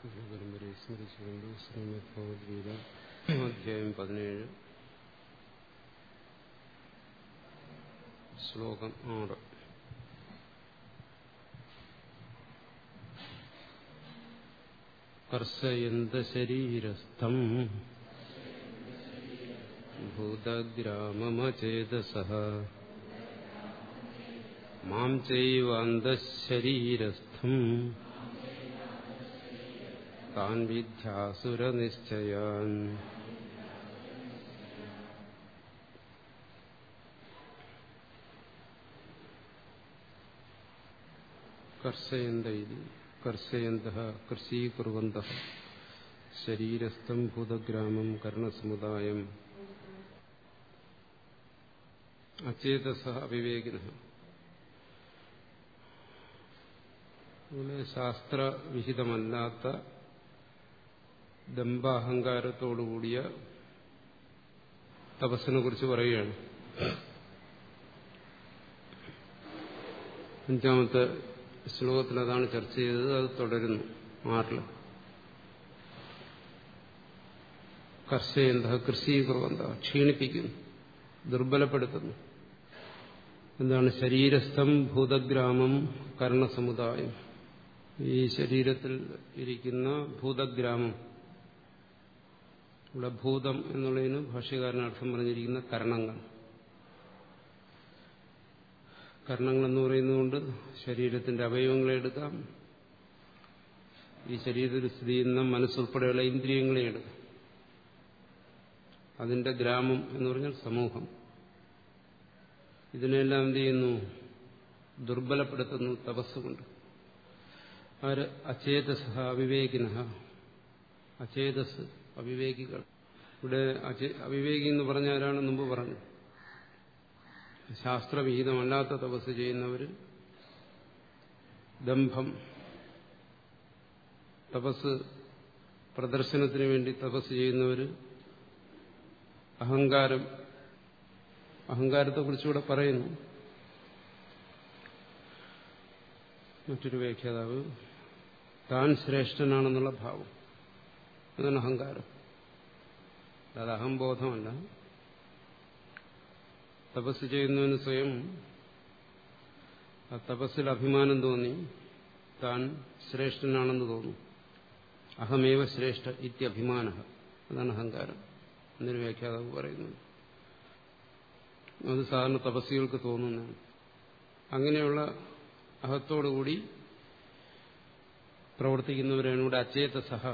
പരമ്പരയെ സ്മരിച്ചുകൊണ്ട് ശ്രീമദ് ഭഗവത്ഗീത അധ്യായം പതിനേഴ് ശ്ലോകം ആറ് കർഷയന്ത ശരീരസ്ഥം ഭൂതഗ്രാമമചേതസ മാം ചൈവാന്തശരീരസ്ഥം താൻ വിദ്യാസുരനിശ്ചയാൻ കർഷയന്ത ഇത് കർഷയന്ത കൃഷീകുർവന്ത ശരീരസ്ഥം ഭൂതഗ്രാമം കർണസമുദായം അചേതസ അവിവേകിന ശാസ്ത്രവിഹിതമല്ലാത്ത ദമ്പാഹങ്കാരത്തോടുകൂടിയ തപസ്സിനെ കുറിച്ച് പറയുകയാണ് അഞ്ചാമത്തെ ശ്ലോകത്തിൽ അതാണ് ചർച്ച ചെയ്തത് അത് തുടരുന്നു ആറില് കർഷയന്ത കൃഷി കുറവന്ത ക്ഷീണിപ്പിക്കുന്നു ദുർബലപ്പെടുത്തുന്നു എന്താണ് ശരീരസ്ഥം ഭൂതഗ്രാമം കർണസമുദായം ഈ ശരീരത്തിൽ ഇരിക്കുന്ന ഭൂതഗ്രാമം ഇവിടെ ഭൂതം എന്നുള്ളതിന് ഭാഷ്യകാരൻ അർത്ഥം പറഞ്ഞിരിക്കുന്ന കരണങ്ങൾ കരണങ്ങൾ എന്ന് പറയുന്നതുകൊണ്ട് ശരീരത്തിന്റെ അവയവങ്ങളെ എടുക്കാം ഈ ശരീരത്തിൽ സ്ഥിതി ചെയ്യുന്ന മനസ്സുൾപ്പെടെയുള്ള ഇന്ദ്രിയങ്ങളെ എടുക്കാം അതിന്റെ ഗ്രാമം എന്ന് പറഞ്ഞാൽ സമൂഹം ഇതിനെല്ലാം എന്ത് ചെയ്യുന്നു ദുർബലപ്പെടുത്തുന്നു തപസ്സുകൊണ്ട് ആര് അചേതസ അവിവേകിന അചേതസ് അവിവേകികൾ ഇവിടെ അവിവേകി എന്ന് പറഞ്ഞാരാണ് മുമ്പ് പറഞ്ഞു ശാസ്ത്രവിഹിതമല്ലാത്ത തപസ് ചെയ്യുന്നവർ ദംഭം തപസ് പ്രദർശനത്തിന് വേണ്ടി തപസ് ചെയ്യുന്നവർ അഹങ്കാരം അഹങ്കാരത്തെക്കുറിച്ചുകൂടെ പറയുന്നു മറ്റൊരു വ്യാഖ്യാതാവ് താൻ ശ്രേഷ്ഠനാണെന്നുള്ള ഭാവം അതാണ് അഹങ്കാരം അത് അഹംബോധമല്ല തപസ് ചെയ്യുന്നവന് സ്വയം ആ തപസ്സിൽ അഭിമാനം തോന്നി താൻ ശ്രേഷ്ഠനാണെന്ന് തോന്നും അഹമേവ ശ്രേഷ്ഠ ഇത്യഭിമാന അതാണ് അഹങ്കാരം എന്നൊരു വ്യാഖ്യാതാവ് പറയുന്നത് അത് സാധാരണ തപസ്സികൾക്ക് തോന്നുന്നതാണ് അങ്ങനെയുള്ള അഹത്തോടുകൂടി പ്രവർത്തിക്കുന്നവരാണ് ഇവിടെ അചേത സഹ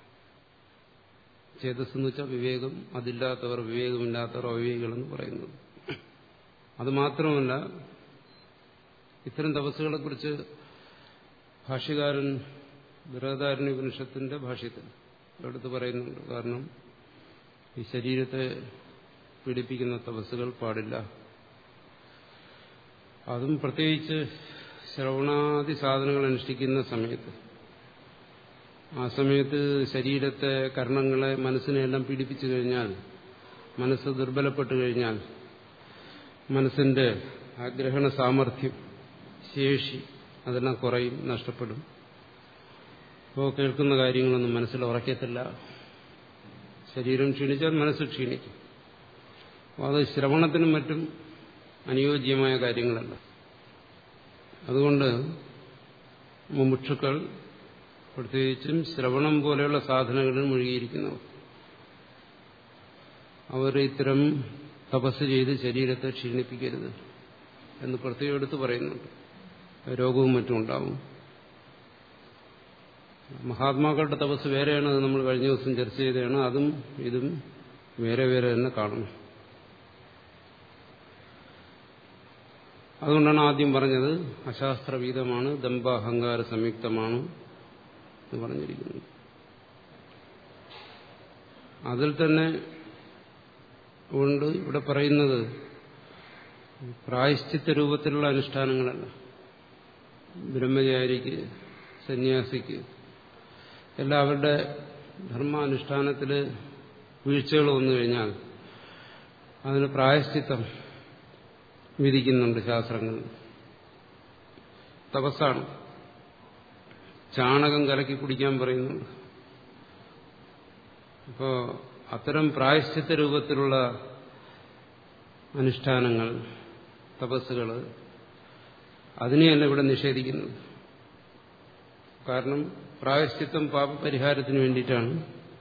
ചേതസ് എന്ന് വെച്ചാൽ വിവേകം അതില്ലാത്തവർ വിവേകമില്ലാത്തവർ അവിവേകികളെന്ന് പറയുന്നത് അത് മാത്രമല്ല ഇത്തരം തപസ്സുകളെക്കുറിച്ച് ഭാഷ്യകാരൻ ബൃഹദാരണ്യ ഉപനിഷത്തിന്റെ ഭാഷ്യത്തിൽ എടുത്ത് പറയുന്നുണ്ട് കാരണം ഈ ശരീരത്തെ പീഡിപ്പിക്കുന്ന തപസ്സുകൾ പാടില്ല അതും പ്രത്യേകിച്ച് ശ്രവണാദി സാധനങ്ങൾ അനുഷ്ഠിക്കുന്ന സമയത്ത് ആ സമയത്ത് ശരീരത്തെ കർണങ്ങളെ മനസ്സിനെല്ലാം പീഡിപ്പിച്ചു കഴിഞ്ഞാൽ മനസ്സ് ദുർബലപ്പെട്ടു കഴിഞ്ഞാൽ മനസ്സിന്റെ ആഗ്രഹണ സാമർഥ്യം ശേഷി അതെല്ലാം കുറയും നഷ്ടപ്പെടും അപ്പോൾ കേൾക്കുന്ന കാര്യങ്ങളൊന്നും മനസ്സിൽ ഉറക്കത്തില്ല ശരീരം ക്ഷീണിച്ചാൽ മനസ്സ് ക്ഷീണിക്കും അപ്പോൾ അത് ശ്രവണത്തിനും മറ്റും അനുയോജ്യമായ കാര്യങ്ങളല്ല അതുകൊണ്ട് മുമുക്ഷുക്കൾ പ്രത്യേകിച്ചും ശ്രവണം പോലെയുള്ള സാധനങ്ങളിൽ മുഴുകിയിരിക്കുന്നവർ അവർ ഇത്തരം തപസ് ചെയ്ത് ശരീരത്തെ ക്ഷീണിപ്പിക്കരുത് എന്ന് പ്രത്യേകം എടുത്ത് പറയുന്നുണ്ട് രോഗവും മറ്റും ഉണ്ടാവും മഹാത്മാക്കളുടെ തപസ് വേറെയാണ് അത് നമ്മൾ കഴിഞ്ഞ ദിവസം ചർച്ച ചെയ്തതാണ് അതും ഇതും വേറെ വേറെ തന്നെ കാണണം അതുകൊണ്ടാണ് ആദ്യം പറഞ്ഞത് അശാസ്ത്രവീതമാണ് ദമ്പാഹങ്കാര സംയുക്തമാണ് എന്ന് പറഞ്ഞിരിക്കുന്നത് അതിൽ തന്നെ ഉണ്ട് ഇവിടെ പറയുന്നത് പ്രായശ്ചിത്ത രൂപത്തിലുള്ള അനുഷ്ഠാനങ്ങളല്ല ബ്രഹ്മചാരിക്ക് സന്യാസിക്ക് എല്ലാവരുടെ ധർമാനുഷ്ഠാനത്തിൽ വീഴ്ചകൾ വന്നു കഴിഞ്ഞാൽ അതിന് പ്രായശ്ചിത്തം വിധിക്കുന്നുണ്ട് ശാസ്ത്രങ്ങൾ തപസ്സാണ് ചാണകം കലക്കി കുടിക്കാൻ പറയുന്നുണ്ട് അപ്പോൾ അത്തരം പ്രായശ്ചിത്ത രൂപത്തിലുള്ള അനുഷ്ഠാനങ്ങൾ തപസ്സുകൾ അതിനെയല്ല ഇവിടെ നിഷേധിക്കുന്നത് കാരണം പ്രായശ്ചിത്തം പാപപരിഹാരത്തിന് വേണ്ടിയിട്ടാണ്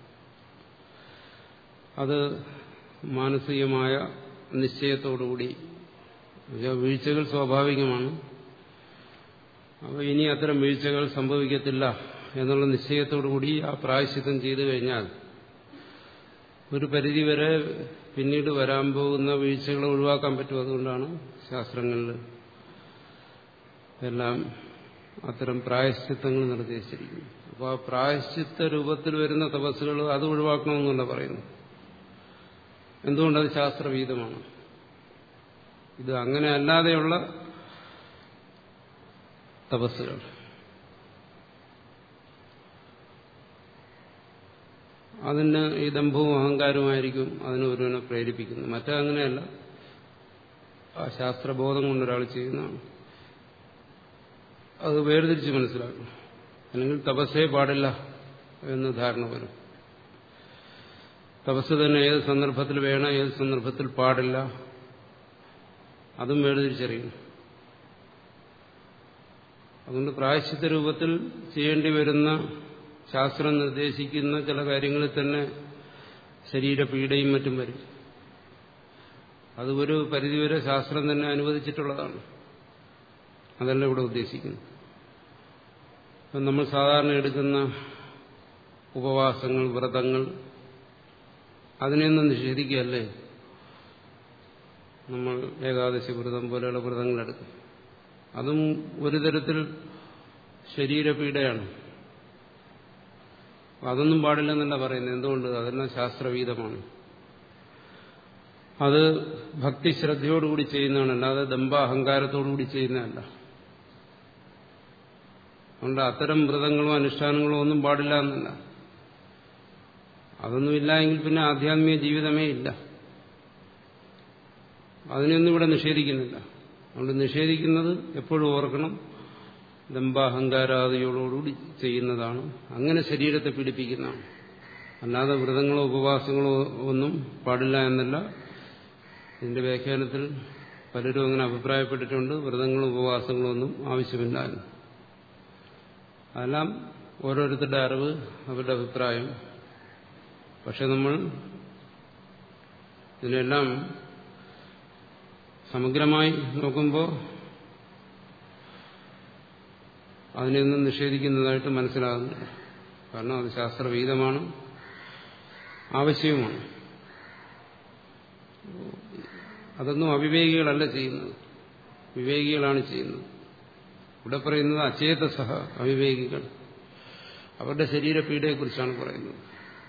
അത് മാനസികമായ നിശ്ചയത്തോടുകൂടി വീഴ്ചകൾ സ്വാഭാവികമാണ് അപ്പോൾ ഇനി അത്തരം വീഴ്ചകൾ സംഭവിക്കത്തില്ല എന്നുള്ള നിശ്ചയത്തോടുകൂടി ആ പ്രായശ്ചിത്തം ചെയ്തു കഴിഞ്ഞാൽ ഒരു പരിധിവരെ പിന്നീട് വരാൻ പോകുന്ന വീഴ്ചകളെ ഒഴിവാക്കാൻ പറ്റും അതുകൊണ്ടാണ് ശാസ്ത്രങ്ങളിൽ എല്ലാം അത്തരം പ്രായശ്ചിത്തങ്ങൾ നിർദ്ദേശിച്ചിരിക്കുന്നു അപ്പോൾ ആ പ്രായശ്ചിത്ത രൂപത്തിൽ വരുന്ന തപസ്സുകൾ അത് ഒഴിവാക്കണമെന്നല്ല പറയുന്നു എന്തുകൊണ്ടത് ശാസ്ത്രവീതമാണ് ഇത് അങ്ങനെ അല്ലാതെയുള്ള തപസ്സുകൾ അതിന് ഈ ദമ്പവും അഹങ്കാരവുമായിരിക്കും അതിന് ഒരുവനെ പ്രേരിപ്പിക്കുന്നത് മറ്റങ്ങനെയല്ല ആ ശാസ്ത്രബോധം കൊണ്ട് ഒരാൾ ചെയ്യുന്നതാണ് അത് വേർതിരിച്ച് മനസ്സിലാക്കണം അല്ലെങ്കിൽ തപസ്സേ പാടില്ല എന്ന് ധാരണ വരും തപസ് തന്നെ ഏത് സന്ദർഭത്തിൽ വേണം ഏത് സന്ദർഭത്തിൽ പാടില്ല അതും വേർതിരിച്ചറിയണം അതുകൊണ്ട് പ്രായശ്ചിത്ത രൂപത്തിൽ ചെയ്യേണ്ടി വരുന്ന ശാസ്ത്രം നിർദ്ദേശിക്കുന്ന ചില കാര്യങ്ങളിൽ തന്നെ ശരീരപീഡയും മറ്റും വരും അത് ഒരു പരിധിവരെ ശാസ്ത്രം തന്നെ അനുവദിച്ചിട്ടുള്ളതാണ് അതല്ല ഇവിടെ ഉദ്ദേശിക്കുന്നത് ഇപ്പം നമ്മൾ സാധാരണ എടുക്കുന്ന ഉപവാസങ്ങൾ വ്രതങ്ങൾ അതിനെയൊന്നും നിഷേധിക്കുകയല്ലേ നമ്മൾ ഏകാദശി വ്രതം പോലെയുള്ള വ്രതങ്ങളെടുക്കും അതും ഒരു തരത്തിൽ ശരീരപീഡയാണ് അതൊന്നും പാടില്ലെന്നല്ല പറയുന്നത് എന്തുകൊണ്ട് അതെല്ലാം ശാസ്ത്രവീതമാണ് അത് ഭക്തി ശ്രദ്ധയോടുകൂടി ചെയ്യുന്നതാണ് അല്ലാതെ ദമ്പ അഹങ്കാരത്തോടുകൂടി ചെയ്യുന്നതല്ല അതുകൊണ്ട് അത്തരം വ്രതങ്ങളോ അനുഷ്ഠാനങ്ങളോ ഒന്നും പാടില്ല എന്നല്ല അതൊന്നുമില്ല എങ്കിൽ പിന്നെ ആധ്യാത്മിക ജീവിതമേ ഇല്ല അതിനെയൊന്നും ഇവിടെ നിഷേധിക്കുന്നില്ല അതുകൊണ്ട് നിഷേധിക്കുന്നത് എപ്പോഴും ഓർക്കണം ദമ്പാഹങ്കാരാദികളോടുകൂടി ചെയ്യുന്നതാണ് അങ്ങനെ ശരീരത്തെ പീഡിപ്പിക്കുന്നതാണ് അല്ലാതെ വ്രതങ്ങളോ ഉപവാസങ്ങളോ ഒന്നും പാടില്ല എന്നല്ല ഇതിന്റെ വ്യാഖ്യാനത്തിൽ പലരും അങ്ങനെ അഭിപ്രായപ്പെട്ടിട്ടുണ്ട് വ്രതങ്ങളും ഉപവാസങ്ങളും ഒന്നും ആവശ്യമില്ല എന്ന് അതെല്ലാം ഓരോരുത്തരുടെ അറിവ് അവരുടെ അഭിപ്രായം പക്ഷെ നമ്മൾ ഇതിനെല്ലാം സമഗ്രമായി നോക്കുമ്പോൾ അതിനെയൊന്നും നിഷേധിക്കുന്നതായിട്ട് മനസ്സിലാകുന്നില്ല കാരണം അത് ശാസ്ത്രവീതമാണ് ആവശ്യവുമാണ് അതൊന്നും അവിവേകികളല്ല ചെയ്യുന്നത് വിവേകികളാണ് ചെയ്യുന്നത് ഇവിടെ പറയുന്നത് അചേതസഹ അവിവേകികൾ അവരുടെ ശരീരപീഡയെക്കുറിച്ചാണ് പറയുന്നത്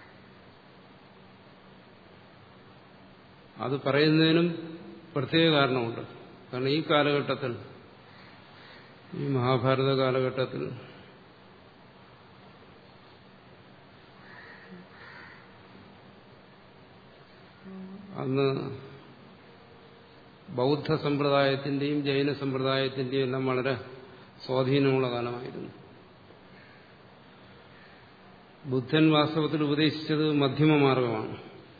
അത് പറയുന്നതിനും പ്രത്യേക കാരണമുണ്ട് കാരണം ഈ കാലഘട്ടത്തിൽ ഈ മഹാഭാരത കാലഘട്ടത്തിൽ അന്ന് ബൗദ്ധ സമ്പ്രദായത്തിന്റെയും ജൈന സമ്പ്രദായത്തിന്റെയും എല്ലാം വളരെ സ്വാധീനമുള്ള കാലമായിരുന്നു ബുദ്ധൻ വാസ്തവത്തിൽ ഉപദേശിച്ചത് മധ്യമ മാർഗമാണ്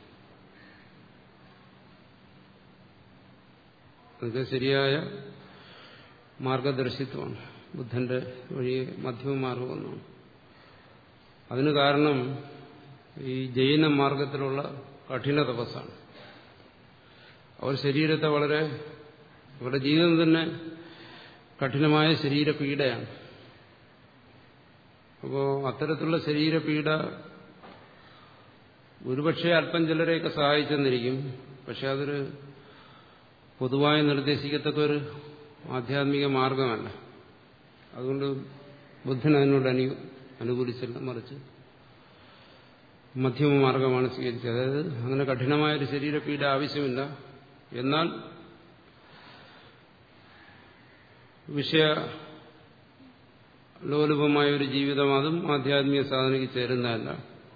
അതൊക്കെ ശരിയായ മാർഗദർശിത്വമാണ് ബുദ്ധന്റെ വഴി മധ്യമ മാർഗമെന്നാണ് അതിന് കാരണം ഈ ജൈന മാർഗത്തിലുള്ള കഠിന തപസ്സാണ് അവർ ശരീരത്തെ വളരെ അവരുടെ ജീവിതം തന്നെ കഠിനമായ ശരീരപീഡയാണ് അപ്പോൾ അത്തരത്തിലുള്ള ശരീരപീഡ ഒരുപക്ഷെ അല്പം ചിലരെയൊക്കെ സഹായിച്ചെന്നിരിക്കും പക്ഷെ അതൊരു പൊതുവായി നിർദ്ദേശിക്കത്തക്ക ഒരു ആധ്യാത്മിക മാർഗമല്ല അതുകൊണ്ട് ബുദ്ധൻ അതിനോട് അനു അനുകൂലിച്ചില്ല മറിച്ച് മധ്യമ മാർഗമാണ് സ്വീകരിച്ചത് അതായത് അങ്ങനെ കഠിനമായൊരു ശരീരപീഡ ആവശ്യമില്ല എന്നാൽ വിഷയ ലോലുപമായ ഒരു ജീവിതം അതും ആധ്യാത്മിക സാധനയ്ക്ക് ചേരുന്നതല്ല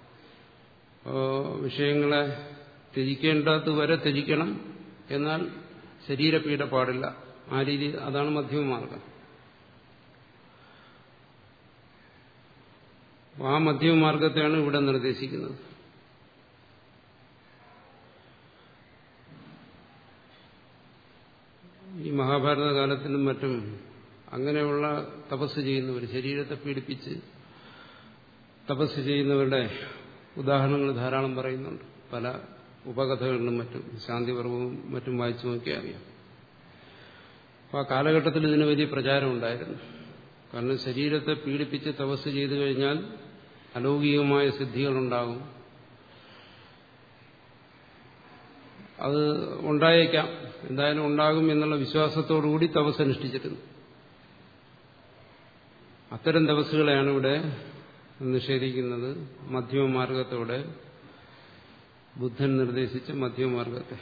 വിഷയങ്ങളെ ത്യജിക്കേണ്ടത് വരെ ത്യജിക്കണം എന്നാൽ ശരീരപീഡ പാടില്ല ആ രീതി അതാണ് മധ്യമമാർഗം ആ മധ്യമമാർഗത്തെയാണ് ഇവിടെ നിർദ്ദേശിക്കുന്നത് ഈ മഹാഭാരത കാലത്തിലും മറ്റും അങ്ങനെയുള്ള തപസ് ചെയ്യുന്നവർ ശരീരത്തെ പീഡിപ്പിച്ച് തപസ് ചെയ്യുന്നവരുടെ ഉദാഹരണങ്ങൾ ധാരാളം പറയുന്നുണ്ട് പല ഉപകഥകളിലും മറ്റും ശാന്തിപർവവും മറ്റും വായിച്ചു നോക്കിയാൽ അറിയാം അപ്പോൾ ആ കാലഘട്ടത്തിൽ ഇതിന് വലിയ പ്രചാരം ഉണ്ടായിരുന്നു കാരണം ശരീരത്തെ പീഡിപ്പിച്ച് തപസ് ചെയ്തു കഴിഞ്ഞാൽ അലൗകികമായ സിദ്ധികളുണ്ടാകും അത് ഉണ്ടായേക്കാം എന്തായാലും ഉണ്ടാകും എന്നുള്ള വിശ്വാസത്തോടുകൂടി തപസ് അനുഷ്ഠിച്ചിരുന്നു അത്തരം തപസ്സുകളെയാണ് ഇവിടെ നിഷേധിക്കുന്നത് മധ്യമമാർഗത്തോടെ ബുദ്ധൻ നിർദ്ദേശിച്ച മധ്യമമാർഗത്തെ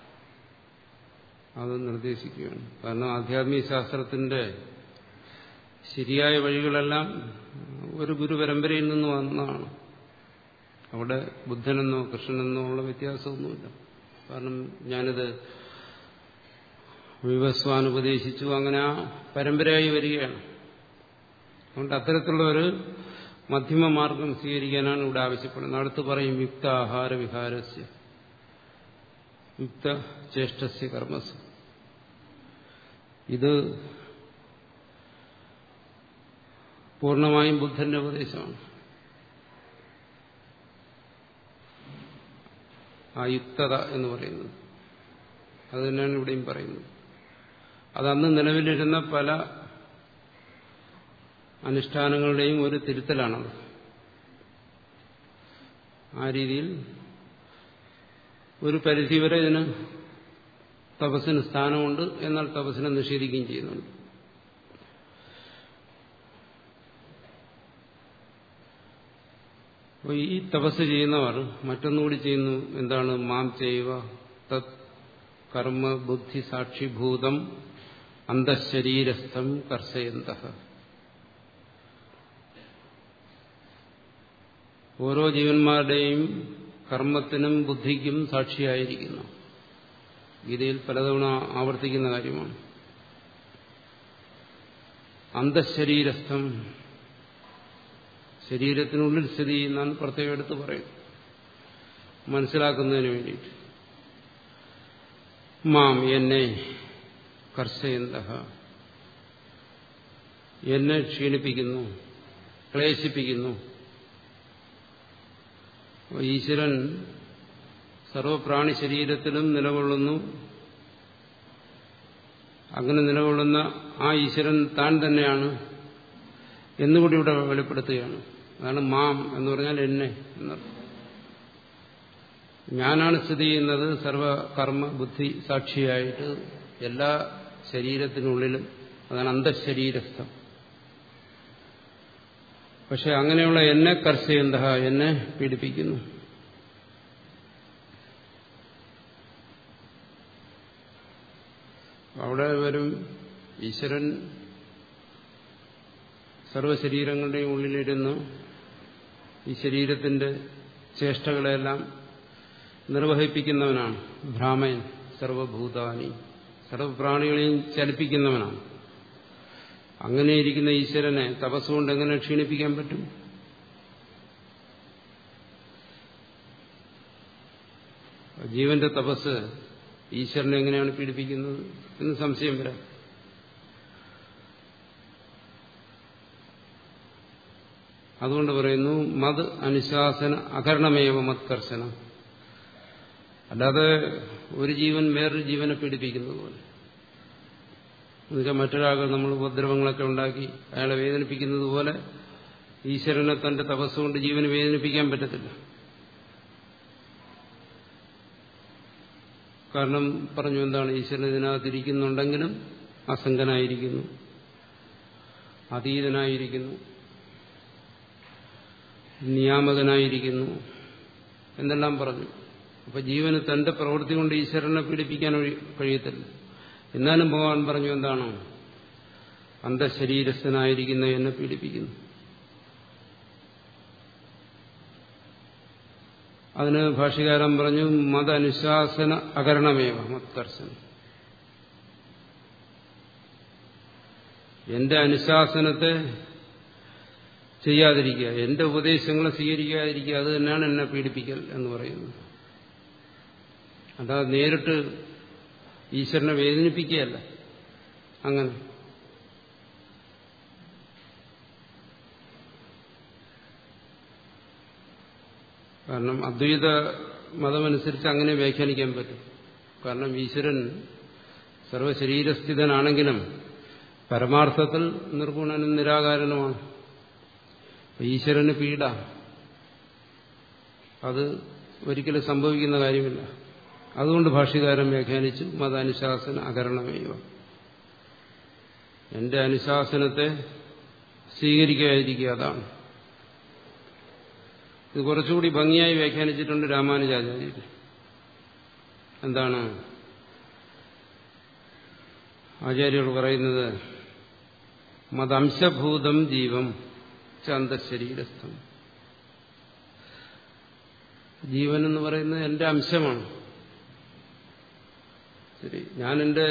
അത് നിർദ്ദേശിക്കുകയാണ് കാരണം ആധ്യാത്മിക ശാസ്ത്രത്തിന്റെ ശരിയായ വഴികളെല്ലാം ഒരു ഗുരുപരമ്പരയിൽ നിന്ന് വന്നതാണ് അവിടെ ബുദ്ധനെന്നോ കൃഷ്ണനെന്നോ ഉള്ള വ്യത്യാസമൊന്നുമില്ല കാരണം ഞാനിത് വിവസ്വാൻ ഉപദേശിച്ചു അങ്ങനെ ആ പരമ്പരയായി വരികയാണ് അതുകൊണ്ട് അത്തരത്തിലുള്ള ഒരു മധ്യമ മാർഗം സ്വീകരിക്കാനാണ് ഇവിടെ ആവശ്യപ്പെടുന്നത് അടുത്ത് പറയും യുക്ത ആഹാര വിഹാരസ്യ യുക്ത ചേഷ്ടസ്യ കർമ്മസ് ഇത് പൂർണ്ണമായും ബുദ്ധന്റെ ഉപദേശമാണ് ആ യുക്തത എന്ന് പറയുന്നത് അത് തന്നെയാണ് ഇവിടെയും പറയുന്നത് അതന്ന് നിലവിലിരുന്ന പല അനുഷ്ഠാനങ്ങളുടെയും ഒരു തിരുത്തലാണത് ആ രീതിയിൽ ഒരു പരിധിവരെ ഇതിന് തപസ്സിന് സ്ഥാനമുണ്ട് എന്നാൽ തപസ്സിനെ നിഷേധിക്കുകയും ചെയ്യുന്നുണ്ട് അപ്പോൾ ഈ തപസ് ചെയ്യുന്നവർ മറ്റൊന്നുകൂടി ചെയ്യുന്നു എന്താണ് മാം ചെയ്യുക തത് കർമ്മ ബുദ്ധി സാക്ഷിഭൂതം അന്തശരീരസ്ഥം കർഷയന്ത ഓരോ ജീവന്മാരുടെയും കർമ്മത്തിനും ബുദ്ധിക്കും സാക്ഷിയായിരിക്കുന്നു ഗീതയിൽ പലതവണ ആവർത്തിക്കുന്ന കാര്യമാണ് അന്തശരീരസ്ഥം ശരീരത്തിനുള്ളിൽ സ്ഥിതി ചെയ്യുന്നതാണ് പ്രത്യേകം എടുത്ത് പറയും മനസ്സിലാക്കുന്നതിന് വേണ്ടിയിട്ട് മാം എന്നെ കർഷയന്ത എന്നെ ക്ഷീണിപ്പിക്കുന്നു ക്ലേശിപ്പിക്കുന്നു ഈശ്വരൻ സർവപ്രാണി ശരീരത്തിലും നിലകൊള്ളുന്നു അങ്ങനെ നിലകൊള്ളുന്ന ആ ഈശ്വരൻ താൻ തന്നെയാണ് എന്നുകൂടി ഇവിടെ വെളിപ്പെടുത്തുകയാണ് അതാണ് മാം എന്ന് പറഞ്ഞാൽ എന്നെ എന്നർത്ഥം ഞാനാണ് സ്ഥിതി ചെയ്യുന്നത് സർവകർമ്മ ബുദ്ധി സാക്ഷിയായിട്ട് എല്ലാ ശരീരത്തിനുള്ളിലും അതാണ് അന്തശരീരസ്ഥം പക്ഷെ അങ്ങനെയുള്ള എന്നെ കർഷയന്ത എന്നെ പീഡിപ്പിക്കുന്നു അവിടെ വരും ഈശ്വരൻ സർവശരീരങ്ങളുടെയും ഉള്ളിലിരുന്ന് ഈ ശരീരത്തിന്റെ ചേഷ്ടകളെല്ലാം നിർവഹിപ്പിക്കുന്നവനാണ് ഭ്രാമയൻ സർവഭൂതാനി സർവപ്രാണികളെയും ചലിപ്പിക്കുന്നവനാണ് അങ്ങനെ ഇരിക്കുന്ന ഈശ്വരനെ തപസ്സുകൊണ്ട് എങ്ങനെ ക്ഷീണിപ്പിക്കാൻ പറ്റും ജീവന്റെ തപസ് ഈശ്വരനെ എങ്ങനെയാണ് പീഡിപ്പിക്കുന്നത് എന്ന് സംശയം വരാം അതുകൊണ്ട് പറയുന്നു മത് അനുശാസന അകരണമേവ മത്കർശനം അല്ലാതെ ഒരു ജീവൻ വേറൊരു ജീവനെ പീഡിപ്പിക്കുന്നത് പോലെ എന്നുവെച്ചാൽ മറ്റൊരാൾക്ക് നമ്മൾ ഉപദ്രവങ്ങളൊക്കെ ഉണ്ടാക്കി അയാളെ വേദനിപ്പിക്കുന്നത് പോലെ ഈശ്വരനെ തന്റെ തപസ്സുകൊണ്ട് ജീവനെ വേദനിപ്പിക്കാൻ പറ്റത്തില്ല കാരണം പറഞ്ഞു എന്താണ് ഈശ്വരൻ ഇതിനകത്തിരിക്കുന്നുണ്ടെങ്കിലും അസംഗനായിരിക്കുന്നു അതീതനായിരിക്കുന്നു നിയാമകനായിരിക്കുന്നു എന്നെല്ലാം പറഞ്ഞു അപ്പൊ ജീവന് തന്റെ പ്രവൃത്തി കൊണ്ട് ഈശ്വരനെ പീഡിപ്പിക്കാൻ കഴിയത്തില്ല എന്നാലും ഭഗവാൻ പറഞ്ഞു എന്താണ് അന്തശരീരസ്ഥനായിരിക്കുന്ന എന്നെ പീഡിപ്പിക്കുന്നു അതിന് ഭാഷ്യകാരൻ പറഞ്ഞു മതനുശാസന അകരണമേവ മത്കർശനം എന്റെ അനുശാസനത്തെ ചെയ്യാതിരിക്കുക എന്റെ ഉപദേശങ്ങളെ സ്വീകരിക്കാതിരിക്കുക അത് തന്നെയാണ് എന്നെ പീഡിപ്പിക്കൽ എന്ന് പറയുന്നത് അല്ലാതെ നേരിട്ട് ഈശ്വരനെ വേദനിപ്പിക്കുകയല്ല അങ്ങനെ കാരണം അദ്വൈത മതമനുസരിച്ച് അങ്ങനെ വ്യാഖ്യാനിക്കാൻ പറ്റും കാരണം ഈശ്വരൻ സർവശരീരസ്ഥിതനാണെങ്കിലും പരമാർത്ഥത്തിൽ നിർഗുണനും നിരാകാരനുമാണ് ഈശ്വരന് പീഡ അത് ഒരിക്കലും സംഭവിക്കുന്ന കാര്യമില്ല അതുകൊണ്ട് ഭാഷ്യകാരൻ വ്യാഖ്യാനിച്ചു മതാനുശാസന അകരണമേവ എന്റെ അനുശാസനത്തെ സ്വീകരിക്കാതിരിക്കുക അതാണ് ഇത് കുറച്ചുകൂടി ഭംഗിയായി വ്യാഖ്യാനിച്ചിട്ടുണ്ട് രാമാനുജാചാര്യർ എന്താണ് ആചാര്യർ പറയുന്നത് മതംശഭൂതം ജീവം ചാന്തശരീരസ്ഥം ജീവൻ എന്ന് പറയുന്നത് എന്റെ അംശമാണ് ശരി ഞാൻ എന്റെ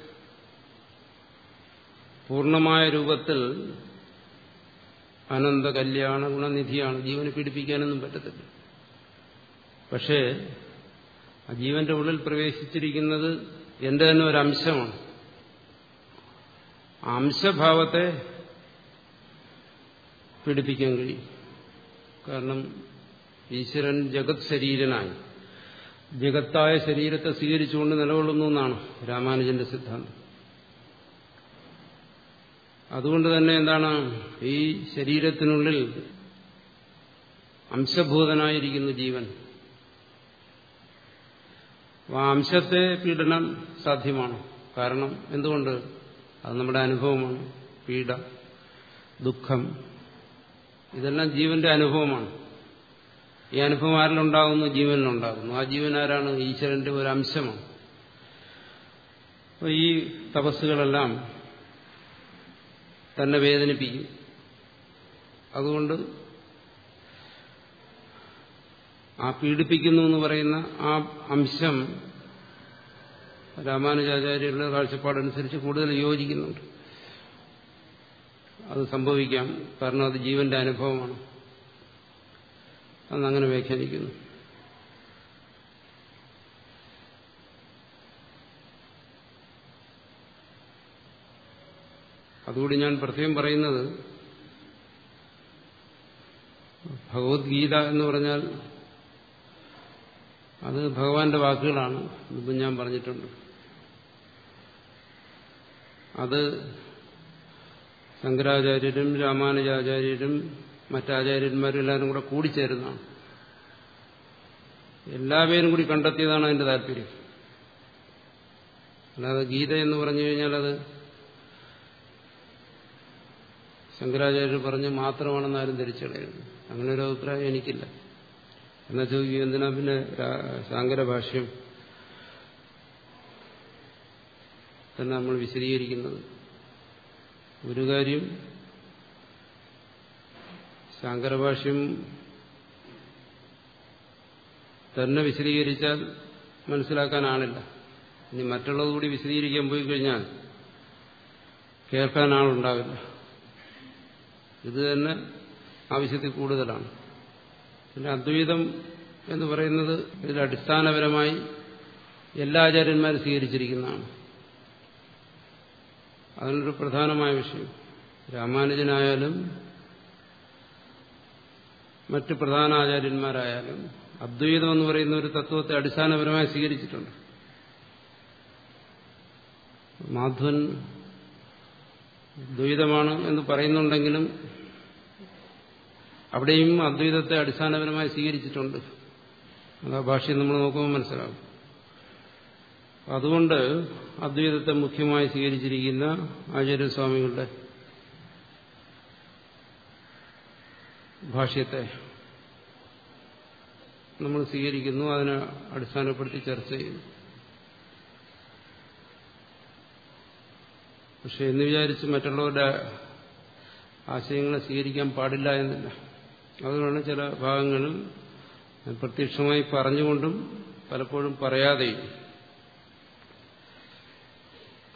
പൂർണ്ണമായ രൂപത്തിൽ അനന്ത കല്യാണ ഗുണനിധിയാണ് ജീവനെ പീഡിപ്പിക്കാനൊന്നും പറ്റത്തില്ല പക്ഷേ ആ ജീവന്റെ ഉള്ളിൽ പ്രവേശിച്ചിരിക്കുന്നത് എന്റെ തന്നെ ഒരു അംശമാണ് ആ അംശഭാവത്തെ പീഡിപ്പിക്കാൻ കഴിയും കാരണം ഈശ്വരൻ ജഗത് ശരീരനായി ജഗത്തായ ശരീരത്തെ സ്വീകരിച്ചുകൊണ്ട് നിലകൊള്ളുന്നു എന്നാണ് രാമാനുജന്റെ സിദ്ധാന്തം അതുകൊണ്ട് തന്നെ എന്താണ് ഈ ശരീരത്തിനുള്ളിൽ അംശഭൂതനായിരിക്കുന്നു ജീവൻ ആ അംശത്തെ പീഡനം സാധ്യമാണ് കാരണം എന്തുകൊണ്ട് അത് നമ്മുടെ അനുഭവമാണ് പീഡ ദുഃഖം ഇതെല്ലാം ജീവന്റെ അനുഭവമാണ് ഈ അനുഭവം ആരിലുണ്ടാകുന്നു ജീവനിലുണ്ടാകുന്നു ആ ജീവൻ ആരാണ് ഈശ്വരന്റെ ഒരു അംശമാണ് അപ്പോൾ ഈ തപസ്സുകളെല്ലാം തന്നെ വേദനിപ്പിക്കും അതുകൊണ്ട് ആ പീഡിപ്പിക്കുന്നു എന്ന് പറയുന്ന ആ അംശം രാമാനുജാചാര്യരുടെ കാഴ്ചപ്പാടനുസരിച്ച് കൂടുതൽ യോജിക്കുന്നുണ്ട് അത് സംഭവിക്കാം കാരണം അത് ജീവന്റെ അനുഭവമാണ് അന്നങ്ങനെ വ്യാഖ്യാനിക്കുന്നു അതുകൂടി ഞാൻ പ്രത്യേകം പറയുന്നത് ഭഗവത്ഗീത എന്ന് പറഞ്ഞാൽ അത് ഭഗവാന്റെ വാക്കുകളാണ് ഇതിപ്പം ഞാൻ പറഞ്ഞിട്ടുണ്ട് അത് ശങ്കരാചാര്യരും രാമാനുജാചാര്യരും മറ്റാചാര്യന്മാരും എല്ലാവരും കൂടെ കൂടിച്ചേരുന്നതാണ് എല്ലാവരും കൂടി കണ്ടെത്തിയതാണ് അതിന്റെ താല്പര്യം അല്ലാതെ ഗീത എന്ന് പറഞ്ഞു കഴിഞ്ഞാൽ അത് ശങ്കരാചാര്യർ പറഞ്ഞ് മാത്രമാണെന്ന് ആരും ധരിച്ചു കളയുന്നു അങ്ങനെ ഒരു അഭിപ്രായം എനിക്കില്ല എന്നാ ചോദിക്കും എന്തിനാ പിന്നെ ശാങ്കര ഭാഷ്യം തന്നെ നമ്മൾ വിശദീകരിക്കുന്നത് ഒരു കാര്യം ശാങ്കരഭാഷ്യം തന്നെ വിശദീകരിച്ചാൽ മനസ്സിലാക്കാനാണില്ല ഇനി മറ്റുള്ളത് കൂടി വിശദീകരിക്കാൻ പോയി കഴിഞ്ഞാൽ കേൾക്കാൻ ആളുണ്ടാവില്ല ഇത് തന്നെ ആവശ്യത്തിൽ കൂടുതലാണ് പിന്നെ അദ്വൈതം എന്ന് പറയുന്നത് ഇതിൽ അടിസ്ഥാനപരമായി എല്ലാ ആചാര്യന്മാരും സ്വീകരിച്ചിരിക്കുന്നതാണ് അതിനൊരു പ്രധാനമായ വിഷയം രാമാനുജനായാലും മറ്റ് പ്രധാന ആചാര്യന്മാരായാലും അദ്വൈതം എന്ന് പറയുന്ന ഒരു തത്വത്തെ അടിസ്ഥാനപരമായി സ്വീകരിച്ചിട്ടുണ്ട് മാധവൻ ദ്വൈതമാണ് എന്ന് പറയുന്നുണ്ടെങ്കിലും അവിടെയും അദ്വൈതത്തെ അടിസ്ഥാനപരമായി സ്വീകരിച്ചിട്ടുണ്ട് അത് ആ ഭാഷയിൽ നമ്മൾ നോക്കുമ്പോൾ മനസ്സിലാവും അതുകൊണ്ട് അദ്വൈതത്തെ മുഖ്യമായി സ്വീകരിച്ചിരിക്കുന്ന ആചാര്യസ്വാമികളുടെ ഭാഷ്യത്തെ നമ്മൾ സ്വീകരിക്കുന്നു അതിനെ അടിസ്ഥാനപ്പെടുത്തി ചർച്ച ചെയ്യുന്നു പക്ഷെ എന്ന് വിചാരിച്ച് മറ്റുള്ളവരുടെ ആശയങ്ങളെ സ്വീകരിക്കാൻ പാടില്ല എന്നില്ല അതുകൊണ്ടാണ് ചില ഭാഗങ്ങളിൽ പ്രത്യക്ഷമായി പറഞ്ഞുകൊണ്ടും പലപ്പോഴും പറയാതെയും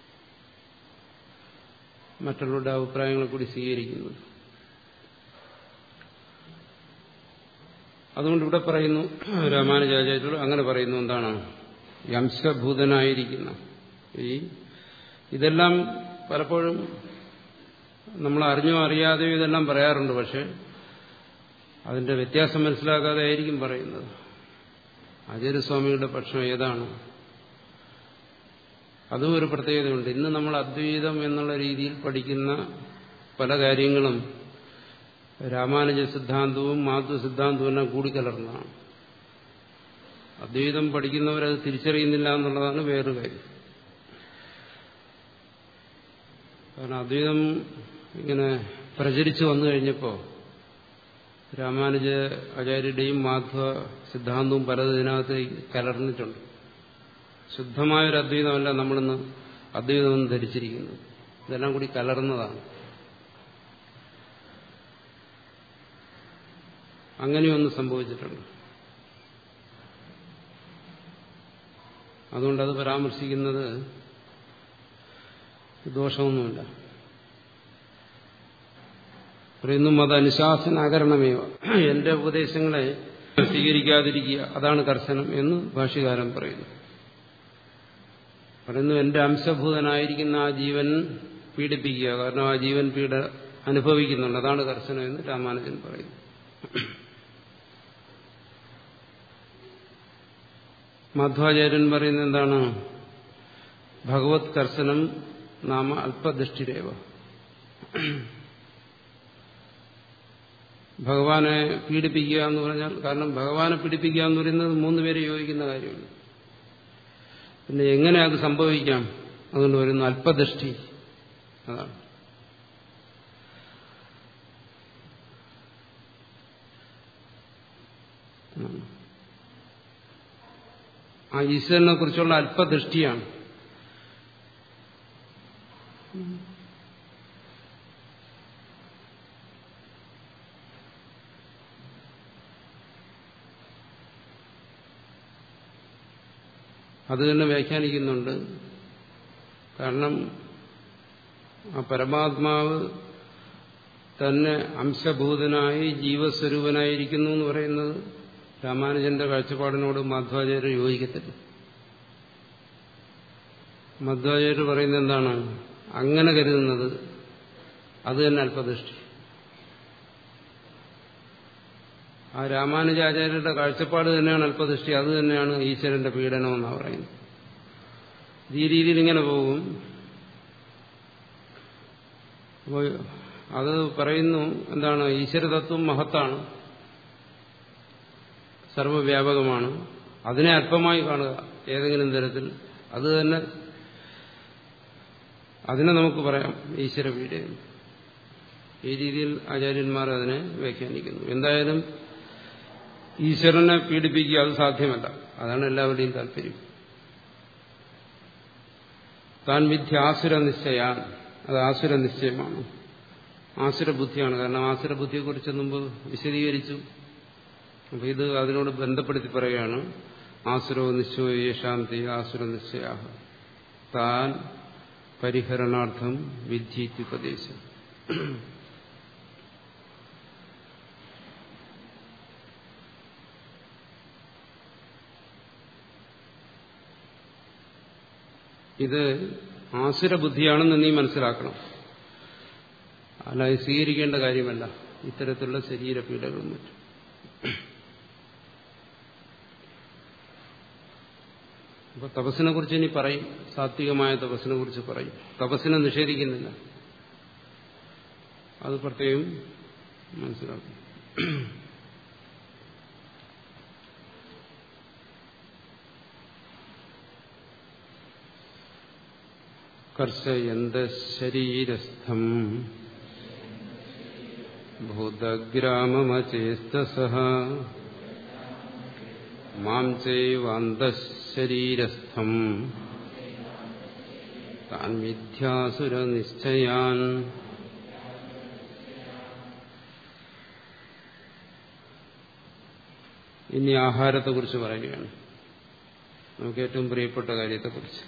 മറ്റുള്ളവരുടെ അഭിപ്രായങ്ങളെ കൂടി സ്വീകരിക്കുന്നത് അതുകൊണ്ട് ഇവിടെ പറയുന്നു രാമാനുജാചാര്യർ അങ്ങനെ പറയുന്നു എന്താണ് ഈ അംശഭൂതനായിരിക്കുന്ന ഈ ഇതെല്ലാം പലപ്പോഴും നമ്മൾ അറിഞ്ഞോ അറിയാതെയോ ഇതെല്ലാം പറയാറുണ്ട് പക്ഷെ അതിന്റെ വ്യത്യാസം മനസ്സിലാക്കാതെ ആയിരിക്കും പറയുന്നത് ആചാര്യസ്വാമിയുടെ പക്ഷം ഏതാണ് അതും ഒരു പ്രത്യേകതയുണ്ട് ഇന്ന് നമ്മൾ അദ്വൈതം എന്നുള്ള രീതിയിൽ പഠിക്കുന്ന പല കാര്യങ്ങളും രാമാനുജ സിദ്ധാന്തവും മാധവ സിദ്ധാന്തവും എല്ലാം കൂടിക്കലർന്നതാണ് അദ്വൈതം പഠിക്കുന്നവരത് തിരിച്ചറിയുന്നില്ല എന്നുള്ളതാണ് വേറൊരു കാര്യം കാരണം അദ്വൈതം ഇങ്ങനെ പ്രചരിച്ചു വന്നു കഴിഞ്ഞപ്പോൾ രാമാനുജ ആചാര്യയുടെയും മാധവ സിദ്ധാന്തവും പലതും ഇതിനകത്ത് കലർന്നിട്ടുണ്ട് ശുദ്ധമായൊരു അദ്വൈതമല്ല നമ്മളിന്ന് അദ്വൈതമെന്ന് ധരിച്ചിരിക്കുന്നത് ഇതെല്ലാം കൂടി കലർന്നതാണ് അങ്ങനെയൊന്ന് സംഭവിച്ചിട്ടുണ്ട് അതുകൊണ്ടത് പരാമർശിക്കുന്നത് ദോഷമൊന്നുമില്ല പറയുന്നു മതനുശാസനാകരണമേവ എന്റെ ഉപദേശങ്ങളെ സ്വീകരിക്കാതിരിക്കുക അതാണ് കർശനം എന്ന് ഭാഷ്യകാരൻ പറയുന്നു പറയുന്നു എന്റെ അംശഭൂതനായിരിക്കുന്ന ആ ജീവൻ പീഡിപ്പിക്കുക കാരണം ആ ജീവൻ പീഡ അനുഭവിക്കുന്നുണ്ട് അതാണ് കർശനം എന്ന് രാമാനുജൻ പറയുന്നു മധ്വാചാര്യൻ പറയുന്നത് എന്താണ് ഭഗവത് കർശനം നാമ അല്പദൃഷ്ടിരേവ ഭഗവാനെ പീഡിപ്പിക്കുക എന്ന് പറഞ്ഞാൽ കാരണം ഭഗവാനെ പീഡിപ്പിക്കുക എന്ന് പറയുന്നത് മൂന്ന് പേര് യോജിക്കുന്ന കാര്യമാണ് പിന്നെ എങ്ങനെ അത് സംഭവിക്കാം അതുകൊണ്ട് വരുന്നു അല്പദൃഷ്ടി അതാണ് ആ ഈശ്വരനെ കുറിച്ചുള്ള അല്പദൃഷ്ടിയാണ് അത് തന്നെ വ്യാഖ്യാനിക്കുന്നുണ്ട് കാരണം ആ പരമാത്മാവ് തന്നെ അംശഭൂതനായി ജീവസ്വരൂപനായിരിക്കുന്നു എന്ന് പറയുന്നത് രാമാനുജന്റെ കാഴ്ചപ്പാടിനോട് മധ്വാചാര്യർ യോജിക്കത്തില്ല മധ്വാചാര്യർ പറയുന്നത് എന്താണ് അങ്ങനെ കരുതുന്നത് അത് തന്നെ അല്പദൃഷ്ടി ആ രാമാനുജാചാര്യരുടെ കാഴ്ചപ്പാട് തന്നെയാണ് അല്പദൃഷ്ടി അത് തന്നെയാണ് ഈശ്വരന്റെ പീഡനം എന്നാണ് പറയുന്നത് ഈ രീതിയിൽ ഇങ്ങനെ പോകും അപ്പോൾ അത് പറയുന്നു എന്താണ് ഈശ്വരതത്വം മഹത്താണ് സർവവ്യാപകമാണ് അതിനെ അല്പമായി കാണുക ഏതെങ്കിലും തരത്തിൽ അത് തന്നെ അതിനെ നമുക്ക് പറയാം ഈശ്വരപീഡയെന്ന് ഈ രീതിയിൽ ആചാര്യന്മാർ അതിനെ വ്യാഖ്യാനിക്കുന്നു എന്തായാലും ഈശ്വരനെ പീഡിപ്പിക്കുക അത് സാധ്യമല്ല അതാണ് എല്ലാവരുടെയും താല്പര്യം താൻ വിദ്യ ആസുര നിശ്ചയാൻ അത് ആസുര നിശ്ചയമാണ് ആസുര ബുദ്ധിയാണ് കാരണം ആസുര ബുദ്ധിയെക്കുറിച്ച് മുമ്പ് വിശദീകരിച്ചു അപ്പൊ ഇത് അതിനോട് ബന്ധപ്പെടുത്തി പറയുകയാണ് ആസുരോ നിശ്ചയ ശാന്തി ആസുര നിശ്ചയ താൻ പരിഹരണാർത്ഥം വിദ്യീത്യുപദേശം ഇത് ആസുര ബുദ്ധിയാണെന്ന് നീ മനസ്സിലാക്കണം അല്ല ഇത് സ്വീകരിക്കേണ്ട കാര്യമല്ല ഇത്തരത്തിലുള്ള ശരീരപീഠകളും മറ്റും അപ്പൊ തപസ്സിനെ കുറിച്ച് ഇനി പറയും സാത്വികമായ തപസ്സിനെ കുറിച്ച് പറയും തപസ്സിനെ നിഷേധിക്കുന്നില്ല അത് പ്രത്യേകം മനസ്സിലാക്കും കർഷയന്ത ശരീരസ്ഥം ഭൂതഗ്രാമമചേസ്തസ മാം ചൈവാന്തശരീരസ്ഥം താൻ മിഥ്യാസുരനിശ്ചയാൻ ഇനി ആഹാരത്തെക്കുറിച്ച് പറയുകയാണ് നമുക്ക് ഏറ്റവും പ്രിയപ്പെട്ട കാര്യത്തെക്കുറിച്ച്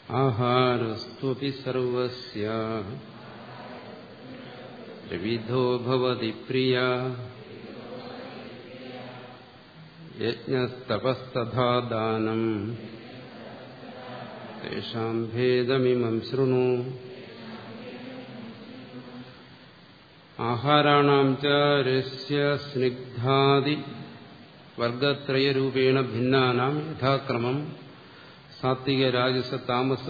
ആഹാരസ്ത്വപി സർവസ്യ ത്രിവിധോ ഭവതി പ്രിയ യജ്ഞസ്തപസ്തഥാ ദാനം തേഷാം ഭേദമിമം ശൃണു ആഹാരാണാം ച രസ്യ സ്നിഗ്ധാദി വർഗത്രയരൂപേണ ഭിന്നാനാം യഥാക്രമം സാത്വിക രാജസ താമസ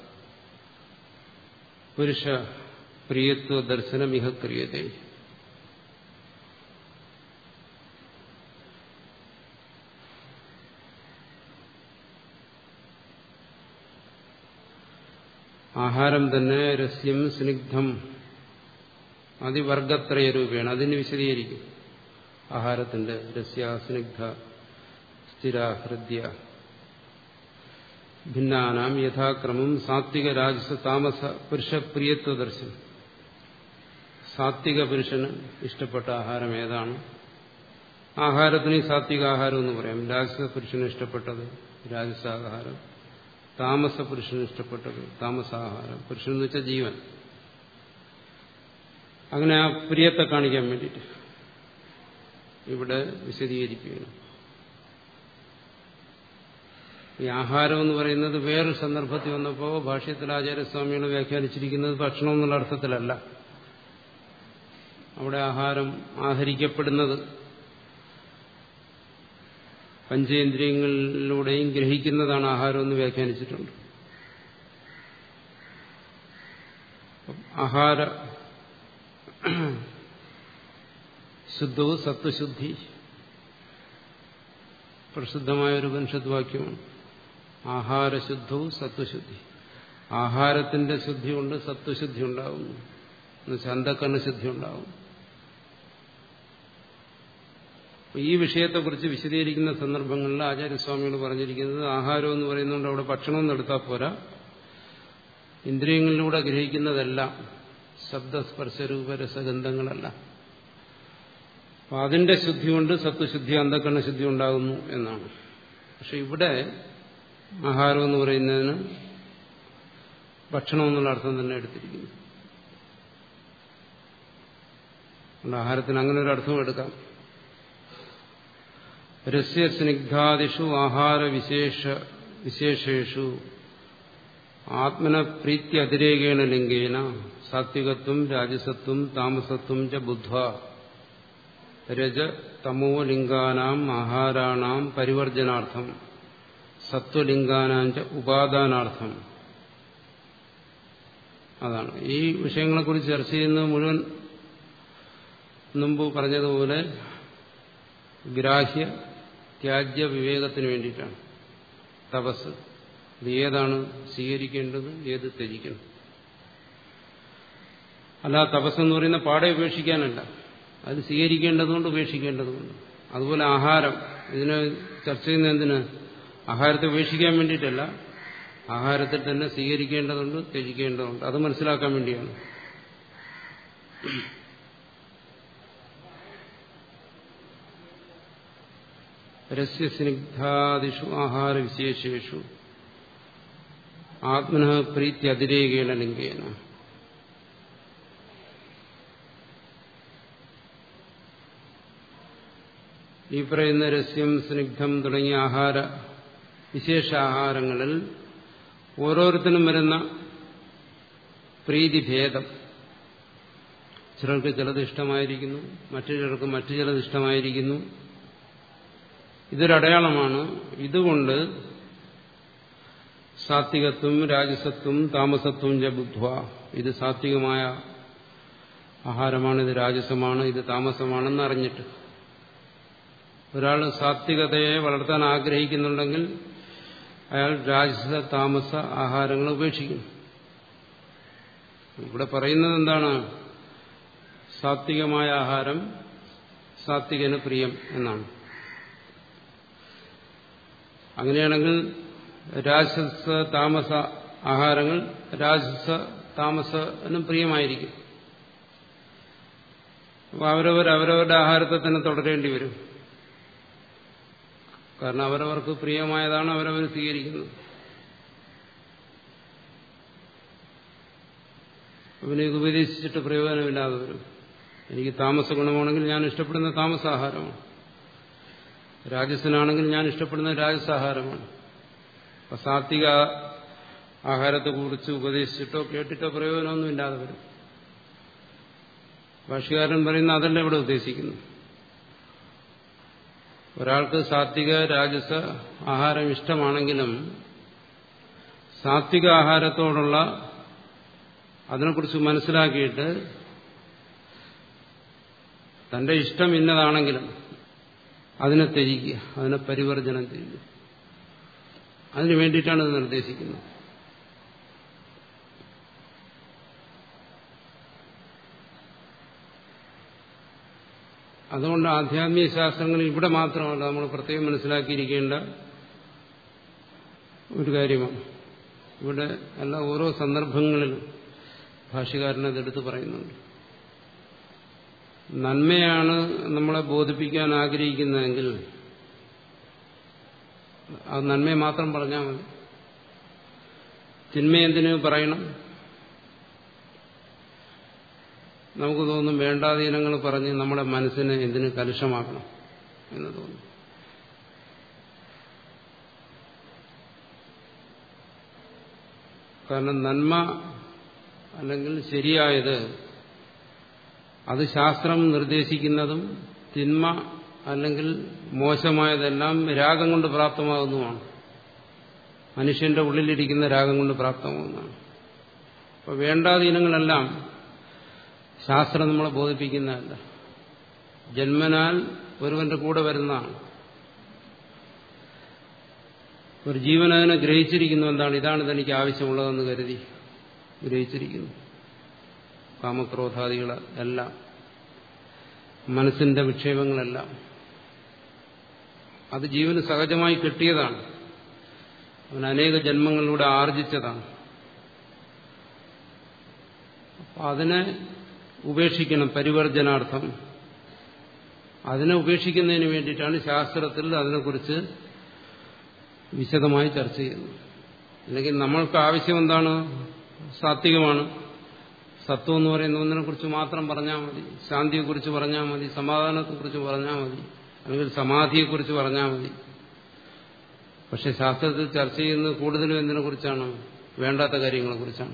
പുരുഷ പ്രിയത്വ ദർശനമിഹ ക്രിയതേ ആഹാരം തന്നെ രസ്യം സ്നിഗ്ധം അതിവർഗത്രയ രൂപേണ അതിന് വിശദീകരിക്കും ആഹാരത്തിന്റെ രസ്യ സ്നിഗ്ധ സ്ഥിര ഹൃദ്യ ഭിന്നാനാം യഥാക്രമം സാത്വിക രാജസ താമസ പുരുഷ പ്രിയത്വ ദർശനം സാത്വിക പുരുഷന് ഇഷ്ടപ്പെട്ട ആഹാരം ഏതാണ് ആഹാരത്തിന് ഈ സാത്വിക ആഹാരം എന്ന് പറയാം രാജസ പുരുഷന് ഇഷ്ടപ്പെട്ടത് രാജസാഹാരം താമസ പുരുഷന് ഇഷ്ടപ്പെട്ടത് താമസാഹാരം പുരുഷൻ എന്ന് വെച്ചാൽ ജീവൻ അങ്ങനെ ആ പ്രിയത്തെ കാണിക്കാൻ വേണ്ടിയിട്ട് ഇവിടെ വിശദീകരിക്കുകയാണ് ഈ ആഹാരം എന്ന് പറയുന്നത് വേറൊരു സന്ദർഭത്തിൽ വന്നപ്പോൾ ഭാഷ്യത്തിൽ ആചാര്യസ്വാമികൾ വ്യാഖ്യാനിച്ചിരിക്കുന്നത് ഭക്ഷണം എന്നുള്ള അർത്ഥത്തിലല്ല അവിടെ ആഹാരം ആഹരിക്കപ്പെടുന്നത് പഞ്ചേന്ദ്രിയങ്ങളിലൂടെയും ഗ്രഹിക്കുന്നതാണ് ആഹാരം എന്ന് വ്യാഖ്യാനിച്ചിട്ടുണ്ട് ആഹാര ശുദ്ധവും സത്വശുദ്ധി പ്രസിദ്ധമായ ഒരു ഉപനിഷത്ത് വാക്യമാണ് ആഹാരശുദ്ധവും സത്വശുദ്ധി ആഹാരത്തിന്റെ ശുദ്ധി കൊണ്ട് സത്വശുദ്ധി ഉണ്ടാകുന്നു എന്നുവെച്ചാൽ അന്ധക്കണ്ണ ശുദ്ധി ഉണ്ടാകും ഈ വിഷയത്തെക്കുറിച്ച് വിശദീകരിക്കുന്ന സന്ദർഭങ്ങളിൽ ആചാര്യസ്വാമികൾ പറഞ്ഞിരിക്കുന്നത് ആഹാരം എന്ന് പറയുന്നതുകൊണ്ട് അവിടെ ഭക്ഷണം എടുത്താൽ പോരാ ഇന്ദ്രിയങ്ങളിലൂടെ ഗ്രഹിക്കുന്നതെല്ലാം ശബ്ദസ്പർശരൂപ രസഗന്ധങ്ങളല്ല അപ്പം അതിന്റെ ശുദ്ധി കൊണ്ട് സത്വശുദ്ധി അന്ധക്കണ്ണ ശുദ്ധി ഉണ്ടാകുന്നു എന്നാണ് പക്ഷെ ഇവിടെ ആഹാരം എന്ന് പറയുന്നതിന് ഭക്ഷണം എന്നുള്ള അർത്ഥം തന്നെ എടുത്തിരിക്കുന്നു ആഹാരത്തിന് അങ്ങനെ ഒരു അർത്ഥം എടുക്കാം രസ്യസ്നിഗ്ധാദിഷു ആഹാരവിശേഷ വിശേഷേഷു ആത്മന പ്രീത്തി അതിരേകേണ ലിംഗേന സാത്വികത്വം രാജസത്വം താമസത്വം ച ബുദ്ധ രജ തമോ ലിംഗാനാം ആഹാരാണാം പരിവർജനാർത്ഥം സത്വലിംഗാനാം ച ഉപാദാനാർത്ഥം അതാണ് ഈ വിഷയങ്ങളെക്കുറിച്ച് ചർച്ച ചെയ്യുന്നത് മുഴുവൻ മുമ്പ് പറഞ്ഞതുപോലെ ഗ്രാഹ്യ ത്യാജ്യ വിവേകത്തിന് വേണ്ടിയിട്ടാണ് തപസ് ഇത് ഏതാണ് സ്വീകരിക്കേണ്ടത് ഏത് ത്യജിക്കണം അല്ല തപസ് എന്ന് പറയുന്ന പാടെ ഉപേക്ഷിക്കാനല്ല അത് സ്വീകരിക്കേണ്ടതുകൊണ്ട് ഉപേക്ഷിക്കേണ്ടതുകൊണ്ട് അതുപോലെ ആഹാരം ഇതിനെ ചർച്ച ചെയ്യുന്ന എന്തിന് ആഹാരത്തെ ഉപേക്ഷിക്കാൻ വേണ്ടിയിട്ടല്ല ആഹാരത്തിൽ തന്നെ സ്വീകരിക്കേണ്ടതുണ്ട് ത്യജിക്കേണ്ടതുണ്ട് അത് മനസ്സിലാക്കാൻ വേണ്ടിയാണ് രസ്യസ്നിഗ്ധാദിഷു ആഹാരവിശേഷേഷു ആത്മന പ്രീത്തി അതിരേകേണ ലിംഗേന ഈ പറയുന്ന രസ്യം സ്നിഗ്ധം തുടങ്ങിയ ആഹാര വിശേഷാഹാരങ്ങളിൽ ഓരോരുത്തരും വരുന്ന പ്രീതിഭേദം ചിലർക്ക് ചിലത് ഇഷ്ടമായിരിക്കുന്നു മറ്റു ചിലർക്ക് മറ്റു ചിലത് ഇഷ്ടമായിരിക്കുന്നു ഇതൊരടയാളമാണ് ഇതുകൊണ്ട് സാത്വികത്വം രാജസത്വം താമസത്വം ച ബുദ്ധ്വ ഇത് സാത്വികമായ ആഹാരമാണ് ഇത് രാജസമാണ് ഇത് താമസമാണെന്ന് അറിഞ്ഞിട്ട് ഒരാൾ സാത്വികതയെ വളർത്താൻ ആഗ്രഹിക്കുന്നുണ്ടെങ്കിൽ അയാൾ രാജസ താമസ ആഹാരങ്ങൾ ഉപേക്ഷിക്കും ഇവിടെ പറയുന്നത് എന്താണ് സാത്വികമായ ആഹാരം സാത്വികന് പ്രിയം എന്നാണ് അങ്ങനെയാണെങ്കിൽ രാജസ താമസ ആഹാരങ്ങൾ രാജസ താമസനും പ്രിയമായിരിക്കും അപ്പോൾ അവരവർ അവരവരുടെ ആഹാരത്തെ തന്നെ തുടരേണ്ടി വരും കാരണം അവരവർക്ക് പ്രിയമായതാണ് അവരവർ സ്വീകരിക്കുന്നത് അവനെ ഇത് ഉപദേശിച്ചിട്ട് പ്രയോജനമില്ലാതെ വരും എനിക്ക് താമസ ഗുണമാണെങ്കിൽ ഞാൻ ഇഷ്ടപ്പെടുന്ന താമസാഹാരമാണ് രാജസനാണെങ്കിൽ ഞാൻ ഇഷ്ടപ്പെടുന്ന രാജസാഹാരമാണ് അപ്പൊ സാത്വിക ആഹാരത്തെക്കുറിച്ച് ഉപദേശിച്ചിട്ടോ കേട്ടിട്ടോ പ്രയോജനമൊന്നും ഇല്ലാതെ വരും ഭാഷകാരൻ പറയുന്ന അതല്ല ഇവിടെ ഉദ്ദേശിക്കുന്നു ഒരാൾക്ക് സാത്വിക രാജസ ആഹാരം ഇഷ്ടമാണെങ്കിലും സാത്വിക ആഹാരത്തോടുള്ള അതിനെക്കുറിച്ച് മനസ്സിലാക്കിയിട്ട് തന്റെ ഇഷ്ടം ഇന്നതാണെങ്കിലും അതിനെ ത്യജിക്കുക അതിനെ പരിവർജനം ചെയ്യുക അതിനു വേണ്ടിയിട്ടാണ് ഇത് നിർദ്ദേശിക്കുന്നത് അതുകൊണ്ട് ആധ്യാത്മിക ശാസ്ത്രങ്ങൾ ഇവിടെ മാത്രമല്ല നമ്മൾ പ്രത്യേകം മനസ്സിലാക്കിയിരിക്കേണ്ട ഒരു കാര്യമാണ് ഇവിടെ എല്ലാ ഓരോ സന്ദർഭങ്ങളിലും ഭാഷ്യകാരൻ അതെടുത്ത് പറയുന്നുണ്ട് നന്മയാണ് നമ്മളെ ബോധിപ്പിക്കാൻ ആഗ്രഹിക്കുന്നതെങ്കിൽ അത് നന്മയെ മാത്രം പറഞ്ഞാൽ മതി തിന്മയെന്തിനു പറയണം നമുക്ക് തോന്നും വേണ്ടാതീനങ്ങൾ പറഞ്ഞ് നമ്മുടെ മനസ്സിനെ എന്തിനു കലുഷമാക്കണം എന്ന് തോന്നും കാരണം നന്മ അല്ലെങ്കിൽ ശരിയായത് അത് ശാസ്ത്രം നിർദ്ദേശിക്കുന്നതും തിന്മ അല്ലെങ്കിൽ മോശമായതെല്ലാം രാഗം കൊണ്ട് പ്രാപ്തമാകുന്നതുമാണ് മനുഷ്യന്റെ ഉള്ളിലിരിക്കുന്ന രാഗം കൊണ്ട് പ്രാപ്തമാകുന്നതാണ് അപ്പോൾ വേണ്ടാതീനങ്ങളെല്ലാം ശാസ്ത്രം നമ്മളെ ബോധിപ്പിക്കുന്നതല്ല ജന്മനാൽ ഒരുവന്റെ കൂടെ വരുന്നതാണ് ഒരു ജീവൻ അതിനെ ഗ്രഹിച്ചിരിക്കുന്നു എന്താണ് ഇതാണ് തനിക്ക് ആവശ്യമുള്ളതെന്ന് കരുതി ഗ്രഹിച്ചിരിക്കുന്നു കാമക്രോധാദികൾ എല്ലാം മനസ്സിന്റെ വിക്ഷേപങ്ങളെല്ലാം അത് ജീവന് സഹജമായി കിട്ടിയതാണ് അവൻ അനേക ജന്മങ്ങളിലൂടെ ആർജിച്ചതാണ് അപ്പൊ അതിനെ ഉപേക്ഷിക്കണം പരിവർജനാർത്ഥം അതിനെ ഉപേക്ഷിക്കുന്നതിന് വേണ്ടിയിട്ടാണ് ശാസ്ത്രത്തിൽ അതിനെക്കുറിച്ച് വിശദമായി ചർച്ച ചെയ്യുന്നത് അല്ലെങ്കിൽ നമ്മൾക്ക് ആവശ്യം എന്താണ് സാത്വികമാണ് സത്വം എന്ന് പറയുന്ന ഒന്നിനെ കുറിച്ച് മാത്രം പറഞ്ഞാൽ മതി ശാന്തിയെക്കുറിച്ച് പറഞ്ഞാൽ മതി സമാധാനത്തെക്കുറിച്ച് പറഞ്ഞാൽ മതി അല്ലെങ്കിൽ സമാധിയെക്കുറിച്ച് പറഞ്ഞാൽ മതി പക്ഷെ ശാസ്ത്രത്തിൽ ചർച്ച ചെയ്യുന്നത് കൂടുതലും എന്തിനെ കുറിച്ചാണ് വേണ്ടാത്ത കാര്യങ്ങളെക്കുറിച്ചാണ്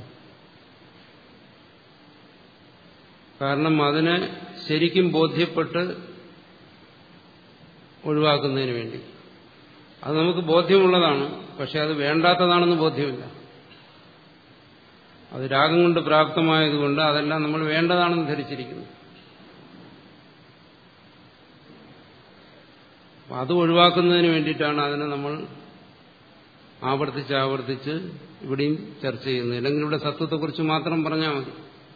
കാരണം അതിനെ ശരിക്കും ബോധ്യപ്പെട്ട് ഒഴിവാക്കുന്നതിന് വേണ്ടി അത് നമുക്ക് ബോധ്യമുള്ളതാണ് പക്ഷെ അത് വേണ്ടാത്തതാണെന്ന് ബോധ്യമില്ല അത് രാഗം കൊണ്ട് പ്രാപ്തമായതുകൊണ്ട് അതെല്ലാം നമ്മൾ വേണ്ടതാണെന്ന് ധരിച്ചിരിക്കുന്നു അത് ഒഴിവാക്കുന്നതിന് വേണ്ടിയിട്ടാണ് അതിനെ നമ്മൾ ആവർത്തിച്ച് ആവർത്തിച്ച് ഇവിടെയും ചർച്ച ചെയ്യുന്നത് അല്ലെങ്കിൽ ഇവിടെ സത്വത്തെക്കുറിച്ച് മാത്രം പറഞ്ഞാൽ മതി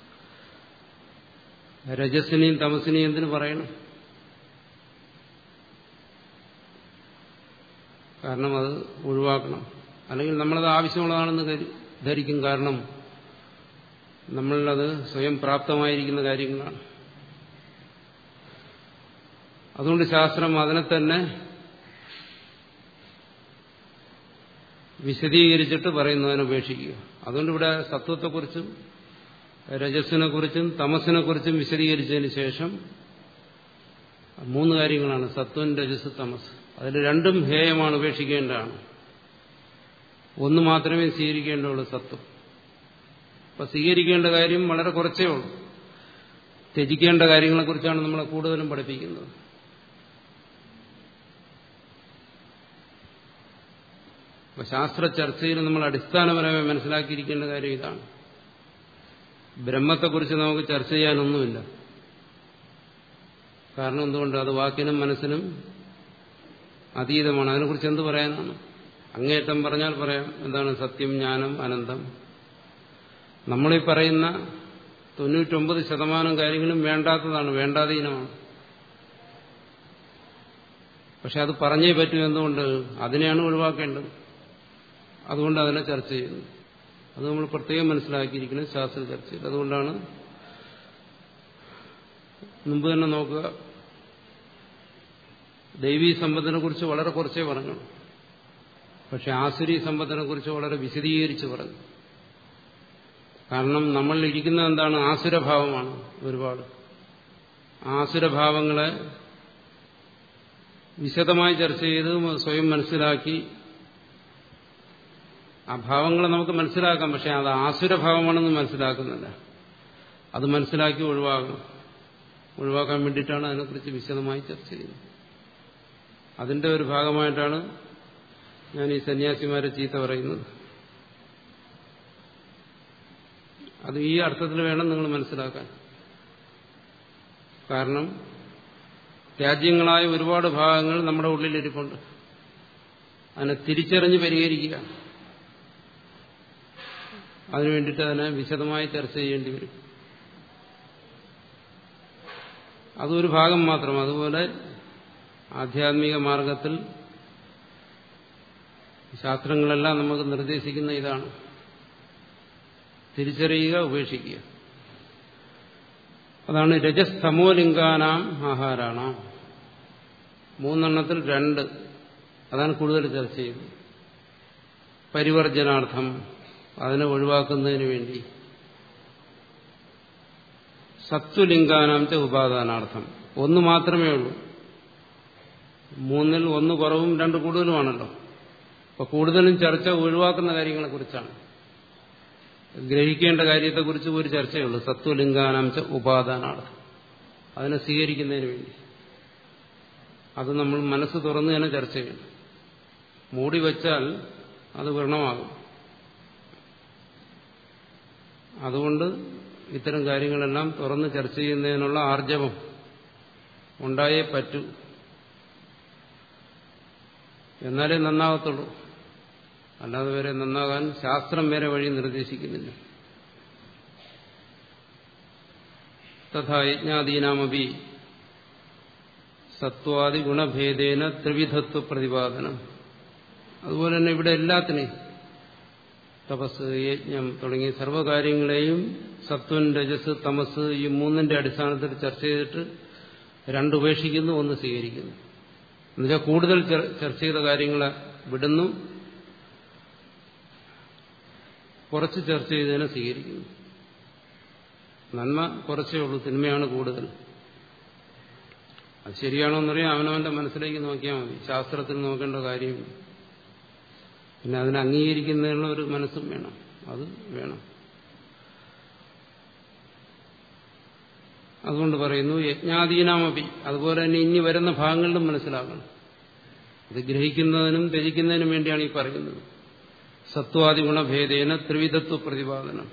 രജസിനെയും തമസിനെയും എന്തിനു പറയണം കാരണം അത് ഒഴിവാക്കണം അല്ലെങ്കിൽ നമ്മളത് ആവശ്യമുള്ളതാണെന്ന് ധരിക്കും കാരണം നമ്മളത് സ്വയം പ്രാപ്തമായിരിക്കുന്ന കാര്യങ്ങളാണ് അതുകൊണ്ട് ശാസ്ത്രം അതിനെ തന്നെ വിശദീകരിച്ചിട്ട് പറയുന്നതിനെ ഉപേക്ഷിക്കുക അതുകൊണ്ട് ഇവിടെ സത്വത്തെക്കുറിച്ചും രജസ്സിനെക്കുറിച്ചും തമസിനെക്കുറിച്ചും വിശദീകരിച്ചതിന് ശേഷം മൂന്ന് കാര്യങ്ങളാണ് സത്വം രജസ് തമസ് അതിൽ രണ്ടും ഹേയമാണ് ഉപേക്ഷിക്കേണ്ടതാണ് ഒന്ന് മാത്രമേ സ്വീകരിക്കേണ്ടുള്ളൂ സത്വം അപ്പൊ സ്വീകരിക്കേണ്ട കാര്യം വളരെ കുറച്ചേ ഉള്ളൂ ത്യജിക്കേണ്ട കാര്യങ്ങളെക്കുറിച്ചാണ് നമ്മളെ കൂടുതലും പഠിപ്പിക്കുന്നത് അപ്പൊ ശാസ്ത്ര ചർച്ചയിൽ നമ്മൾ അടിസ്ഥാനപരമായി മനസ്സിലാക്കിയിരിക്കേണ്ട കാര്യം ഇതാണ് ബ്രഹ്മത്തെക്കുറിച്ച് നമുക്ക് ചർച്ച ചെയ്യാനൊന്നുമില്ല കാരണം എന്തുകൊണ്ട് അത് വാക്കിനും മനസ്സിനും അതീതമാണ് അതിനെക്കുറിച്ച് എന്ത് പറയാനാണ് അങ്ങേറ്റം പറഞ്ഞാൽ പറയാം എന്താണ് സത്യം ജ്ഞാനം അനന്തം നമ്മളീ പറയുന്ന തൊണ്ണൂറ്റൊമ്പത് ശതമാനം കാര്യങ്ങളും വേണ്ടാത്തതാണ് വേണ്ടാതീനമാണ് പക്ഷെ അത് പറഞ്ഞേ പറ്റൂ എന്തുകൊണ്ട് അതിനെയാണ് ഒഴിവാക്കേണ്ടത് അതുകൊണ്ട് അതിനെ ചർച്ച ചെയ്യുന്നു അത് നമ്മൾ പ്രത്യേകം മനസ്സിലാക്കിയിരിക്കുന്നത് ശാസ്ത്ര ചർച്ചയിൽ അതുകൊണ്ടാണ് മുമ്പ് തന്നെ നോക്കുക ദൈവീ സമ്പത്തിനെ കുറിച്ച് വളരെ കുറച്ചേ പറഞ്ഞു പക്ഷെ ആസുരി സമ്പത്തിനെ കുറിച്ച് വളരെ വിശദീകരിച്ച് പറഞ്ഞു കാരണം നമ്മൾ ഇരിക്കുന്ന എന്താണ് ആസുരഭാവമാണ് ഒരുപാട് ആസുരഭാവങ്ങളെ വിശദമായി ചർച്ച ചെയ്ത് സ്വയം മനസ്സിലാക്കി ആ ഭാവങ്ങളെ നമുക്ക് മനസ്സിലാക്കാം പക്ഷെ അത് ആസുരഭാവമാണെന്ന് മനസ്സിലാക്കുന്നില്ല അത് മനസ്സിലാക്കി ഒഴിവാക്കണം ഒഴിവാക്കാൻ വേണ്ടിയിട്ടാണ് അതിനെക്കുറിച്ച് വിശദമായി ചർച്ച ചെയ്യുന്നത് അതിന്റെ ഒരു ഭാഗമായിട്ടാണ് ഞാൻ ഈ സന്യാസിമാരെ ചീത്ത പറയുന്നത് അത് ഈ അർത്ഥത്തിൽ വേണം നിങ്ങൾ മനസ്സിലാക്കാൻ കാരണം രാജ്യങ്ങളായ ഒരുപാട് ഭാഗങ്ങൾ നമ്മുടെ ഉള്ളിലിരിപ്പുണ്ട് അതിനെ തിരിച്ചറിഞ്ഞ് പരിഹരിക്കുക അതിനു വേണ്ടിയിട്ട് അതിനെ വിശദമായി ചർച്ച ചെയ്യേണ്ടി വരും അതൊരു ഭാഗം മാത്രം അതുപോലെ ആധ്യാത്മിക മാർഗത്തിൽ ശാസ്ത്രങ്ങളെല്ലാം നമുക്ക് നിർദ്ദേശിക്കുന്ന ഇതാണ് തിരിച്ചറിയുക ഉപേക്ഷിക്കുക അതാണ് രജസ്തമോലിംഗാനാം ആഹാരാണ് മൂന്നെണ്ണത്തിൽ രണ്ട് അതാണ് കൂടുതൽ ചർച്ച ചെയ്യുന്നത് പരിവർജനാർത്ഥം അതിനെ ഒഴിവാക്കുന്നതിന് വേണ്ടി സത്വലിംഗാനാംച്ച ഉപാദാനാർത്ഥം ഒന്ന് മാത്രമേ ഉള്ളൂ മൂന്നിൽ ഒന്ന് കുറവും രണ്ട് കൂടുതലുമാണല്ലോ അപ്പൊ കൂടുതലും ചർച്ച ഒഴിവാക്കുന്ന കാര്യങ്ങളെക്കുറിച്ചാണ് ഗ്രഹിക്കേണ്ട കാര്യത്തെക്കുറിച്ച് ഒരു ചർച്ചയുള്ളൂ സത്വലിംഗാനാംച്ച ഉപാദാനാർത്ഥം അതിനെ സ്വീകരിക്കുന്നതിന് വേണ്ടി അത് നമ്മൾ മനസ്സ് തുറന്ന് തന്നെ ചർച്ച ചെയ്യണം മൂടി വച്ചാൽ അത് വ്രണമാകും അതുകൊണ്ട് ഇത്തരം കാര്യങ്ങളെല്ലാം തുറന്ന് ചർച്ച ചെയ്യുന്നതിനുള്ള ആർജവം ഉണ്ടായേ പറ്റൂ എന്നാലേ നന്നാകത്തുള്ളൂ അല്ലാതെ വരെ നന്നാകാൻ ശാസ്ത്രം വരെ വഴി നിർദ്ദേശിക്കുന്നില്ല തഥാ യജ്ഞാദീനാമപി സത്വാദി ഗുണഭേദേന ത്രിവിധത്വ പ്രതിപാദനം അതുപോലെ തന്നെ ഇവിടെ എല്ലാത്തിനെയും തപസ് യജ്ഞം തുടങ്ങിയ സർവ്വകാര്യങ്ങളെയും സത്വൻ രജസ് തമസ് ഈ മൂന്നിന്റെ അടിസ്ഥാനത്തിൽ ചർച്ച ചെയ്തിട്ട് രണ്ടുപേക്ഷിക്കുന്നു ഒന്ന് സ്വീകരിക്കുന്നു എന്നുവെച്ചാൽ കൂടുതൽ ചർച്ച ചെയ്ത കാര്യങ്ങളെ വിടുന്നു കുറച്ച് ചർച്ച ചെയ്തതിനെ സ്വീകരിക്കുന്നു നന്മ കുറച്ചേ ഉള്ളൂ തിന്മയാണ് കൂടുതൽ അത് ശരിയാണോ എന്നറിയാം അവനവന്റെ മനസ്സിലേക്ക് നോക്കിയാൽ മതി ശാസ്ത്രത്തിൽ നോക്കേണ്ട കാര്യമില്ല പിന്നെ അതിനെ അംഗീകരിക്കുന്നതിനുള്ള ഒരു മനസ്സും വേണം അത് വേണം അതുകൊണ്ട് പറയുന്നു യജ്ഞാധീനാമപി അതുപോലെ തന്നെ ഇനി വരുന്ന ഭാഗങ്ങളിലും മനസ്സിലാക്കണം ഇത് ഗ്രഹിക്കുന്നതിനും ത്യജിക്കുന്നതിനും വേണ്ടിയാണ് ഈ പറയുന്നത് സത്വാദി ഗുണഭേദേന ത്രിവിധത്വ പ്രതിപാദനം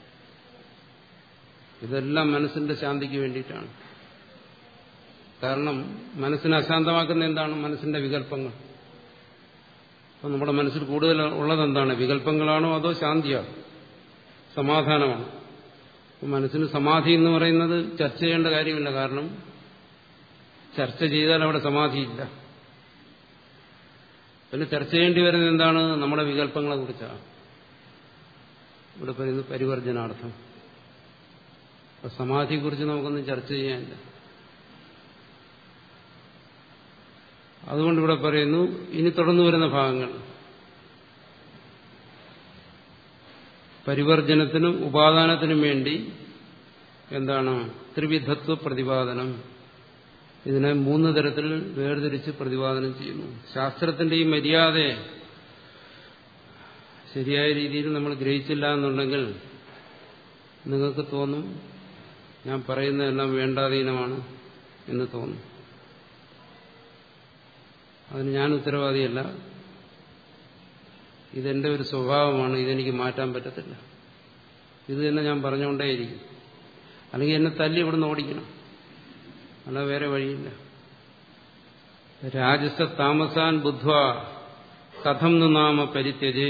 ഇതെല്ലാം മനസ്സിന്റെ ശാന്തിക്ക് വേണ്ടിയിട്ടാണ് കാരണം മനസ്സിനെ അശാന്തമാക്കുന്ന എന്താണ് മനസ്സിന്റെ വികല്പങ്ങൾ അപ്പം നമ്മുടെ മനസ്സിൽ കൂടുതൽ ഉള്ളതെന്താണ് വികല്പങ്ങളാണോ അതോ ശാന്തിയാണോ സമാധാനമാണ് മനസ്സിന് സമാധി എന്ന് പറയുന്നത് ചർച്ച ചെയ്യേണ്ട കാര്യമില്ല കാരണം ചർച്ച ചെയ്താൽ അവിടെ സമാധിയില്ല പിന്നെ ചർച്ച ചെയ്യേണ്ടി വരുന്നത് എന്താണ് നമ്മുടെ വികല്പങ്ങളെ കുറിച്ചാണ് ഇവിടെ പറയുന്നത് പരിവർജനാർത്ഥം അപ്പൊ സമാധിയെക്കുറിച്ച് നമുക്കൊന്നും ചർച്ച ചെയ്യാനില്ല അതുകൊണ്ട് ഇവിടെ പറയുന്നു ഇനി തുടർന്നു വരുന്ന ഭാഗങ്ങൾ പരിവർജനത്തിനും ഉപാദാനത്തിനും വേണ്ടി എന്താണ് ത്രിവിധത്വ പ്രതിപാദനം ഇതിനെ മൂന്ന് തരത്തിൽ വേർതിരിച്ച് പ്രതിപാദനം ചെയ്യുന്നു ശാസ്ത്രത്തിന്റെ ഈ മര്യാദയെ ശരിയായ രീതിയിൽ നമ്മൾ ഗ്രഹിച്ചില്ല എന്നുണ്ടെങ്കിൽ നിങ്ങൾക്ക് തോന്നും ഞാൻ പറയുന്നതെല്ലാം വേണ്ടാധീനമാണ് എന്ന് തോന്നും അതിന് ഞാൻ ഉത്തരവാദിയല്ല ഇതെന്റെ ഒരു സ്വഭാവമാണ് ഇതെനിക്ക് മാറ്റാൻ പറ്റത്തില്ല ഇത് തന്നെ ഞാൻ പറഞ്ഞുകൊണ്ടേയിരിക്കും അല്ലെങ്കിൽ എന്നെ തല്ലി ഇവിടുന്ന് ഓടിക്കണം അല്ല വേറെ വഴിയില്ല രാജസ താമസാൻ ബുദ്ധ്വ കഥം നാമ പരിത്യജേ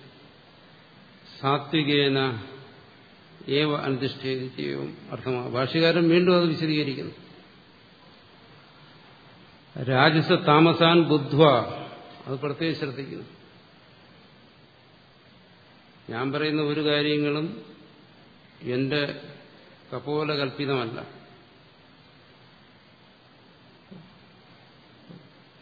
സാത്വികേന ഏവ അന്തിഷ്ഠേതിയും അർത്ഥമാണ് ഭാഷ്യകാരൻ വീണ്ടും അത് വിശദീകരിക്കുന്നു രാജസ താമസാൻ ബുദ്ധ്വ അത് പ്രത്യേകം ശ്രദ്ധിക്കുന്നു ഞാൻ പറയുന്ന ഒരു കാര്യങ്ങളും എന്റെ കപോല കൽപ്പിതമല്ല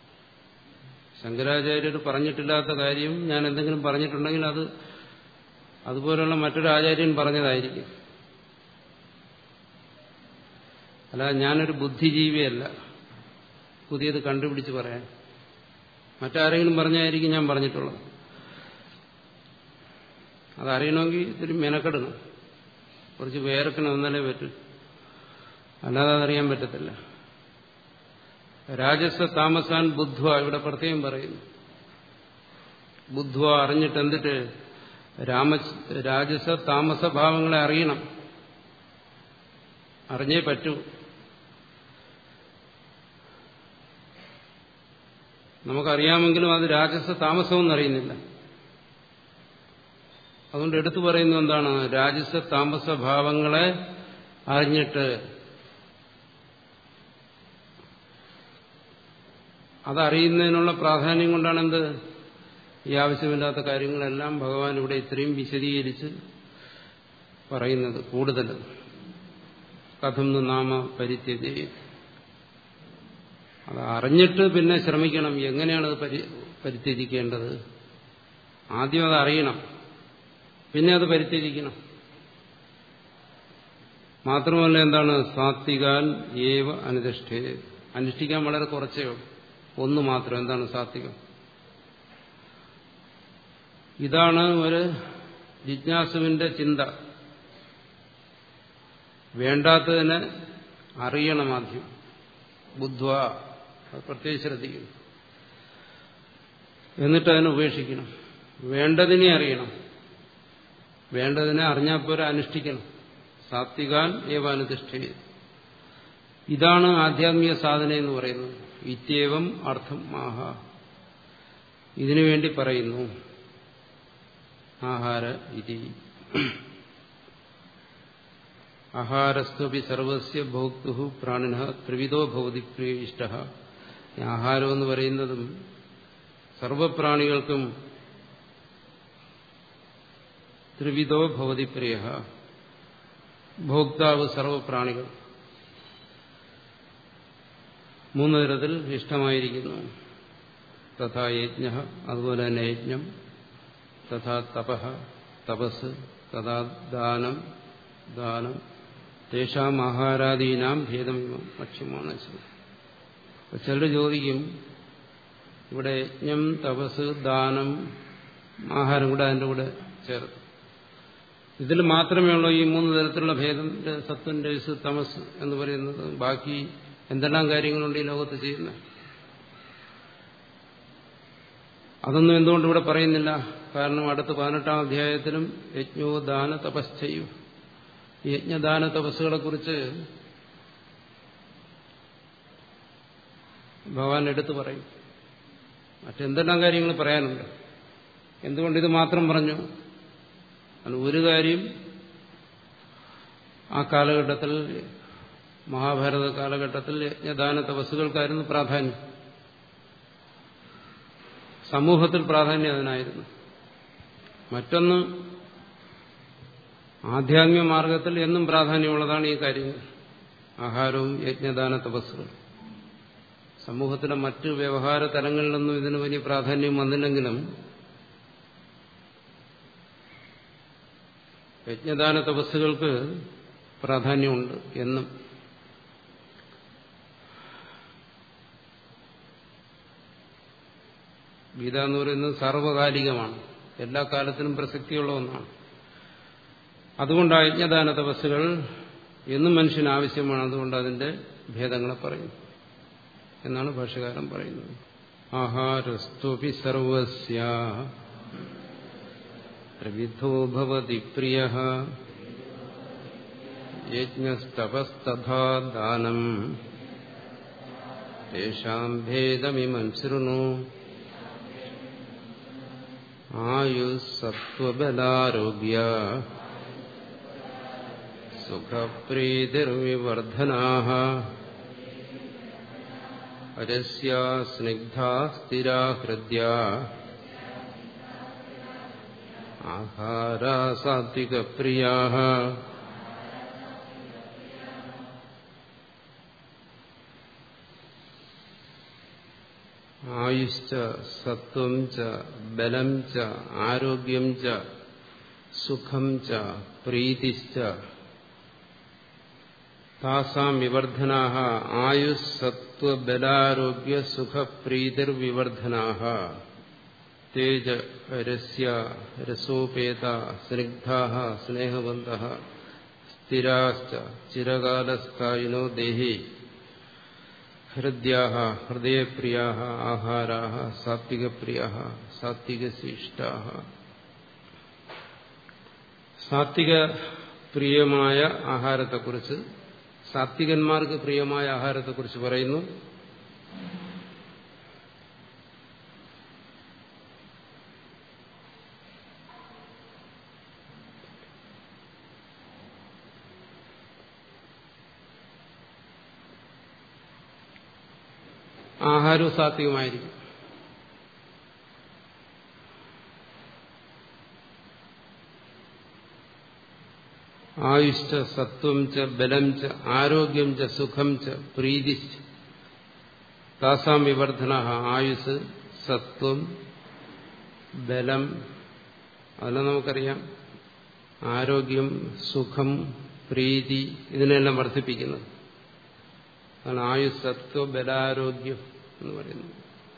ശങ്കരാചാര്യർ പറഞ്ഞിട്ടില്ലാത്ത കാര്യം ഞാൻ എന്തെങ്കിലും പറഞ്ഞിട്ടുണ്ടെങ്കിൽ അത് അതുപോലുള്ള മറ്റൊരു ആചാര്യൻ പറഞ്ഞതായിരിക്കും അല്ല ഞാനൊരു ബുദ്ധിജീവിയല്ല പുതിയത് കണ്ടുപിടിച്ച് പറയാൻ മറ്റാരെങ്കിലും പറഞ്ഞായിരിക്കും ഞാൻ പറഞ്ഞിട്ടുള്ളത് അതറിയണമെങ്കിൽ ഇത്തിരി മെനക്കെടണം കുറച്ച് വേർക്കണം എന്നാലേ പറ്റും അല്ലാതെ അതറിയാൻ പറ്റത്തില്ല രാജസ താമസാൻ ബുദ്ധ്വ ഇവിടെ പ്രത്യേകം പറയുന്നു ബുദ്ധ്വ അറിഞ്ഞിട്ട് എന്തിട്ട് രാമ രാജസ താമസ ഭാവങ്ങളെ അറിയണം അറിഞ്ഞേ പറ്റൂ നമുക്കറിയാമെങ്കിലും അത് രാജസ താമസമെന്ന് അറിയുന്നില്ല അതുകൊണ്ട് എടുത്തു പറയുന്നത് എന്താണ് രാജസ താമസ ഭാവങ്ങളെ അറിഞ്ഞിട്ട് അതറിയുന്നതിനുള്ള പ്രാധാന്യം കൊണ്ടാണ് എന്ത് ഈ ആവശ്യമില്ലാത്ത കാര്യങ്ങളെല്ലാം ഭഗവാൻ ഇവിടെ ഇത്രയും വിശദീകരിച്ച് പറയുന്നത് കൂടുതൽ കഥം നാമ പരിത്യതി അത് അറിഞ്ഞിട്ട് പിന്നെ ശ്രമിക്കണം എങ്ങനെയാണ് അത് പരി പരിത്യജിക്കേണ്ടത് ആദ്യം അത് അറിയണം പിന്നെ അത് പരിത്യജിക്കണം മാത്രമല്ല എന്താണ് സാത്വികാൻ ഏവ അനുഷ്ഠേ അനുഷ്ഠിക്കാൻ വളരെ കുറച്ചേ ഉള്ളൂ ഒന്ന് മാത്രം എന്താണ് സാത്വികം ഇതാണ് ഒരു ജിജ്ഞാസുവിന്റെ ചിന്ത വേണ്ടാത്തതിനെ അറിയണം ആദ്യം ബുദ്ധ്വ അത് പ്രത്യേകിച്ച് ശ്രദ്ധിക്കണം എന്നിട്ട് അതിനെ ഉപേക്ഷിക്കണം വേണ്ടതിനെ അറിയണം വേണ്ടതിനെ അറിഞ്ഞാൽ പോരെ അനുഷ്ഠിക്കണം സാത്വികാൻ ഏവാനുതിഷ്ഠ ഇതാണ് ആധ്യാത്മിക സാധന എന്ന് പറയുന്നത് ഇത്യവം അർത്ഥം ആഹ ഇതിനു വേണ്ടി പറയുന്നു ആഹാര ഇതി ആഹാരസ്ത്വപി സർവസ്യ ഭോക്തു പ്രാണിന ത്രിവിധോ ഭവതി പ്രിയ ഇഷ്ട ആഹാരം എന്ന് പറയുന്നതും സർവപ്രാണികൾക്കും ത്രിവിധോ ഭവതി പ്രിയ ഭോക്താവ് സർവപ്രാണികൾ മൂന്ന് തരത്തിൽ ഇഷ്ടമായിരിക്കുന്നു തഥാ യജ്ഞ അതുപോലെ തന്നെ യജ്ഞം തഥാ തപ തപസ് തഥാ ദാനം ദാനം തേഷാം ആഹാരാദീനാം ഭേദമിമം ലക്ഷ്യമാണ് ചിലർ ചോദിക്കും ഇവിടെ യജ്ഞം തപസ് ദാനം ആഹാരം കൂടെ അതിൻ്റെ കൂടെ ചേർത്ത് ഇതിൽ മാത്രമേ ഉള്ളൂ ഈ മൂന്ന് തരത്തിലുള്ള ഭേദം സത്വം രജസ് തമസ് എന്ന് പറയുന്നത് ബാക്കി എന്തെല്ലാം കാര്യങ്ങളുണ്ട് ഈ ലോകത്ത് ചെയ്യുന്നത് അതൊന്നും എന്തുകൊണ്ട് ഇവിടെ പറയുന്നില്ല കാരണം അടുത്ത പതിനെട്ടാം അധ്യായത്തിലും യജ്ഞോ ദാന തപശ്ചയും യജ്ഞദാന തപസ്സുകളെ കുറിച്ച് ഭഗവാൻ എടുത്തു പറയും മറ്റെന്തെല്ലാം കാര്യങ്ങൾ പറയാനുണ്ട് എന്തുകൊണ്ട് ഇത് മാത്രം പറഞ്ഞു അത് ഒരു കാര്യം ആ കാലഘട്ടത്തിൽ മഹാഭാരത കാലഘട്ടത്തിൽ യജ്ഞദാന തപസ്സുകൾക്കായിരുന്നു പ്രാധാന്യം സമൂഹത്തിൽ പ്രാധാന്യം അതിനായിരുന്നു മറ്റൊന്ന് ആധ്യാത്മിക മാർഗത്തിൽ എന്നും പ്രാധാന്യമുള്ളതാണ് ഈ കാര്യങ്ങൾ ആഹാരവും യജ്ഞദാന തപസ്സുകൾ സമൂഹത്തിലെ മറ്റ് വ്യവഹാര തലങ്ങളിലൊന്നും ഇതിന് വലിയ പ്രാധാന്യം വന്നില്ലെങ്കിലും യജ്ഞദാന തപസ്സുകൾക്ക് പ്രാധാന്യമുണ്ട് എന്നും ഗീത എന്ന് പറയുന്നത് സാർവകാലികമാണ് എല്ലാ കാലത്തിനും പ്രസക്തിയുള്ള ഒന്നാണ് അതുകൊണ്ട് ആ യജ്ഞദാന തപസ്സുകൾ എന്നും മനുഷ്യന് ആവശ്യമാണ് അതുകൊണ്ട് അതിന്റെ ഭേദങ്ങളെ പറയുന്നു എന്നാണ് ഭാഷകാരൻ പറയുന്നത് ആഹാരസ്തുപി സർവസ്യ ത്രിവിധോ ഭവതി പ്രിയ യജ്ഞസ്തപസ്തഥാ ദാനം തേഷാം ഭേദമിമം ശൃണു ആയുസ്സത്വബലാരോഗ്യ സുഖപ്രീതിർവിവർധനാ അരസ്യാ സ്നിഗ്ധാ സ്ഥിരാ ഹൃദ്യ ആഹാരാ സാത്വികപ്രിയാ ആയുശ്ച സത്വം ച ബലം ച ആരോഗ്യം ച സുഖം ച പ്രീതിശ്ച താസാം വിവർധനാ ആയുസ്സത്വബലാരോഗ്യ സുഖപ്രീതിർവിവർധനാ തേജ രസ്യ രസോപേത സ്നിഗ്ധാ സ്നേഹവന്ത സ്ഥിരാശ്ച ചിരകാലസ്ഥായിനോ ദേഹി ഹൃദ്യാ ഹൃദയപ്രിയാ ആഹാരാ സാത്വികപ്രിയ സാത്വികശിഷ്ടാ സാത്വിക പ്രിയമായ ആഹാരത്തെക്കുറിച്ച് സാത്വികന്മാർക്ക് പ്രിയമായ ആഹാരത്തെക്കുറിച്ച് പറയുന്നു ആഹാരവും സാത്വികമായിരിക്കും ആയുശ്ച സത്വം ച ബലം ച ആരോഗ്യം ച സുഖം ച പ്രീതി താസാം വിവർധന ആയുസ് സത്വം ബലം അതെല്ലാം നമുക്കറിയാം ആരോഗ്യം സുഖം പ്രീതി ഇതിനെല്ലാം വർദ്ധിപ്പിക്കുന്നത് അതാണ് ആയുസ് സത്വ ബലാരോഗ്യം എന്ന് പറയുന്നത്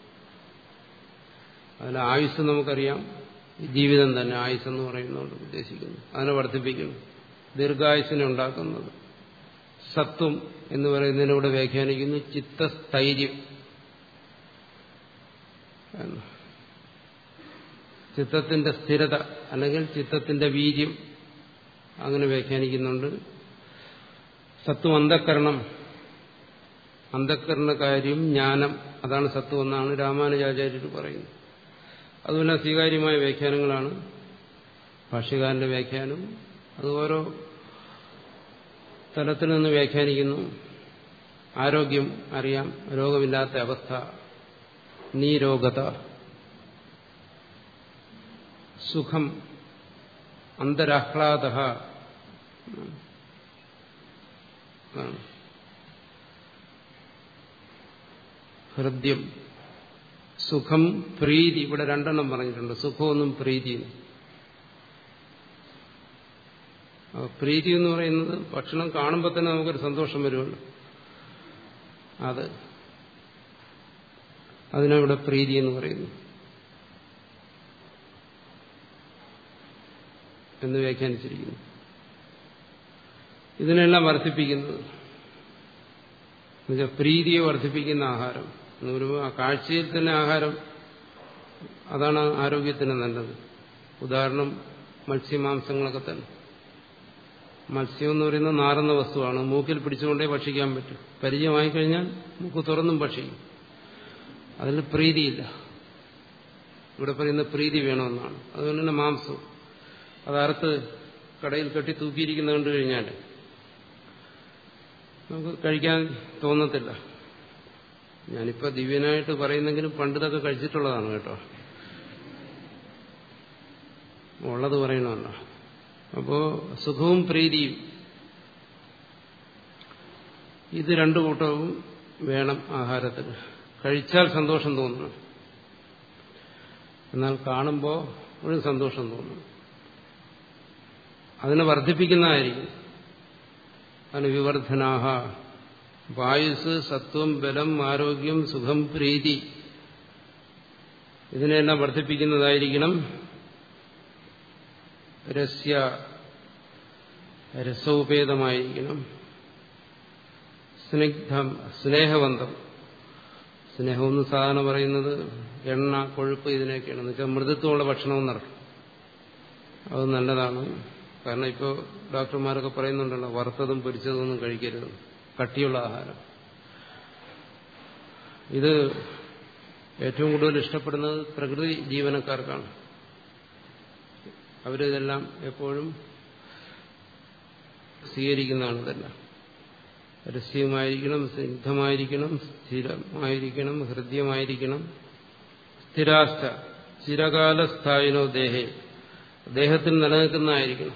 അതിൽ ആയുസ് നമുക്കറിയാം ജീവിതം തന്നെ ആയുസ് എന്ന് പറയുന്നതുകൊണ്ട് ഉദ്ദേശിക്കുന്നു അതിനെ വർദ്ധിപ്പിക്കുന്നു ദീർഘായുസിനെ ഉണ്ടാക്കുന്നത് സത്വം എന്ന് പറയുന്നതിനൂടെ വ്യാഖ്യാനിക്കുന്നു ചിത്തസ്ഥൈര്യം ചിത്തത്തിന്റെ സ്ഥിരത അല്ലെങ്കിൽ ചിത്തത്തിന്റെ വീര്യം അങ്ങനെ വ്യാഖ്യാനിക്കുന്നുണ്ട് സത്വം അന്ധക്കരണം അന്ധക്കരണ കാര്യം ജ്ഞാനം അതാണ് സത്വം എന്നാണ് രാമാനുജാചാര്യർ പറയുന്നത് അതുപോലെ സ്വീകാര്യമായ വ്യാഖ്യാനങ്ങളാണ് ഭാഷ്യകാരന്റെ വ്യാഖ്യാനം അത് ഓരോ തലത്തിൽ നിന്ന് വ്യാഖ്യാനിക്കുന്നു ആരോഗ്യം അറിയാം രോഗമില്ലാത്ത അവസ്ഥ നീരോഗത സുഖം അന്തരാഹ്ലാദ ഹൃദ്യം സുഖം പ്രീതി ഇവിടെ രണ്ടെണ്ണം പറഞ്ഞിട്ടുണ്ട് സുഖമൊന്നും പ്രീതിയും പ്രീതി എന്ന് പറയുന്നത് ഭക്ഷണം കാണുമ്പോൾ തന്നെ നമുക്കൊരു സന്തോഷം വരുമല്ലോ അത് അതിനവിടെ പ്രീതി എന്ന് പറയുന്നു എന്ന് വ്യാഖ്യാനിച്ചിരിക്കുന്നു ഇതിനെല്ലാം വർദ്ധിപ്പിക്കുന്നത് എന്നുവെച്ചാൽ പ്രീതിയെ വർദ്ധിപ്പിക്കുന്ന ആഹാരം എന്ന് പറയുമ്പോൾ ആ കാഴ്ചയിൽ തന്നെ ആഹാരം അതാണ് ആരോഗ്യത്തിന് നല്ലത് ഉദാഹരണം മത്സ്യമാംസങ്ങളൊക്കെ തന്നെ മത്സ്യം എന്ന് പറയുന്നത് നാറുന്ന വസ്തുവാണ് മൂക്കിൽ പിടിച്ചുകൊണ്ടേ ഭക്ഷിക്കാൻ പറ്റും പരിചയമായി കഴിഞ്ഞാൽ മൂക്ക് തുറന്നും ഭക്ഷിക്കും അതിൽ പ്രീതിയില്ല ഇവിടെ പറയുന്ന പ്രീതി വേണമെന്നാണ് അതുകൊണ്ട് തന്നെ മാംസം അത് അറുത്ത് കടയിൽ കെട്ടി തൂക്കിയിരിക്കുന്ന കണ്ടു കഴിഞ്ഞാൽ നമുക്ക് കഴിക്കാൻ തോന്നത്തില്ല ഞാനിപ്പോൾ ദിവ്യനായിട്ട് പറയുന്നെങ്കിലും പണ്ടിതൊക്കെ കഴിച്ചിട്ടുള്ളതാണ് കേട്ടോ ഉള്ളത് പറയണമല്ല അപ്പോ സുഖവും പ്രീതിയും ഇത് രണ്ടു കൂട്ടവും വേണം ആഹാരത്തിൽ കഴിച്ചാൽ സന്തോഷം തോന്നണം എന്നാൽ കാണുമ്പോൾ ഒരു സന്തോഷം തോന്നണം അതിനെ വർദ്ധിപ്പിക്കുന്നതായിരിക്കും അതിന് വിവർധനാഹ വായുസ് സത്വം ബലം ആരോഗ്യം സുഖം പ്രീതി ഇതിനെല്ലാം വർദ്ധിപ്പിക്കുന്നതായിരിക്കണം രസ്യ രസോപേതമായിരിക്കണം സ്നിഗ്ധം സ്നേഹബന്ധം സ്നേഹമെന്ന് സാധാരണ പറയുന്നത് എണ്ണ കൊഴുപ്പ് ഇതിനൊക്കെയാണ് എന്ന് വെച്ചാൽ മൃദുത്വമുള്ള ഭക്ഷണം എന്നർത്ഥം അത് നല്ലതാണ് കാരണം ഇപ്പോൾ ഡോക്ടർമാരൊക്കെ പറയുന്നുണ്ടല്ലോ വറുത്തതും പൊരിച്ചതും ഒന്നും കഴിക്കരുത് കട്ടിയുള്ള ആഹാരം ഇത് ഏറ്റവും കൂടുതൽ ഇഷ്ടപ്പെടുന്നത് പ്രകൃതി ജീവനക്കാർക്കാണ് അവരിതെല്ലാം എപ്പോഴും സ്വീകരിക്കുന്നതാണ് ഇതെല്ലാം രസ്യമായിരിക്കണം സ്നിഗ്ധമായിരിക്കണം സ്ഥിരമായിരിക്കണം ഹൃദ്യമായിരിക്കണം സ്ഥിരാസ്ഥ ചിരകാലസ്ഥായിനോ ദേഹേ ദേഹത്തിൽ നിലനിൽക്കുന്നതായിരിക്കണം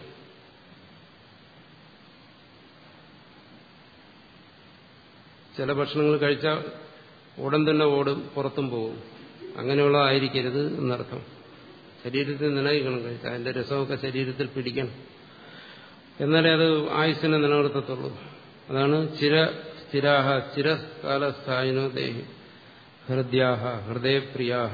ചില ഭക്ഷണങ്ങൾ കഴിച്ചാൽ ഉടൻ തന്നെ ഓടും പുറത്തും പോകും അങ്ങനെയുള്ളതായിരിക്കരുത് എന്നർത്ഥം ശരീരത്തിൽ നിലനിൽക്കണം കഴിച്ചാൽ അതിന്റെ രസമൊക്കെ ശരീരത്തിൽ പിടിക്കണം എന്നാലേ അത് ആയുസ്സിനെ നിലനിർത്തത്തുള്ളൂ അതാണ് ചിര സ്ഥിരാഹ ചിരകാലസ്ഥായിനോ ദേഹി ഹൃദ്യാഹ ഹൃദയപ്രിയാഹ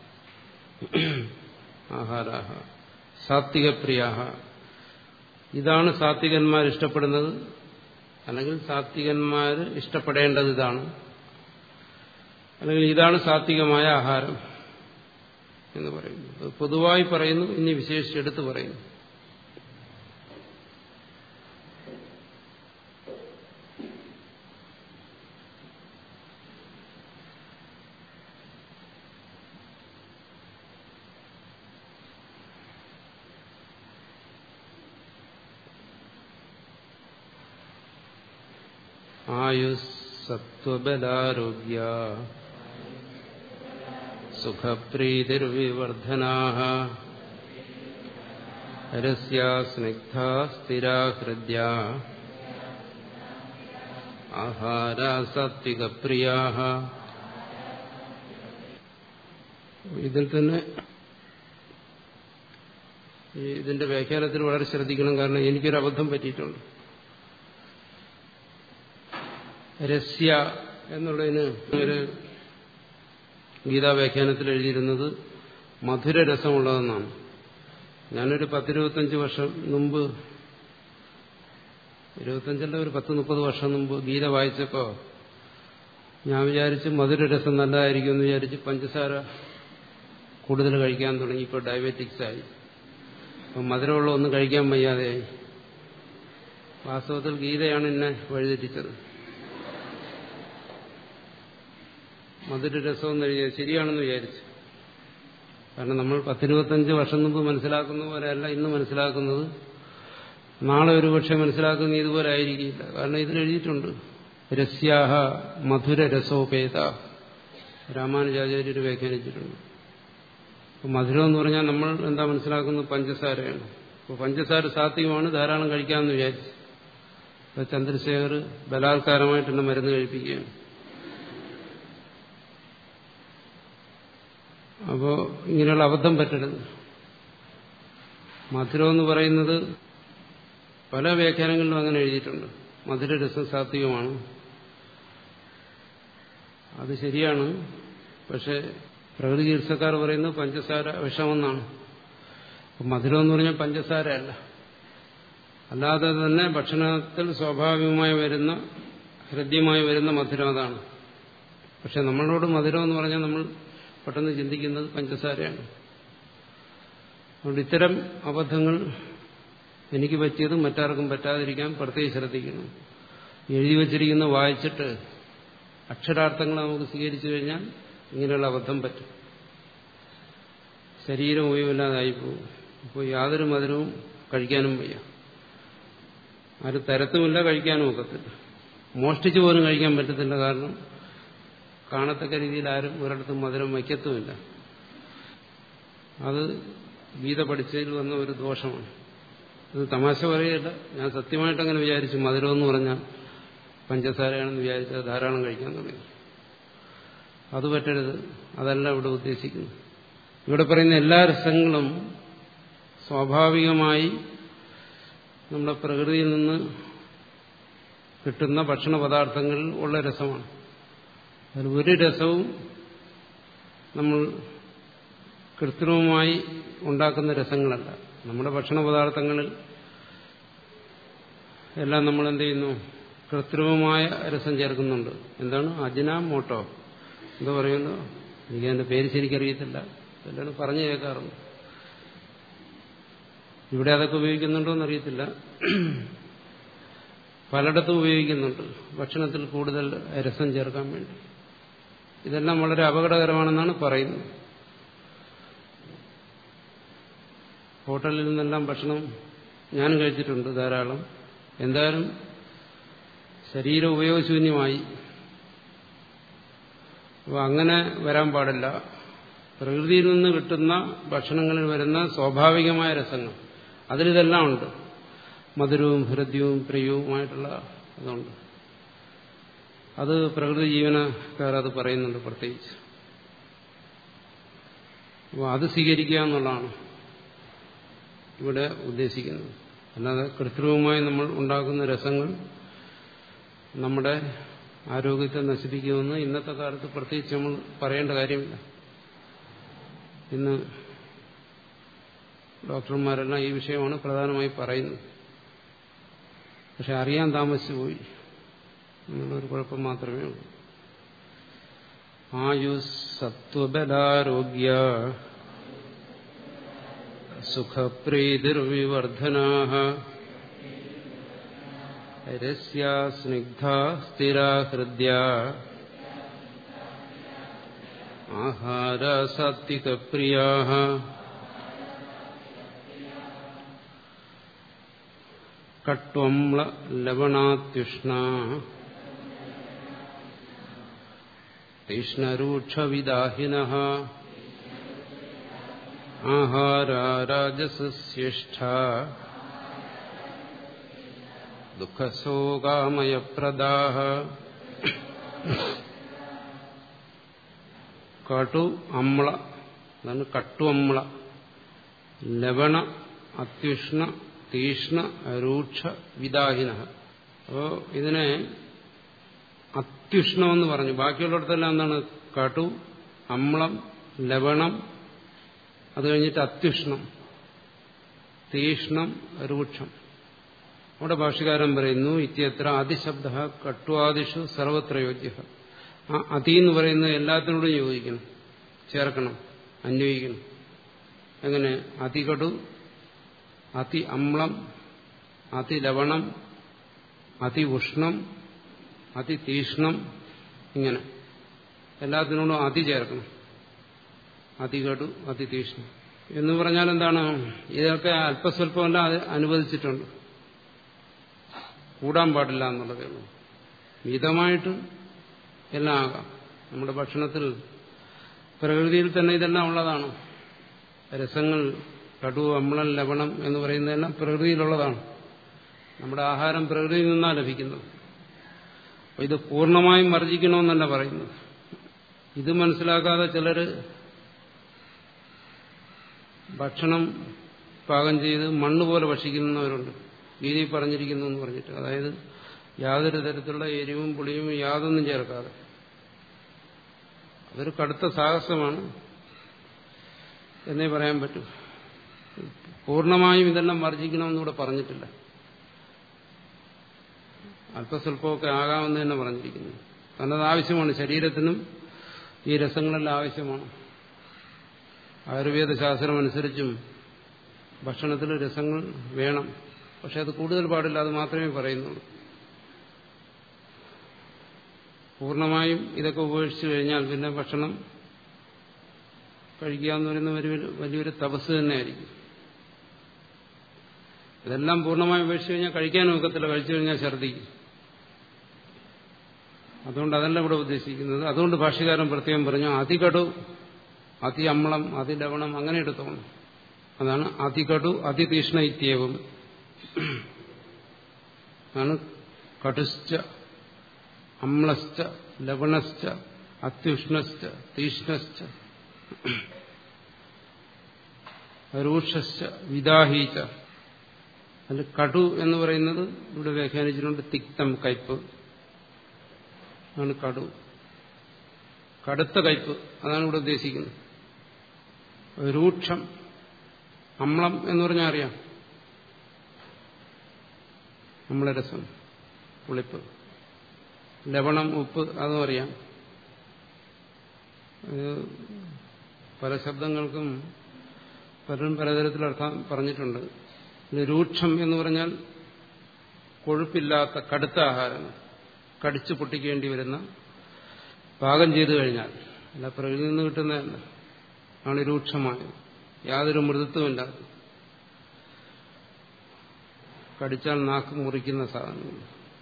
ആഹാരാഹ സാത്വികപ്രിയാഹ ഇതാണ് സാത്വികന്മാർ ഇഷ്ടപ്പെടുന്നത് അല്ലെങ്കിൽ സാത്വികന്മാർ ഇഷ്ടപ്പെടേണ്ടത് ഇതാണ് അല്ലെങ്കിൽ ഇതാണ് സാത്വികമായ ആഹാരം എന്ന് പറയുന്നു പൊതുവായി പറയുന്നു ഇനി വിശേഷിച്ചെടുത്ത് പറയുന്നു ആയുസ്സത്വബലാരോഗ്യ സുഖപ്രീതിർവിവർധനാ രസ്യാ സ്നിഗ്ധാ സ്ഥിരാ ഹൃദ്യ ആഹാരാ സാത്വികപ്രിയാ ഇതിൽ തന്നെ ഇതിന്റെ വ്യാഖ്യാനത്തിൽ വളരെ ശ്രദ്ധിക്കണം കാരണം എനിക്കൊരു അബദ്ധം പറ്റിയിട്ടുണ്ട് രസ്യ എന്നുള്ളതിന് ഒരു ഗീതാ വ്യാഖ്യാനത്തിൽ എഴുതിയിരുന്നത് മധുരരസമുള്ളതെന്നാണ് ഞാനൊരു പത്തിരുപത്തഞ്ച് വർഷം മുമ്പ് ഇരുപത്തഞ്ചല്ല ഒരു പത്ത് മുപ്പത് വർഷം മുമ്പ് ഗീത വായിച്ചപ്പോ ഞാൻ വിചാരിച്ച് മധുരരസം നല്ലതായിരിക്കും എന്ന് വിചാരിച്ച് പഞ്ചസാര കൂടുതൽ കഴിക്കാൻ തുടങ്ങി ഇപ്പോൾ ഡയബറ്റിക്സ് ആയി അപ്പം മധുരമുള്ള ഒന്നും കഴിക്കാൻ വയ്യാതെയായി വാസ്തവത്തിൽ ഗീതയാണ് എന്നെ വഴിതെറ്റിച്ചത് മധുരരസം എന്ന് എഴുതിയത് ശരിയാണെന്ന് വിചാരിച്ചു കാരണം നമ്മൾ പത്തിരുപത്തഞ്ച് വർഷം മുമ്പ് മനസ്സിലാക്കുന്ന പോലെയല്ല ഇന്ന് മനസ്സിലാക്കുന്നത് നാളെ ഒരുപക്ഷെ മനസ്സിലാക്കുന്ന ഇതുപോലെ ആയിരിക്കില്ല കാരണം ഇതിൽ എഴുതിയിട്ടുണ്ട് രസ്യാഹ മധുര രസോപേത രാമാനുജാചാര്യർ വ്യാഖ്യാനിച്ചിട്ടുണ്ട് അപ്പോൾ മധുരം എന്ന് പറഞ്ഞാൽ നമ്മൾ എന്താ മനസ്സിലാക്കുന്നത് പഞ്ചസാരയാണ് അപ്പോൾ പഞ്ചസാര സാത്വികമാണ് ധാരാളം കഴിക്കാമെന്ന് വിചാരിച്ചു അപ്പോൾ ചന്ദ്രശേഖർ ബലാത്കാരമായിട്ട് എന്നെ മരുന്ന് കഴിപ്പിക്കുകയാണ് അപ്പോൾ ഇങ്ങനെയുള്ള അബദ്ധം പറ്റരുത് മധുരം എന്ന് പറയുന്നത് പല വ്യാഖ്യാനങ്ങളിലും അങ്ങനെ എഴുതിയിട്ടുണ്ട് മധുരരസം സാത്വികമാണ് അത് ശരിയാണ് പക്ഷെ പ്രകൃതി ചികിത്സക്കാർ പറയുന്നത് പഞ്ചസാര വിഷമെന്നാണ് മധുരം എന്ന് പറഞ്ഞാൽ പഞ്ചസാര അല്ല അല്ലാതെ തന്നെ ഭക്ഷണത്തിൽ സ്വാഭാവികമായി വരുന്ന ഹൃദ്യമായി വരുന്ന മധുരം അതാണ് പക്ഷെ നമ്മളോട് മധുരം എന്ന് പറഞ്ഞാൽ നമ്മൾ പെട്ടെന്ന് ചിന്തിക്കുന്നത് പഞ്ചസാരയാണ് അതുകൊണ്ട് ഇത്തരം അബദ്ധങ്ങൾ എനിക്ക് പറ്റിയത് മറ്റാർക്കും പറ്റാതിരിക്കാൻ പ്രത്യേകം ശ്രദ്ധിക്കണം എഴുതി വച്ചിരിക്കുന്ന വായിച്ചിട്ട് അക്ഷരാർത്ഥങ്ങൾ നമുക്ക് സ്വീകരിച്ചു കഴിഞ്ഞാൽ ഇങ്ങനെയുള്ള അബദ്ധം പറ്റും ശരീരം ഉപയോഗമില്ലാതായി പോകും അപ്പോൾ യാതൊരു മധുരവും കഴിക്കാനും വയ്യ ആരും തരത്തുമില്ല കഴിക്കാനും ഒക്കത്തില്ല മോഷ്ടിച്ചു പോലും കഴിക്കാൻ പറ്റത്തില്ല കാരണം കാണത്തക്ക രീതിയിൽ ആരും ഒരിടത്തും മധുരം വയ്ക്കത്തുമില്ല അത് ഗീത പഠിച്ചതിൽ വന്ന ഒരു ദോഷമാണ് അത് തമാശ പറയുകയല്ല ഞാൻ സത്യമായിട്ട് അങ്ങനെ വിചാരിച്ചു മധുരം എന്ന് പറഞ്ഞാൽ പഞ്ചസാരയാണെന്ന് വിചാരിച്ചാൽ ധാരാളം കഴിക്കാൻ തുടങ്ങി അത് പറ്റരുത് അതല്ല ഇവിടെ ഉദ്ദേശിക്കുന്നത് ഇവിടെ പറയുന്ന എല്ലാ രസങ്ങളും സ്വാഭാവികമായി നമ്മുടെ പ്രകൃതിയിൽ നിന്ന് കിട്ടുന്ന ഭക്ഷണ പദാർത്ഥങ്ങളിൽ ഉള്ള രസമാണ് അതിൽ ഒരു രസവും നമ്മൾ കൃത്രിമമായി ഉണ്ടാക്കുന്ന രസങ്ങളല്ല നമ്മുടെ ഭക്ഷണ പദാർത്ഥങ്ങളിൽ എല്ലാം നമ്മൾ എന്ത് ചെയ്യുന്നു കൃത്രിമമായ രസം ചേർക്കുന്നുണ്ട് എന്താണ് അജിന മോട്ടോ എന്താ പറയുന്നു എനിക്ക് അതിന്റെ പേര് ശരിക്കറിയത്തില്ല എല്ലാം പറഞ്ഞു കേൾക്കാറുണ്ട് ഇവിടെ അതൊക്കെ ഉപയോഗിക്കുന്നുണ്ടോ എന്നറിയത്തില്ല പലയിടത്തും ഉപയോഗിക്കുന്നുണ്ട് ഭക്ഷണത്തിൽ കൂടുതൽ രസം ചേർക്കാൻ വേണ്ടി ഇതെല്ലാം വളരെ അപകടകരമാണെന്നാണ് പറയുന്നത് ഹോട്ടലിൽ നിന്നെല്ലാം ഭക്ഷണം ഞാൻ കഴിച്ചിട്ടുണ്ട് ധാരാളം എന്തായാലും ശരീരം ഉപയോഗശൂന്യമായി അപ്പോൾ അങ്ങനെ വരാൻ പാടില്ല പ്രകൃതിയിൽ നിന്ന് കിട്ടുന്ന ഭക്ഷണങ്ങളിൽ വരുന്ന സ്വാഭാവികമായ രസങ്ങൾ അതിലിതെല്ലാം ഉണ്ട് മധുരവും ഹൃദ്യവും പ്രിയവുമായിട്ടുള്ള ഇതുണ്ട് അത് പ്രകൃതി ജീവനക്കാർ അത് പറയുന്നുണ്ട് പ്രത്യേകിച്ച് അപ്പോൾ അത് സ്വീകരിക്കുക എന്നുള്ളതാണ് ഇവിടെ ഉദ്ദേശിക്കുന്നത് അല്ലാതെ കൃത്രിമമായി നമ്മൾ ഉണ്ടാക്കുന്ന രസങ്ങൾ നമ്മുടെ ആരോഗ്യത്തെ നശിപ്പിക്കുമെന്ന് ഇന്നത്തെ കാലത്ത് പ്രത്യേകിച്ച് നമ്മൾ പറയേണ്ട കാര്യമില്ല ഇന്ന് ഡോക്ടർമാരെല്ലാം ഈ വിഷയമാണ് പ്രധാനമായി പറയുന്നത് പക്ഷെ അറിയാൻ താമസിച്ചു പോയി എന്നുള്ളൊരു കുഴപ്പം മാത്രമേ ഉള്ളൂ ആയുസ് സത്വബലാരോഗ്യ സുഖപ്രീതിർവിവർധനാ രസ്യാ സ്നിഗ്ധ സ്ഥിരാ ഹൃദ്യ ആഹാര സാത്വികപ്രിയാ കട്വംള ലവണാത്യുഷ്ണ തീഷ്ണരൂക്ഷവിദാഹിന ആഹാരാജസസ്യേഷ്ഠ ദുഃഖശോകാമയപ്രദാ കടു അമ്ല അതാണ് കട്ടുഅമ്ല ലവണ അത്യുഷ്ണ തീഷ്ണ രൂക്ഷ വിദാഹിന അപ്പോ ഇതിനെ അത്യുഷ്ണമെന്ന് പറഞ്ഞു ബാക്കിയുള്ളിടത്തെല്ലാം എന്താണ് കടു അമ്ളം ലവണം അത് കഴിഞ്ഞിട്ട് അത്യുഷ്ണം തീഷ്ണം രൂക്ഷം അവിടെ ഭാഷകാരൻ പറയുന്നു ഇത്യത്ര അതിശബ്ദ കട്വാദിഷു സർവത്ര യോഗ്യ ആ അതി എന്ന് പറയുന്നത് എല്ലാത്തിനോടും യോജിക്കണം ചേർക്കണം അന്വയിക്കണം എങ്ങനെ അതികടു അതി അമ്ളം അതിലവണം അതി ഉഷ്ണം അതിതീഷ്ണം ഇങ്ങനെ എല്ലാത്തിനോടും അതി ചേർക്കണം അതികടു അതിതീഷ്ണം എന്ന് പറഞ്ഞാൽ എന്താണ് ഇതൊക്കെ അല്പസ്വല്പമല്ല അത് അനുവദിച്ചിട്ടുണ്ട് കൂടാൻ പാടില്ല എന്നുള്ളതേ ഉള്ളൂ മിതമായിട്ട് എല്ലാം ആകാം നമ്മുടെ ഭക്ഷണത്തിൽ പ്രകൃതിയിൽ തന്നെ ഇതെല്ലാം ഉള്ളതാണ് രസങ്ങൾ കടു അമ്ലം ലവണം എന്ന് പറയുന്നതെല്ലാം പ്രകൃതിയിലുള്ളതാണ് നമ്മുടെ ആഹാരം പ്രകൃതിയിൽ നിന്നാണ് ലഭിക്കുന്നത് അപ്പോൾ ഇത് പൂർണ്ണമായും വർജിക്കണമെന്നല്ല പറയുന്നത് ഇത് മനസ്സിലാക്കാതെ ചിലർ ഭക്ഷണം പാകം ചെയ്ത് മണ്ണ് പോലെ ഭക്ഷിക്കുന്നവരുണ്ട് ഗീതി പറഞ്ഞിരിക്കുന്നു എന്ന് പറഞ്ഞിട്ട് അതായത് യാതൊരു തരത്തിലുള്ള എരിവും പുളിയും യാതൊന്നും ചേർക്കാതെ അതൊരു കടുത്ത സാഹസമാണ് എന്നേ പറയാൻ പറ്റൂ പൂർണ്ണമായും ഇതെല്ലാം വർജിക്കണമെന്നിവിടെ പറഞ്ഞിട്ടില്ല അല്പസ്വല്പമൊക്കെ ആകാമെന്ന് തന്നെ പറഞ്ഞിരിക്കുന്നു കാരണം അത് ആവശ്യമാണ് ശരീരത്തിനും ഈ രസങ്ങളെല്ലാം ആവശ്യമാണ് ആയുർവേദ ശാസ്ത്രം അനുസരിച്ചും ഭക്ഷണത്തിൽ രസങ്ങൾ വേണം പക്ഷെ അത് കൂടുതൽ പാടില്ല അത് മാത്രമേ പറയുന്നുള്ളൂ പൂർണ്ണമായും ഇതൊക്കെ ഉപേക്ഷിച്ചു കഴിഞ്ഞാൽ പിന്നെ ഭക്ഷണം കഴിക്കുക എന്ന് പറയുന്ന വലിയൊരു വലിയൊരു തപസ് തന്നെയായിരിക്കും ഇതെല്ലാം പൂർണ്ണമായും ഉപേക്ഷിച്ചു കഴിഞ്ഞാൽ കഴിക്കാനും ഒക്കത്തില്ല കഴിച്ചു കഴിഞ്ഞാൽ ഛർദ്ദിക്കും അതുകൊണ്ട് അതല്ല ഇവിടെ ഉദ്ദേശിക്കുന്നത് അതുകൊണ്ട് ഭാഷ്യകാരൻ പ്രത്യേകം പറഞ്ഞു അതികടു അതി അമ്ളം അതിലവണം അങ്ങനെ എടുത്തോണം അതാണ് അതികടു അതിതീഷ്ണ ഇത്യവും ആണ് കടുശ്ച അമ്ലശ്ച ലവണശ്ച അത്യുഷ്ണശ്ച തീഷ്ണശ്ച രൂക്ഷശ്ച വിദാഹീച്ച അതിൽ കടു എന്ന് പറയുന്നത് ഇവിടെ വ്യാഖ്യാനിച്ചിട്ടുണ്ട് തിക്തം കയ്പ് ആണ് കടു കടുത്ത കയ്പ് അതാണ് ഇവിടെ ഉദ്ദേശിക്കുന്നത് രൂക്ഷം അമ്ളം എന്ന് പറഞ്ഞാൽ അറിയാം അമ്ലരസം പുളിപ്പ് ലവണം ഉപ്പ് അതും അറിയാം പല ശബ്ദങ്ങൾക്കും പലരും പലതരത്തിൽ അർത്ഥം പറഞ്ഞിട്ടുണ്ട് രൂക്ഷം എന്ന് പറഞ്ഞാൽ കൊഴുപ്പില്ലാത്ത കടുത്ത ആഹാരങ്ങൾ കടിച്ചു പൊട്ടിക്കേണ്ടി വരുന്ന പാകം ചെയ്തു കഴിഞ്ഞാൽ അല്ല പ്രകൃതിയിൽ നിന്ന് കിട്ടുന്നതല്ല ആണ് രൂക്ഷമായത് യാതൊരു മൃദുത്വമില്ല കടിച്ചാൽ നാക്ക് മുറിക്കുന്ന സാധനങ്ങൾ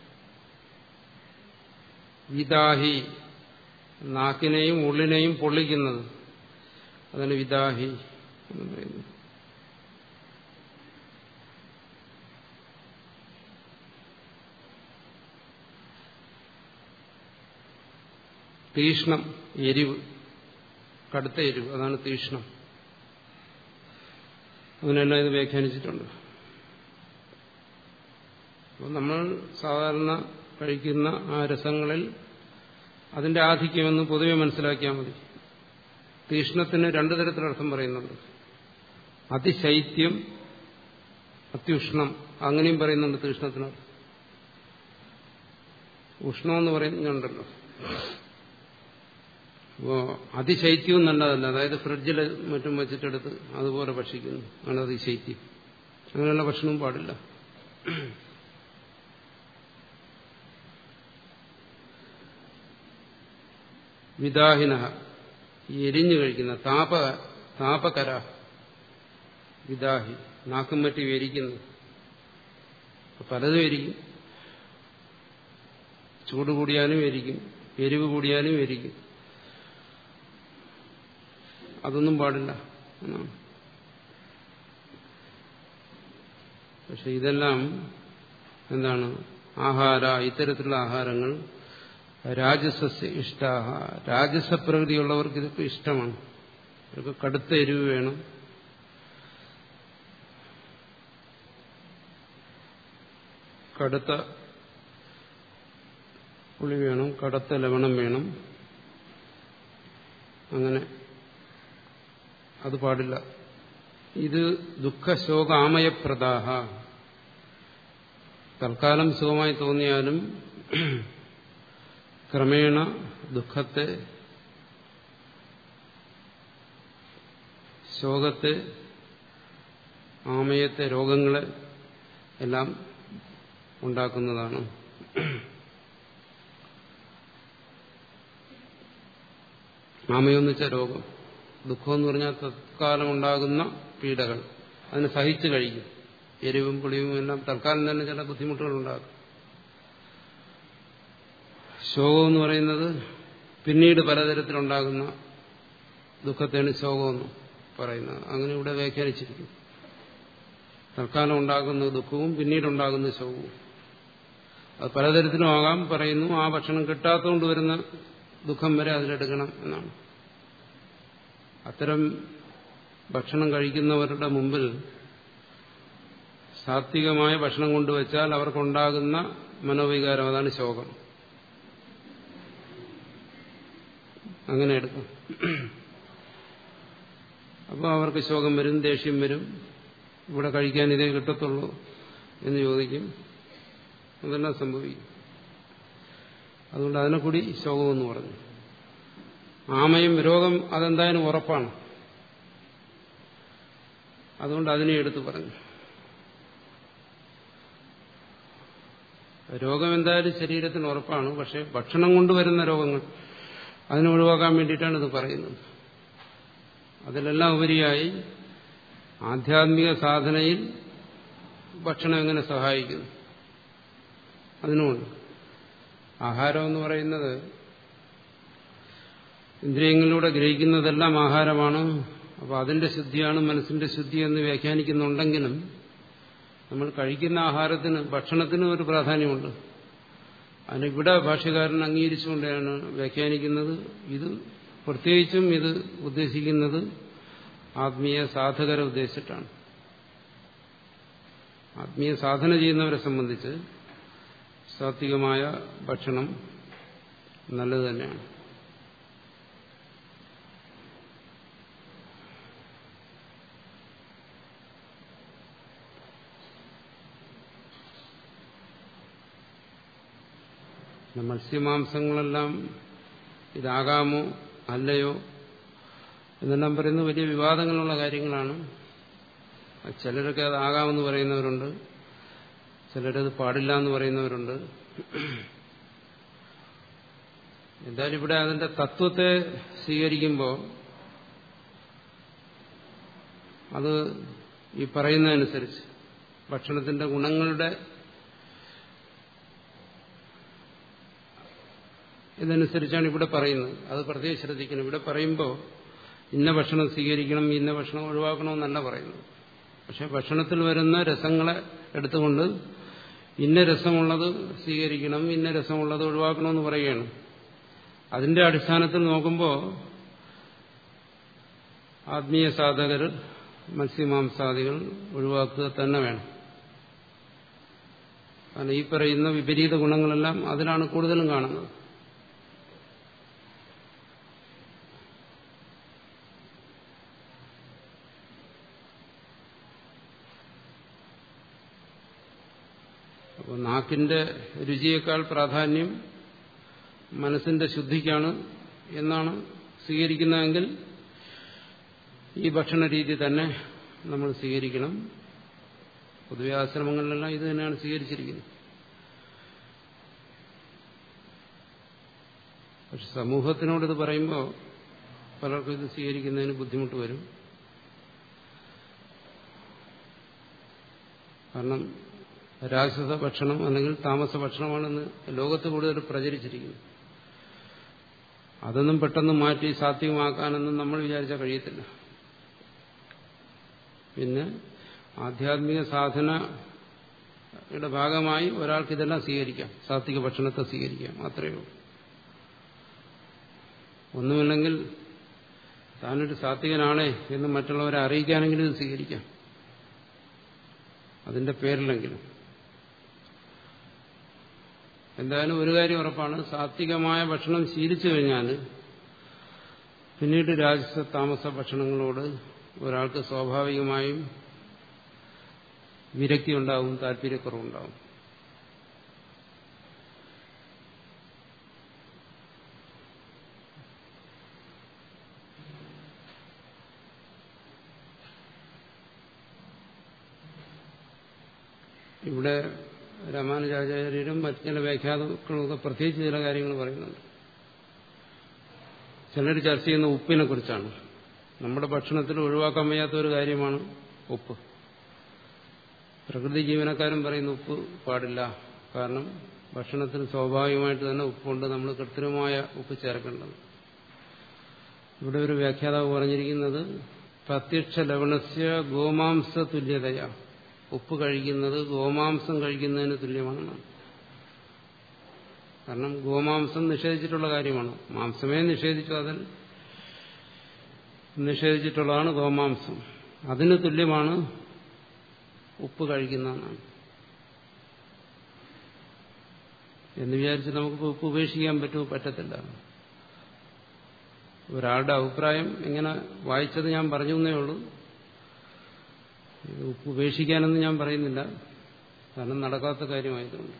വിദാഹി നാക്കിനെയും ഉള്ളിനെയും പൊള്ളിക്കുന്നത് അതാണ് വിദാഹി എന്ന് പറയുന്നത് തീഷ്ണം എരിവ് കടുത്ത എരിവ് അതാണ് തീഷ്ണം അങ്ങനെയെല്ലാം ഇത് വ്യാഖ്യാനിച്ചിട്ടുണ്ട് അപ്പോൾ നമ്മൾ സാധാരണ കഴിക്കുന്ന ആ രസങ്ങളിൽ അതിന്റെ ആധിക്യമെന്ന് പൊതുവെ മനസ്സിലാക്കിയാൽ മതി തീഷ്ണത്തിന് രണ്ടു തരത്തിലർത്ഥം പറയുന്നുണ്ട് അതിശൈത്യം അത്യുഷ്ണം അങ്ങനെയും പറയുന്നുണ്ട് തീഷ്ണത്തിനർത്ഥം ഉഷ്ണമെന്ന് പറയുന്നുണ്ടല്ലോ അപ്പോ അതിശൈത്യവും നല്ലതല്ല അതായത് ഫ്രിഡ്ജിൽ മറ്റും വെച്ചിട്ടെടുത്ത് അതുപോലെ ഭക്ഷിക്കുന്നു ആണ് അതിശൈത്യം അങ്ങനെയുള്ള ഭക്ഷണവും പാടില്ല വിദാഹിന എരിഞ്ഞു കഴിക്കുന്ന താപ താപകര വിദാഹി നാക്കും മറ്റും എരിക്കുന്നു പലതും എരിക്കും ചൂട് കൂടിയാലും എരിക്കും എരിവ് കൂടിയാലും എരിക്കും അതൊന്നും പാടില്ല എന്നാണ് പക്ഷെ ഇതെല്ലാം എന്താണ് ആഹാര ഇത്തരത്തിലുള്ള ആഹാരങ്ങൾ രാജസസ്യ ഇഷ്ടാഹ രാജസപ്രകൃതിയുള്ളവർക്ക് ഇതൊക്കെ ഇഷ്ടമാണ് ഇതൊക്കെ കടുത്ത എരിവ് വേണം കടുത്ത പുളി വേണം കടുത്ത ലവണം വേണം അങ്ങനെ അത് പാടില്ല ഇത് ദുഃഖശോകാമയപ്രദാഹ തൽക്കാലം സുഖമായി തോന്നിയാലും ക്രമേണ ദുഃഖത്തെ ശോകത്തെ ആമയത്തെ രോഗങ്ങളെ എല്ലാം ഉണ്ടാക്കുന്നതാണ് ആമയെന്ന് വെച്ചാൽ രോഗം ദുഃഖമെന്ന് പറഞ്ഞാൽ തത്കാലം ഉണ്ടാകുന്ന പീഡകൾ അതിന് സഹിച്ചു കഴിക്കും എരിവും പുളിയും എല്ലാം തൽക്കാലം തന്നെ ചില ബുദ്ധിമുട്ടുകൾ ഉണ്ടാകും ശോകം എന്ന് പറയുന്നത് പിന്നീട് പലതരത്തിലുണ്ടാകുന്ന ദുഃഖത്തെയാണ് ശോകമെന്ന് പറയുന്നത് അങ്ങനെ ഇവിടെ വ്യാഖ്യാനിച്ചിരിക്കും തൽക്കാലം ഉണ്ടാകുന്ന ദുഃഖവും പിന്നീടുണ്ടാകുന്ന ശോകവും അത് പലതരത്തിലും ആകാം പറയുന്നു ആ ഭക്ഷണം കിട്ടാത്തതുകൊണ്ട് വരുന്ന ദുഃഖം വരെ അതിലെടുക്കണം എന്നാണ് അത്തരം ഭക്ഷണം കഴിക്കുന്നവരുടെ മുമ്പിൽ സാത്വികമായ ഭക്ഷണം കൊണ്ടുവച്ചാൽ അവർക്കുണ്ടാകുന്ന മനോവികാരം അതാണ് ശോകം അങ്ങനെ എടുക്കും അപ്പോൾ അവർക്ക് ശോകം വരും ദേഷ്യം വരും ഇവിടെ കഴിക്കാൻ ഇതേ കിട്ടത്തുള്ളൂ എന്ന് ചോദിക്കും അതെല്ലാം സംഭവിക്കും അതുകൊണ്ട് അതിനെ കൂടി ശോകമെന്ന് പറഞ്ഞു ആമയും രോഗം അതെന്തായാലും ഉറപ്പാണ് അതുകൊണ്ട് അതിനെ എടുത്തു പറഞ്ഞു രോഗം എന്തായാലും ശരീരത്തിന് ഉറപ്പാണ് പക്ഷെ ഭക്ഷണം കൊണ്ടുവരുന്ന രോഗങ്ങൾ അതിനെ ഒഴിവാക്കാൻ വേണ്ടിയിട്ടാണ് ഇത് പറയുന്നത് അതിലെല്ലാം ഉപരിയായി ആധ്യാത്മിക സാധനയിൽ ഭക്ഷണം എങ്ങനെ സഹായിക്കുന്നു അതിനുമുണ്ട് ആഹാരം എന്ന് പറയുന്നത് ഇന്ദ്രിയങ്ങളിലൂടെ ഗ്രഹിക്കുന്നതെല്ലാം ആഹാരമാണ് അപ്പോൾ അതിന്റെ ശുദ്ധിയാണ് മനസ്സിന്റെ ശുദ്ധി എന്ന് വ്യാഖ്യാനിക്കുന്നുണ്ടെങ്കിലും നമ്മൾ കഴിക്കുന്ന ആഹാരത്തിന് ഭക്ഷണത്തിന് ഒരു പ്രാധാന്യമുണ്ട് അതിനിവിടെ ഭാഷ്യകാരൻ അംഗീകരിച്ചുകൊണ്ടാണ് വ്യാഖ്യാനിക്കുന്നത് ഇത് പ്രത്യേകിച്ചും ഇത് ഉദ്ദേശിക്കുന്നത് ആത്മീയ സാധകരെ ഉദ്ദേശിച്ചിട്ടാണ് ആത്മീയ സാധന ചെയ്യുന്നവരെ സംബന്ധിച്ച് സാത്വികമായ ഭക്ഷണം നല്ലത് തന്നെയാണ് മത്സ്യമാംസങ്ങളെല്ലാം ഇതാകാമോ അല്ലയോ എന്നെല്ലാം പറയുന്ന വലിയ വിവാദങ്ങളുള്ള കാര്യങ്ങളാണ് ചിലരൊക്കെ അതാകാമെന്ന് പറയുന്നവരുണ്ട് ചിലരത് പാടില്ല എന്ന് പറയുന്നവരുണ്ട് എന്തായാലും ഇവിടെ അതിന്റെ തത്വത്തെ സ്വീകരിക്കുമ്പോൾ അത് ഈ പറയുന്നതനുസരിച്ച് ഭക്ഷണത്തിന്റെ ഗുണങ്ങളുടെ ഇതനുസരിച്ചാണ് ഇവിടെ പറയുന്നത് അത് പ്രത്യേകം ശ്രദ്ധിക്കണം ഇവിടെ പറയുമ്പോൾ ഇന്ന ഭക്ഷണം സ്വീകരിക്കണം ഇന്ന ഭക്ഷണം ഒഴിവാക്കണമെന്നല്ല പറയുന്നത് പക്ഷെ ഭക്ഷണത്തിൽ വരുന്ന രസങ്ങളെ എടുത്തുകൊണ്ട് ഇന്ന രസമുള്ളത് സ്വീകരിക്കണം ഇന്ന രസമുള്ളത് ഒഴിവാക്കണമെന്ന് പറയുകയാണ് അതിന്റെ അടിസ്ഥാനത്തിൽ നോക്കുമ്പോൾ ആത്മീയ സാധകർ മത്സ്യമാംസാദികൾ ഒഴിവാക്കുക തന്നെ വേണം കാരണം ഈ പറയുന്ന വിപരീത ഗുണങ്ങളെല്ലാം അതിലാണ് കൂടുതലും കാണുന്നത് അപ്പോൾ നാക്കിന്റെ രുചിയേക്കാൾ പ്രാധാന്യം മനസ്സിന്റെ ശുദ്ധിക്കാണ് എന്നാണ് സ്വീകരിക്കുന്നതെങ്കിൽ ഈ ഭക്ഷണ രീതി തന്നെ നമ്മൾ സ്വീകരിക്കണം പൊതുവെ ആശ്രമങ്ങളിലെല്ലാം ഇത് തന്നെയാണ് സ്വീകരിച്ചിരിക്കുന്നത് പക്ഷെ സമൂഹത്തിനോട് ഇത് പറയുമ്പോൾ പലർക്കും ഇത് സ്വീകരിക്കുന്നതിന് ബുദ്ധിമുട്ട് വരും കാരണം രാക്ഷസ ഭക്ഷണം അല്ലെങ്കിൽ താമസ ഭക്ഷണമാണെന്ന് ലോകത്ത് കൂടുതൽ പ്രചരിച്ചിരിക്കുന്നു അതൊന്നും പെട്ടെന്ന് മാറ്റി സാത്വികമാക്കാനൊന്നും നമ്മൾ വിചാരിച്ചാൽ കഴിയത്തില്ല പിന്നെ ആധ്യാത്മിക സാധനയുടെ ഭാഗമായി ഒരാൾക്ക് ഇതെല്ലാം സ്വീകരിക്കാം സാത്വിക ഭക്ഷണത്തെ സ്വീകരിക്കാം അത്രയേ ഉള്ളൂ ഒന്നുമില്ലെങ്കിൽ താനൊരു സാത്വികനാണേ എന്ന് മറ്റുള്ളവരെ അറിയിക്കാനെങ്കിലും ഇത് സ്വീകരിക്കാം അതിന്റെ പേരിലെങ്കിലും എന്തായാലും ഒരു കാര്യം ഉറപ്പാണ് സാത്വികമായ ഭക്ഷണം ശീലിച്ചു കഴിഞ്ഞാൽ പിന്നീട് രാജസ താമസ ഭക്ഷണങ്ങളോട് ഒരാൾക്ക് സ്വാഭാവികമായും വിരക്തി ഉണ്ടാവും താല്പര്യക്കുറവുണ്ടാവും ഇവിടെ രാമാനുജാചാര്യരും മറ്റു ചില വ്യാഖ്യാതാക്കളുമൊക്കെ പ്രത്യേകിച്ച് ചില കാര്യങ്ങൾ പറയുന്നുണ്ട് ചിലർ ചർച്ച ചെയ്യുന്ന ഉപ്പിനെ കുറിച്ചാണ് നമ്മുടെ ഭക്ഷണത്തിൽ ഒഴിവാക്കാൻ വയ്യാത്ത ഒരു കാര്യമാണ് ഉപ്പ് പ്രകൃതി ജീവനക്കാരും പറയുന്ന ഉപ്പ് പാടില്ല കാരണം ഭക്ഷണത്തിൽ സ്വാഭാവികമായിട്ട് തന്നെ ഉപ്പുണ്ട് നമ്മൾ കൃത്രിമമായ ഉപ്പ് ചേർക്കേണ്ടത് ഇവിടെ ഒരു വ്യാഖ്യാതാവ് പറഞ്ഞിരിക്കുന്നത് പ്രത്യക്ഷ ലവണസ്യ ഗോമാംസ തുല്യതയാ ഉപ്പ് കഴിക്കുന്നത് ഗോമാംസം കഴിക്കുന്നതിന് തുല്യമാണെന്നാണ് കാരണം ഗോമാംസം നിഷേധിച്ചിട്ടുള്ള കാര്യമാണ് മാംസമേ നിഷേധിച്ചു അതിൽ നിഷേധിച്ചിട്ടുള്ളതാണ് ഗോമാംസം അതിന് തുല്യമാണ് ഉപ്പ് കഴിക്കുന്നതെന്നാണ് എന്ന് വിചാരിച്ച് നമുക്ക് ഉപ്പ് ഉപേക്ഷിക്കാൻ പറ്റുമോ പറ്റത്തില്ല ഒരാളുടെ അഭിപ്രായം ഇങ്ങനെ വായിച്ചത് ഞാൻ പറഞ്ഞു എന്നേ ഉള്ളൂ ഉപ്പ് ഉപേക്ഷിക്കാനൊന്നും ഞാൻ പറയുന്നില്ല കാരണം നടക്കാത്ത കാര്യമായതുകൊണ്ട്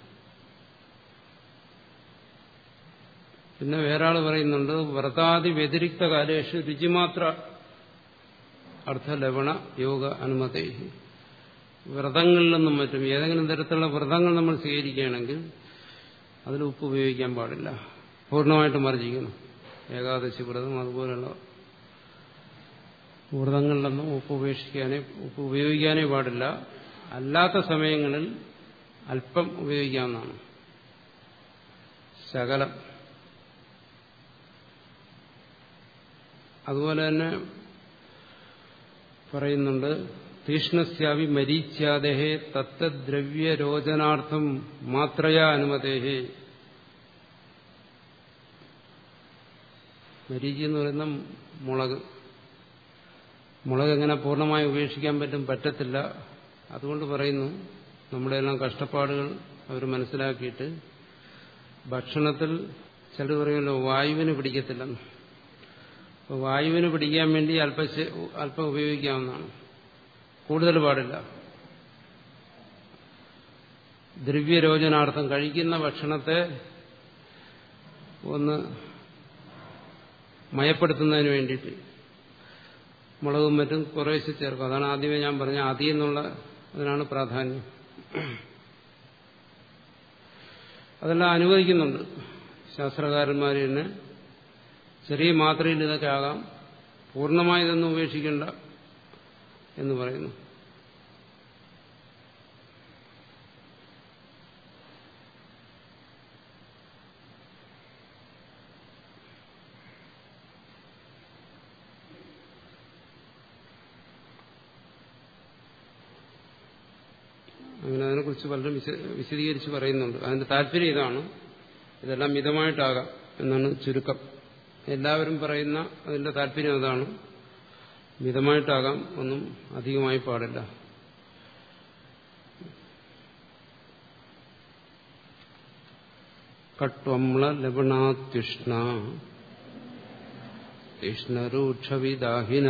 പിന്നെ വേറാൾ പറയുന്നുണ്ട് വ്രതാദി വ്യതിരിക്ത കാലേഷു രുചിമാത്ര അർത്ഥലവണ യോഗ അനുമതി വ്രതങ്ങളിൽ നിന്നും മറ്റും ഏതെങ്കിലും തരത്തിലുള്ള വ്രതങ്ങൾ നമ്മൾ സ്വീകരിക്കുകയാണെങ്കിൽ അതിൽ ഉപ്പ് ഉപയോഗിക്കാൻ പാടില്ല പൂർണ്ണമായിട്ട് മറിച്ചിരിക്കണം ഏകാദശി വ്രതം അതുപോലെയുള്ള വ്രതങ്ങളിലൊന്നും ഉപ്പ് ഉപേക്ഷിക്കാനേ ഉപ്പ് ഉപയോഗിക്കാനേ പാടില്ല അല്ലാത്ത സമയങ്ങളിൽ അല്പം ഉപയോഗിക്കാവുന്നതാണ് ശകലം അതുപോലെ തന്നെ പറയുന്നുണ്ട് തീഷ്ണസ്യാവി മരീച്യാദേഹേ തത്തദ്രവ്യരോചനാർത്ഥം മാത്രയാ അനുമതേഹേ മരീചി എന്ന് പറയുന്ന മുളക് മുളക് എങ്ങനെ പൂർണ്ണമായി ഉപേക്ഷിക്കാൻ പറ്റും പറ്റത്തില്ല അതുകൊണ്ട് പറയുന്നു നമ്മുടെ എല്ലാം കഷ്ടപ്പാടുകൾ അവർ മനസ്സിലാക്കിയിട്ട് ഭക്ഷണത്തിൽ ചിലർ പറയുമല്ലോ വായുവിന് പിടിക്കത്തില്ലെന്ന് അപ്പോൾ വായുവിന് പിടിക്കാൻ വേണ്ടി അല്പ അല്പം ഉപയോഗിക്കാവുന്നതാണ് കൂടുതൽ പാടില്ല ദ്രവ്യരോചനാർത്ഥം കഴിക്കുന്ന ഭക്ഷണത്തെ ഒന്ന് മയപ്പെടുത്തുന്നതിന് വേണ്ടിയിട്ട് മുളകും മറ്റും കുറേശ്ശെ ചേർക്കും അതാണ് ആദ്യമേ ഞാൻ പറഞ്ഞ അതി എന്നുള്ള അതിനാണ് പ്രാധാന്യം അതെല്ലാം അനുവദിക്കുന്നുണ്ട് ശാസ്ത്രകാരന്മാർ തന്നെ ചെറിയ മാത്രയിൽ ഇതൊക്കെ ആകാം പൂർണ്ണമായി ഇതൊന്നും ഉപേക്ഷിക്കേണ്ട എന്ന് പറയുന്നു അങ്ങനെ അതിനെക്കുറിച്ച് പലരും വിശദീകരിച്ച് പറയുന്നുണ്ട് അതിന്റെ താല്പര്യം ഇതാണ് ഇതെല്ലാം മിതമായിട്ടാകാം എന്നാണ് ചുരുക്കം എല്ലാവരും പറയുന്ന അതിന്റെ താല്പര്യം അതാണ് മിതമായിട്ടാകാം ഒന്നും അധികമായി പാടില്ല കട്വമ്ല ലവണാത്യുഷ്ണ തീഷ്ണരൂക്ഷവിദാഹിന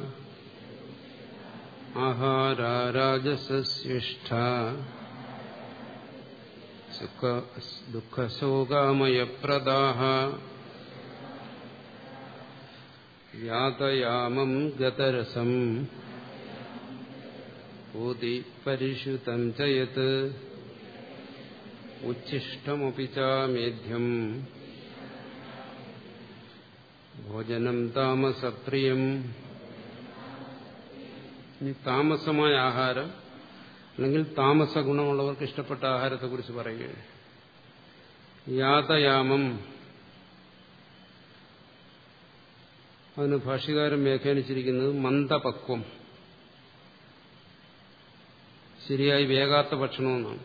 ആഹാരാജസസ്വിഷ്ഠ ദുഃഖശോകാമയപ്രദാഹ യാതയാമം ഗതരസം ഊതി പരിഷുതം ചയത് ഉച്ഛിഷ്ടമപി ചാമേധ്യം ഭോജനം താമസപ്രിയം ഇനി താമസമായ ആഹാരം അല്ലെങ്കിൽ താമസ ഗുണമുള്ളവർക്ക് ഇഷ്ടപ്പെട്ട ആഹാരത്തെക്കുറിച്ച് പറയുകയാണ് യാതയാമം അതിന് ഭാഷ്യകാരൻ വ്യാഖ്യാനിച്ചിരിക്കുന്നത് മന്ദപക്വം ശരിയായി വേകാത്ത ഭക്ഷണമെന്നാണ്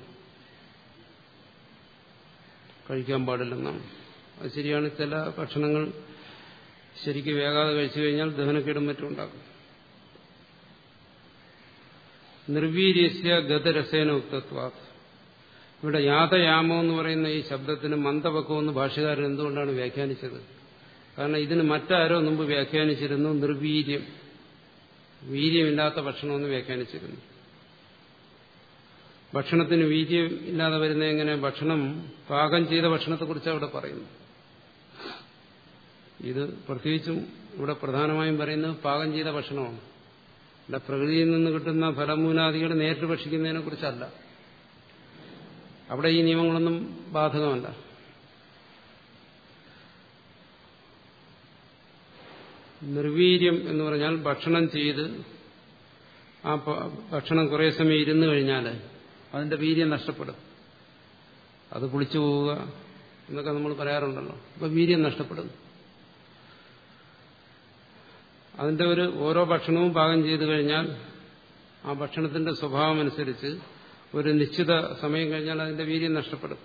കഴിക്കാൻ പാടില്ലെന്നാണ് അത് ശരിയാണ് ചില ഭക്ഷണങ്ങൾ ശരിക്ക് വേകാതെ കഴിച്ചു കഴിഞ്ഞാൽ ദഹനക്കേടും മറ്റും ഉണ്ടാക്കും നിർവീര്യസ്യ ഗതരസേന ഉക്തത്വ ഇവിടെ യാതയാമോ എന്ന് പറയുന്ന ഈ ശബ്ദത്തിന് മന്ദപക്വം എന്ന് ഭാഷകാരൻ എന്തുകൊണ്ടാണ് വ്യാഖ്യാനിച്ചത് കാരണം ഇതിന് മറ്റാരോ മുമ്പ് വ്യാഖ്യാനിച്ചിരുന്നു നിർവീര്യം വീര്യമില്ലാത്ത ഭക്ഷണമെന്ന് വ്യാഖ്യാനിച്ചിരുന്നു ഭക്ഷണത്തിന് വീര്യം ഇല്ലാതെ വരുന്ന എങ്ങനെ ഭക്ഷണം പാകം ചെയ്ത ഭക്ഷണത്തെക്കുറിച്ച് അവിടെ പറയുന്നു ഇത് പ്രത്യേകിച്ചും ഇവിടെ പ്രധാനമായും പറയുന്നത് പാകം ചെയ്ത ഭക്ഷണമാണ് ഇവിടെ പ്രകൃതിയിൽ നിന്ന് കിട്ടുന്ന ഫലമൂലാദികൾ നേരിട്ട് ഭക്ഷിക്കുന്നതിനെ കുറിച്ചല്ല അവിടെ ഈ നിയമങ്ങളൊന്നും ബാധകമല്ല നിർവീര്യം എന്ന് പറഞ്ഞാൽ ഭക്ഷണം ചെയ്ത് ആ ഭക്ഷണം കുറേ സമയം ഇരുന്നു കഴിഞ്ഞാൽ അതിന്റെ വീര്യം നഷ്ടപ്പെടും അത് പുളിച്ചു പോവുക എന്നൊക്കെ നമ്മൾ പറയാറുണ്ടല്ലോ അപ്പൊ വീര്യം നഷ്ടപ്പെടുന്നു അതിന്റെ ഒരു ഓരോ ഭക്ഷണവും പാകം ചെയ്തു കഴിഞ്ഞാൽ ആ ഭക്ഷണത്തിന്റെ സ്വഭാവം അനുസരിച്ച് ഒരു നിശ്ചിത സമയം കഴിഞ്ഞാൽ അതിന്റെ വീര്യം നഷ്ടപ്പെടും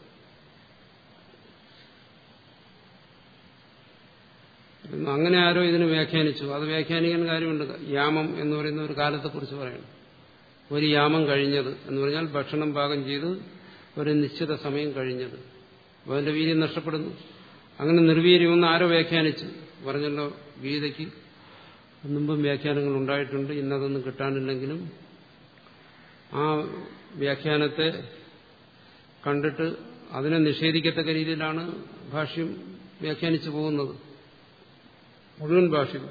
അങ്ങനെ ആരോ ഇതിന് വ്യാഖ്യാനിച്ചു അത് വ്യാഖ്യാനിക്കാൻ കാര്യമുണ്ട് യാമം എന്ന് പറയുന്ന ഒരു കാലത്തെക്കുറിച്ച് പറയണം ഒരു യാമം കഴിഞ്ഞത് എന്ന് പറഞ്ഞാൽ ഭക്ഷണം പാകം ചെയ്ത് ഒരു നിശ്ചിത സമയം കഴിഞ്ഞത് അപ്പോൾ അതിന്റെ വീര്യം നഷ്ടപ്പെടുന്നു അങ്ങനെ നിർവീര്യമെന്ന് ആരോ വ്യാഖ്യാനിച്ചു പറഞ്ഞല്ലോ ഗീതയ്ക്ക് മുമ്പും വ്യാഖ്യാനങ്ങൾ ഉണ്ടായിട്ടുണ്ട് ഇന്നതൊന്നും കിട്ടാനില്ലെങ്കിലും ആ വ്യാഖ്യാനത്തെ കണ്ടിട്ട് അതിനെ നിഷേധിക്കത്തക്ക രീതിയിലാണ് ഭാഷ്യം വ്യാഖ്യാനിച്ചു പോകുന്നത് മുഴുവൻ ഭാഷ്യം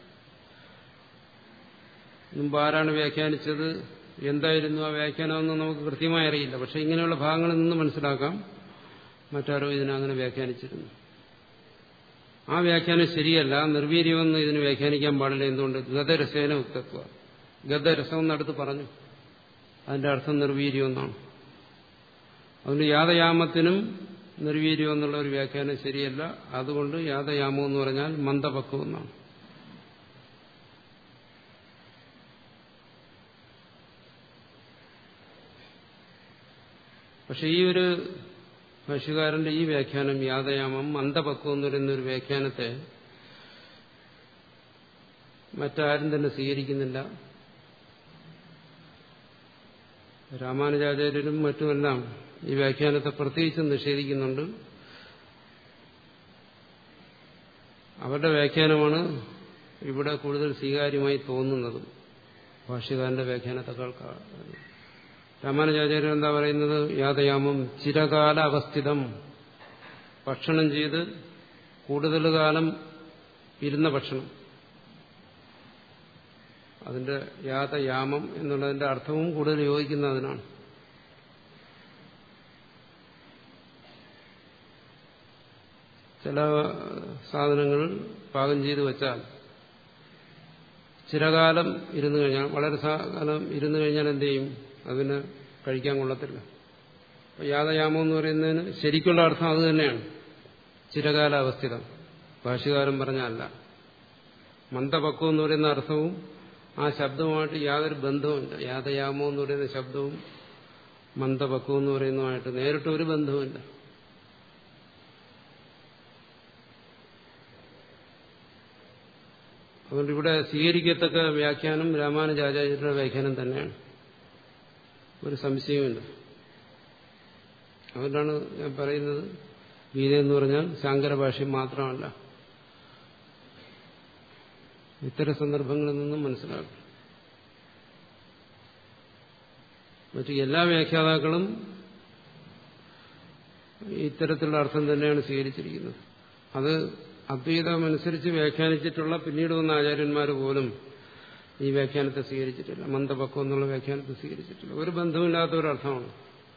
മുമ്പ് ആരാണ് വ്യാഖ്യാനിച്ചത് എന്തായിരുന്നു ആ വ്യാഖ്യാനമെന്ന് നമുക്ക് കൃത്യമായി അറിയില്ല പക്ഷെ ഇങ്ങനെയുള്ള ഭാഗങ്ങളിൽ നിന്ന് മനസ്സിലാക്കാം മറ്റാരോ ഇതിനങ്ങനെ വ്യാഖ്യാനിച്ചിരുന്നു ആ വ്യാഖ്യാനം ശരിയല്ല നിർവീര്യമെന്ന് ഇതിന് വ്യാഖ്യാനിക്കാൻ പാടില്ല എന്തുകൊണ്ട് ഗതരസേന ഉക്തത്വ ഗതരസം എന്നടുത്ത് പറഞ്ഞു അതിന്റെ അർത്ഥം നിർവീര്യം എന്നാണ് അതുകൊണ്ട് യാതയാമത്തിനും നിർവീര്യം എന്നുള്ള ഒരു വ്യാഖ്യാനം ശരിയല്ല അതുകൊണ്ട് യാതയാമം എന്ന് പറഞ്ഞാൽ മന്ദപക്വം എന്നാണ് പക്ഷെ ഈ ഒരു ഭാഷകാരന്റെ ഈ വ്യാഖ്യാനം യാതയാമം മന്ദപക്വം എന്ന് പറയുന്ന ഒരു വ്യാഖ്യാനത്തെ മറ്റാരും തന്നെ സ്വീകരിക്കുന്നില്ല രാമാനുജാചാര്യരും മറ്റുമെല്ലാം ഈ വ്യാഖ്യാനത്തെ പ്രത്യേകിച്ചും നിഷേധിക്കുന്നുണ്ട് അവരുടെ വ്യാഖ്യാനമാണ് ഇവിടെ കൂടുതൽ സ്വീകാര്യമായി തോന്നുന്നത് ഭാഷ്യകാരന്റെ വ്യാഖ്യാനത്തെക്കാൾ രാമാനുജാചാര്യൻ എന്താ പറയുന്നത് യാതയാമം ചിരകാല അവസ്ഥിതം ഭക്ഷണം ചെയ്ത് കൂടുതൽ കാലം ഇരുന്ന ഭക്ഷണം അതിന്റെ യാതയാമം എന്നുള്ളതിന്റെ അർത്ഥവും കൂടുതൽ യോജിക്കുന്ന അതിനാണ് ചില സാധനങ്ങൾ പാകം ചെയ്ത് വെച്ചാൽ ചിരകാലം ഇരുന്നു കഴിഞ്ഞാൽ വളരെ കാലം ഇരുന്നു കഴിഞ്ഞാൽ എന്ത് ചെയ്യും അതിന് കഴിക്കാൻ കൊള്ളത്തില്ല അപ്പോൾ യാതയാമം എന്ന് പറയുന്നതിന് ശരിക്കുള്ള അർത്ഥം അത് തന്നെയാണ് ചിരകാലാവസ്ഥിതം ഭാഷകാരൻ പറഞ്ഞല്ല മന്ദപക്വം എന്ന് പറയുന്ന അർത്ഥവും ആ ശബ്ദവുമായിട്ട് യാതൊരു ബന്ധവുമില്ല യാതയാമോ എന്ന് പറയുന്ന ശബ്ദവും മന്ദപക്വം എന്ന് പറയുന്നതുമായിട്ട് നേരിട്ട് ഒരു ബന്ധവുമില്ല അതുകൊണ്ട് ഇവിടെ സ്വീകരിക്കത്തക്ക വ്യാഖ്യാനം രാമാനുജാചാര്യരുടെ വ്യാഖ്യാനം തന്നെയാണ് ഒരു സംശയമില്ല അതുകൊണ്ടാണ് ഞാൻ പറയുന്നത് ഗീത എന്ന് പറഞ്ഞാൽ ശാങ്കര ഭാഷ്യം മാത്രമല്ല ഇത്തരം സന്ദർഭങ്ങളിൽ നിന്നും മനസ്സിലാക്കും മറ്റു എല്ലാ വ്യാഖ്യാതാക്കളും ഇത്തരത്തിലുള്ള അർത്ഥം തന്നെയാണ് സ്വീകരിച്ചിരിക്കുന്നത് അത് അദ്വൈതമനുസരിച്ച് വ്യാഖ്യാനിച്ചിട്ടുള്ള പിന്നീട് വന്ന ആചാര്യന്മാർ പോലും ഈ വ്യാഖ്യാനത്തെ സ്വീകരിച്ചിട്ടില്ല മന്ദപക്വം എന്നുള്ള വ്യാഖ്യാനത്തെ സ്വീകരിച്ചിട്ടില്ല ഒരു ബന്ധമില്ലാത്ത ഒരർത്ഥമാണ്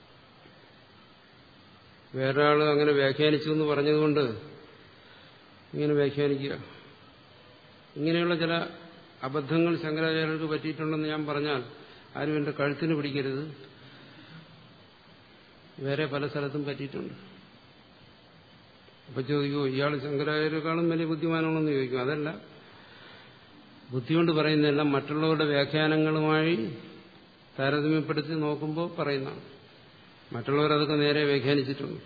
വേറൊരാൾ അങ്ങനെ വ്യാഖ്യാനിച്ചു എന്ന് പറഞ്ഞതുകൊണ്ട് ഇങ്ങനെ വ്യാഖ്യാനിക്കുക ഇങ്ങനെയുള്ള ചില അബദ്ധങ്ങൾ ശങ്കരാചാര്യർക്ക് പറ്റിയിട്ടുണ്ടെന്ന് ഞാൻ പറഞ്ഞാൽ ആരും എന്റെ കഴുത്തിന് പിടിക്കരുത് വേറെ പല സ്ഥലത്തും പറ്റിയിട്ടുണ്ട് അപ്പൊ ചോദിക്കുമോ ഇയാൾ ശങ്കരാചാര്യരെക്കാളും വലിയ ബുദ്ധിമാനാണെന്ന് ചോദിക്കും അതല്ല ബുദ്ധി കൊണ്ട് പറയുന്നതെല്ലാം മറ്റുള്ളവരുടെ വ്യാഖ്യാനങ്ങളുമായി താരതമ്യപ്പെടുത്തി നോക്കുമ്പോൾ പറയുന്നതാണ് മറ്റുള്ളവർ അതൊക്കെ നേരെ വ്യാഖ്യാനിച്ചിട്ടുണ്ട്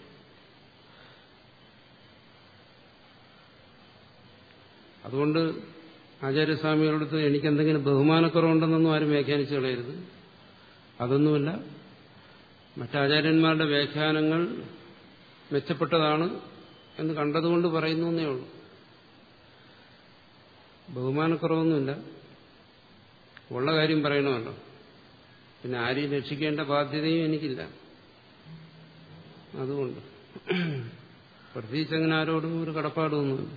അതുകൊണ്ട് ആചാര്യസ്വാമികളടുത്ത് എനിക്കെന്തെങ്കിലും ബഹുമാനക്കുറവുണ്ടെന്നൊന്നും ആരും വ്യാഖ്യാനിച്ചു കളയരുത് അതൊന്നുമില്ല മറ്റാചാര്യന്മാരുടെ വ്യാഖ്യാനങ്ങൾ മെച്ചപ്പെട്ടതാണ് എന്ന് കണ്ടതുകൊണ്ട് പറയുന്നു എന്നേ ഉള്ളൂ ബഹുമാനക്കുറവൊന്നുമില്ല ഉള്ള കാര്യം പറയണമല്ലോ പിന്നെ ആരെയും രക്ഷിക്കേണ്ട ബാധ്യതയും എനിക്കില്ല അതുകൊണ്ട് പ്രത്യേകിച്ച് അങ്ങനെ ആരോടും ഒരു കടപ്പാടൊന്നുമില്ല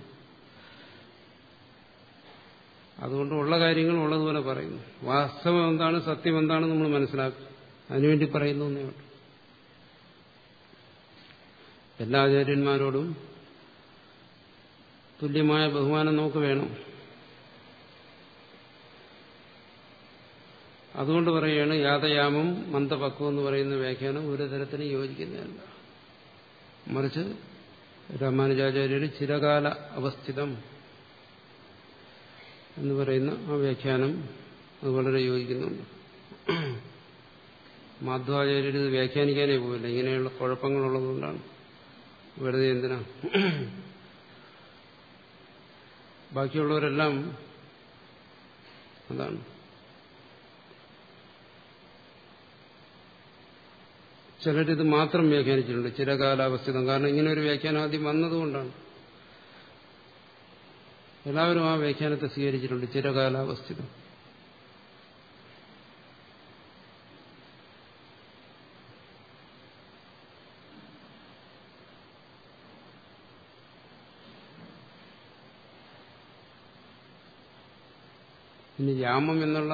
അതുകൊണ്ട് ഉള്ള കാര്യങ്ങൾ ഉള്ളതുപോലെ പറയുന്നു വാസ്തവം എന്താണ് സത്യം എന്താണ് നമ്മൾ മനസ്സിലാക്കുക അതിനുവേണ്ടി പറയുന്നു എന്നേ ഉള്ളൂ എല്ലാ ആചാര്യന്മാരോടും തുല്യമായ ബഹുമാനം നമുക്ക് വേണം അതുകൊണ്ട് പറയുകയാണ് യാതയാമം മന്ദപക്വം എന്ന് പറയുന്ന വ്യാഖ്യാനം ഒരു തരത്തിന് യോജിക്കുന്നതല്ല മറിച്ച് രാമാനുജാചാര്യർ ചിരകാല അവസ്ഥിതം എന്ന് പറയുന്ന ആ വ്യാഖ്യാനം അത് വളരെ യോജിക്കുന്നുണ്ട് മാധ്വാചാര്യർ ഇത് വ്യാഖ്യാനിക്കാനേ പോവില്ല ഇങ്ങനെയുള്ള കുഴപ്പങ്ങളുള്ളതുകൊണ്ടാണ് വെറുതെ എന്തിനാ ബാക്കിയുള്ളവരെല്ലാം അതാണ് ചിലരിത് മാത്രം വ്യാഖ്യാനിച്ചിട്ടുണ്ട് ചിരകാലാവസ്ഥിതം കാരണം ഇങ്ങനെ ഒരു വ്യാഖ്യാനം ആദ്യം വന്നതുകൊണ്ടാണ് എല്ലാവരും ആ വ്യാഖ്യാനത്തെ സ്വീകരിച്ചിട്ടുണ്ട് ചിരകാലാവസ്ഥിതം ഇനി യാമം എന്നുള്ള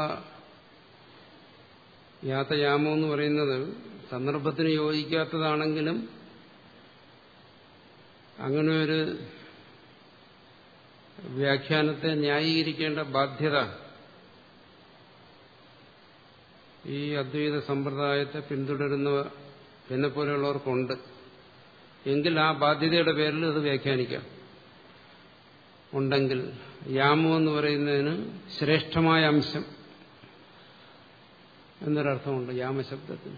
യാതയാമം എന്ന് പറയുന്നത് സന്ദർഭത്തിന് യോജിക്കാത്തതാണെങ്കിലും അങ്ങനെ ഒരു വ്യാഖ്യാനത്തെ ന്യായീകരിക്കേണ്ട ബാധ്യത ഈ അദ്വൈത സമ്പ്രദായത്തെ പിന്തുടരുന്ന എന്നെ പോലെയുള്ളവർക്കുണ്ട് എങ്കിൽ ആ ബാധ്യതയുടെ പേരിൽ അത് വ്യാഖ്യാനിക്കാം ഉണ്ടെങ്കിൽ യാമം എന്ന് പറയുന്നതിന് ശ്രേഷ്ഠമായ അംശം എന്നൊരർത്ഥമുണ്ട് യാമശബ്ദത്തിന്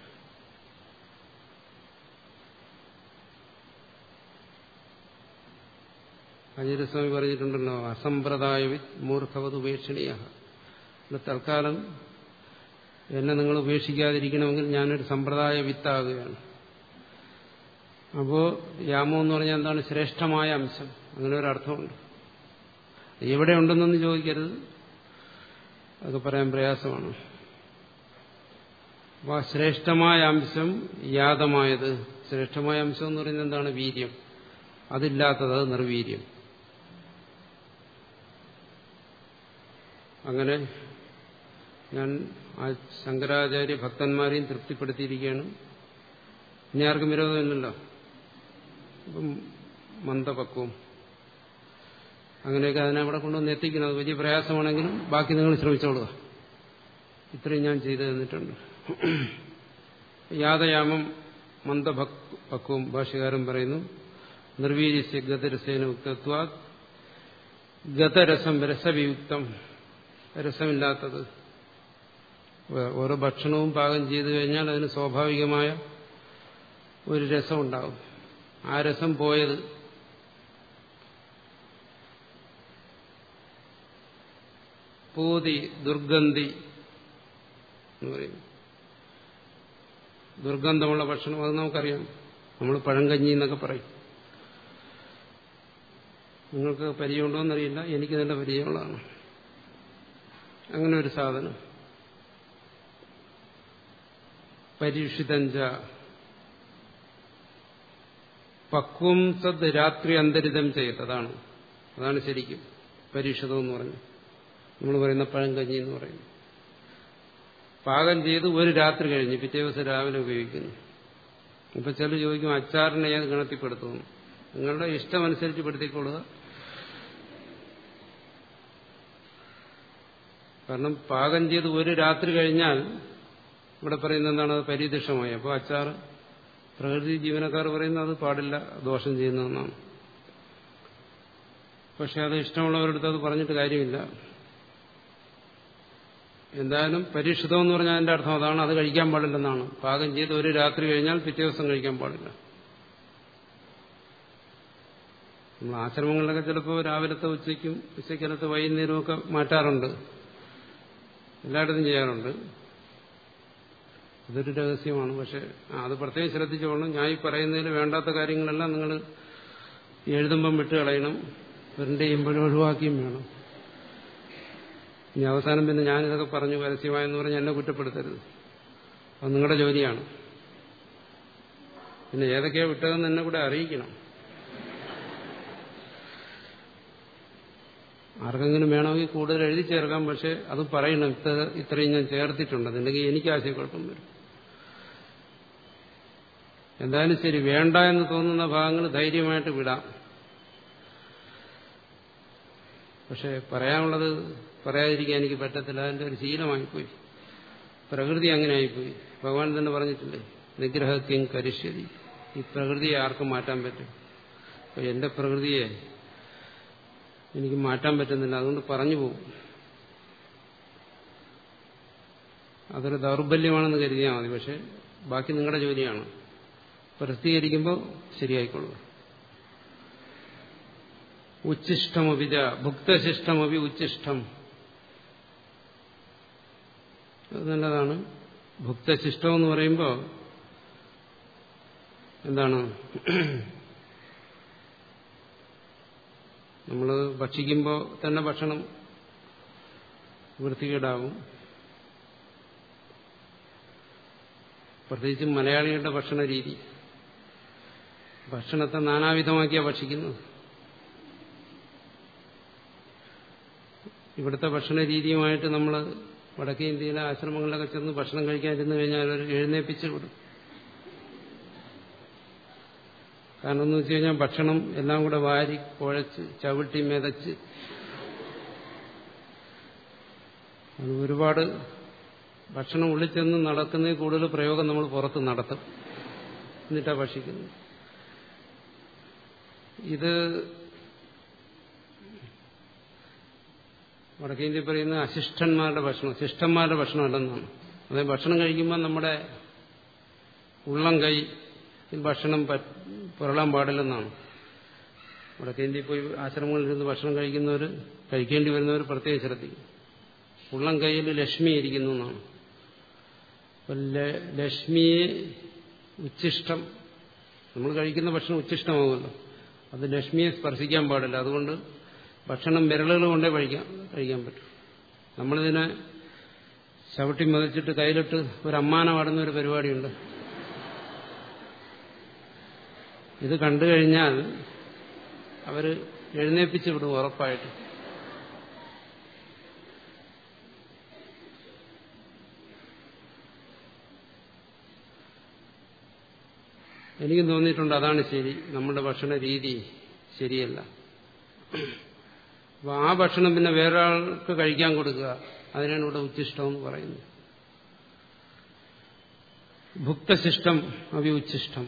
അജയസ്വാമി പറഞ്ഞിട്ടുണ്ടല്ലോ അസമ്പ്രദായ മൂർഖവത് ഉപേക്ഷണീയ തൽക്കാലം എന്നെ നിങ്ങൾ ഉപേക്ഷിക്കാതിരിക്കണമെങ്കിൽ ഞാനൊരു സമ്പ്രദായ വിത്താകുകയാണ് അപ്പോ യാമം എന്ന് പറഞ്ഞാൽ എന്താണ് ശ്രേഷ്ഠമായ അംശം അങ്ങനെ ഒരു അർത്ഥമുണ്ട് എവിടെ ഉണ്ടെന്നൊന്നും ചോദിക്കരുത് അതൊക്കെ പറയാൻ പ്രയാസമാണ് അപ്പോൾ ശ്രേഷ്ഠമായ അംശം യാതമായത് ശ്രേഷ്ഠമായ അംശം എന്ന് പറയുന്നത് എന്താണ് വീര്യം അതില്ലാത്തത് അത് നിർവീര്യം അങ്ങനെ ഞാൻ ആ ശങ്കരാചാര്യ ഭക്തന്മാരെയും തൃപ്തിപ്പെടുത്തിയിരിക്കുകയാണ് ഇനി ആർക്കും വിരോധമില്ലല്ലോ ഇപ്പം മന്ദപക്വം അങ്ങനെയൊക്കെ അതിനെ അവിടെ കൊണ്ടുവന്ന് എത്തിക്കണം അത് വലിയ പ്രയാസമാണെങ്കിലും ബാക്കി നിങ്ങൾ ശ്രമിച്ചോളുക ഇത്രയും ഞാൻ ചെയ്തു തന്നിട്ടുണ്ട് യാതയാമം മന്ദപക്വം ഭാഷകാരൻ പറയുന്നു നിർവീര്യസ്യ ഗതരസേന ഉക്തത്വ ഗതരസം രസവിയുക്തം രസമില്ലാത്തത് ഓരോ ഭക്ഷണവും പാകം ചെയ്തു കഴിഞ്ഞാൽ അതിന് സ്വാഭാവികമായ ഒരു രസം ഉണ്ടാവും ആ രസം പോയത് പൂതി ദുർഗന്ധി എന്ന് പറയുന്നു ദുർഗന്ധമുള്ള ഭക്ഷണം അത് നമുക്കറിയാം നമ്മൾ പഴങ്കഞ്ഞി എന്നൊക്കെ പറയും നിങ്ങൾക്ക് പരിചയമുണ്ടോ എന്നറിയില്ല എനിക്ക് നല്ല പരിചയമുള്ളതാണ് അങ്ങനെ ഒരു സാധനം പരീക്ഷിതഞ്ച പക്വം സദ് രാത്രി അന്തരിതം ചെയ്തതാണ് അതാണ് ശരിക്കും പരീക്ഷിതം എന്ന് പറഞ്ഞു നമ്മൾ പറയുന്ന പഴങ്കഞ്ഞി എന്ന് പറയുന്നു പാകം ചെയ്ത് ഒരു രാത്രി കഴിഞ്ഞ് പിറ്റേ ദിവസം രാവിലെ ഉപയോഗിക്കുന്നു ഇപ്പൊ ചിലർ ചോദിക്കും അച്ചാറിനെ ഏത് ഗണത്തിൽപ്പെടുത്തുന്നു നിങ്ങളുടെ ഇഷ്ടമനുസരിച്ച് പെടുത്തിക്കൊള്ളുക കാരണം പാകം ചെയ്ത് ഒരു രാത്രി കഴിഞ്ഞാൽ ഇവിടെ പറയുന്നത് എന്താണ് അത് പരീതിഷമായി അപ്പോൾ അച്ചാർ പ്രകൃതി ജീവനക്കാർ പറയുന്നത് അത് പാടില്ല ദോഷം ചെയ്യുന്നതെന്നാണ് പക്ഷെ അത് ഇഷ്ടമുള്ളവരടുത്ത് അത് പറഞ്ഞിട്ട് കാര്യമില്ല എന്തായാലും പരീക്ഷിതം എന്ന് പറഞ്ഞാൽ അതിന്റെ അർത്ഥം അതാണ് അത് കഴിക്കാൻ പാടില്ലെന്നാണ് പാകം ചെയ്ത് ഒരു രാത്രി കഴിഞ്ഞാൽ പിറ്റേ ദിവസം കഴിക്കാൻ പാടില്ല നമ്മൾ ആശ്രമങ്ങളിലൊക്കെ ചിലപ്പോൾ രാവിലത്തെ ഉച്ചയ്ക്കും ഉച്ചയ്ക്കലത്തെ വൈകുന്നേരവും ഒക്കെ മാറ്റാറുണ്ട് എല്ലായിടത്തും ചെയ്യാറുണ്ട് അതൊരു രഹസ്യമാണ് പക്ഷെ അത് പ്രത്യേകം ശ്രദ്ധിച്ചോളണം ഞാൻ ഈ പറയുന്നതിൽ വേണ്ടാത്ത കാര്യങ്ങളെല്ലാം നിങ്ങൾ എഴുതുമ്പം വിട്ട് കളയണം പ്രിന്റ് ചെയ്യുമ്പോഴും ഒഴിവാക്കിയും വേണം ഇനി അവസാനം പിന്നെ ഞാനിതൊക്കെ പറഞ്ഞു പരസ്യമായെന്ന് പറഞ്ഞ് എന്നെ കുറ്റപ്പെടുത്തരുത് അത് നിങ്ങളുടെ ജോലിയാണ് പിന്നെ ഏതൊക്കെയാ വിട്ടതെന്ന് എന്നെ കൂടെ അറിയിക്കണം ആർക്കെങ്കിലും വേണമെങ്കിൽ കൂടുതൽ എഴുതി ചേർക്കാം പക്ഷെ അത് പറയണം ഇത്ര ഇത്രയും ഞാൻ ചേർത്തിട്ടുണ്ട് അല്ലെങ്കിൽ എനിക്ക് ആശയക്കുഴപ്പം വരും എന്തായാലും ശരി വേണ്ട എന്ന് തോന്നുന്ന ഭാഗങ്ങൾ ധൈര്യമായിട്ട് വിടാം പക്ഷെ പറയാനുള്ളത് പറയാതിരിക്കാൻ എനിക്ക് പറ്റത്തില്ല അതിന്റെ ഒരു ശീലമായിപ്പോയി പ്രകൃതി അങ്ങനെ ആയിപ്പോയി ഭഗവാൻ തന്നെ പറഞ്ഞിട്ടില്ലേ നിഗ്രഹത്യം കരിശ്യതി ഈ പ്രകൃതിയെ ആർക്കും മാറ്റാൻ പറ്റും അപ്പൊ എന്റെ പ്രകൃതിയെ എനിക്ക് മാറ്റാൻ പറ്റുന്നില്ല അതുകൊണ്ട് പറഞ്ഞു പോകും അതൊരു ദൗർബല്യമാണെന്ന് കരുതിയാൽ മതി പക്ഷെ ബാക്കി നിങ്ങളുടെ ജോലിയാണ് പ്രസിദ്ധീകരിക്കുമ്പോൾ ശരിയായിക്കൊള്ളുക ഉച്ചിഷ്ടമപിജ ഭുക്തശിഷ്ടമപി ഉച്ചിഷ്ടം അത് നല്ലതാണ് ഭുക്തശിഷ്ടം എന്ന് പറയുമ്പോൾ എന്താണ് നമ്മൾ ഭക്ഷിക്കുമ്പോൾ തന്നെ ഭക്ഷണം വൃത്തികേടാവും പ്രത്യേകിച്ച് മലയാളികളുടെ ഭക്ഷണ രീതി ഭക്ഷണത്തെ നാനാവിധമാക്കിയാണ് ഭക്ഷിക്കുന്നത് ഇവിടുത്തെ ഭക്ഷണ രീതിയുമായിട്ട് നമ്മൾ വടക്കേ ഇന്ത്യയിലെ ആശ്രമങ്ങളിലൊക്കെ ചെന്ന് ഭക്ഷണം കഴിക്കാൻ ചെന്ന് കഴിഞ്ഞാൽ അവർ എഴുന്നേപ്പിച്ച് വിടും കാരണം എന്ന് വെച്ച് കഴിഞ്ഞാൽ ഭക്ഷണം എല്ലാം കൂടെ വാരി കുഴച്ച് ചവിട്ടി മെതച്ച് അത് ഒരുപാട് ഭക്ഷണം ഉള്ളിൽ ചെന്ന് നടക്കുന്നതിൽ കൂടുതൽ പ്രയോഗം നമ്മൾ പുറത്ത് നടത്തും എന്നിട്ടാണ് ഭക്ഷിക്കുന്നത് ഇത് വടക്കേ ഇന്ത്യ പറയുന്ന അശിഷ്ടന്മാരുടെ ഭക്ഷണം ശിഷ്ടന്മാരുടെ ഭക്ഷണമല്ലെന്നാണ് അതായത് ഭക്ഷണം കഴിക്കുമ്പോൾ നമ്മുടെ ഉള്ളം കൈ ഭക്ഷണം പുരളാൻ പാടില്ലെന്നാണ് വടക്കേ ഇന്ത്യയിൽ പോയി ആശ്രമങ്ങളിൽ നിന്ന് ഭക്ഷണം കഴിക്കുന്നവർ കഴിക്കേണ്ടി വരുന്നവർ പ്രത്യേകം ശ്രദ്ധിക്കും ഉള്ളം കൈയിൽ ലക്ഷ്മി ഇരിക്കുന്നു എന്നാണ് അപ്പം ലക്ഷ്മിയെ ഉച്ചിഷ്ടം നമ്മൾ കഴിക്കുന്ന ഭക്ഷണം ഉച്ചിഷ്ടമാകുമല്ലോ അത് ലക്ഷ്മിയെ സ്പർശിക്കാൻ പാടില്ല അതുകൊണ്ട് ഭക്ഷണം വിരലുകൾ കൊണ്ടേ കഴിക്കാൻ കഴിക്കാൻ പറ്റും നമ്മളിതിനെ ചവിട്ടി മതിച്ചിട്ട് കയ്യിലിട്ട് ഒരു അമ്മാന പാടുന്ന ഒരു പരിപാടിയുണ്ട് ഇത് കണ്ടു കഴിഞ്ഞാൽ അവർ എഴുന്നേപ്പിച്ച് വിടും ഉറപ്പായിട്ട് എനിക്കും തോന്നിയിട്ടുണ്ട് അതാണ് ശരി നമ്മുടെ ഭക്ഷണ രീതി ശരിയല്ല അപ്പൊ ആ ഭക്ഷണം പിന്നെ വേറൊരാൾക്ക് കഴിക്കാൻ കൊടുക്കുക അതിനാണ് ഇവിടെ ഉച്ചിഷ്ടം എന്ന് പറയുന്നത് ഭുക്തശിഷ്ടം അവി ഉച്ചിഷ്ടം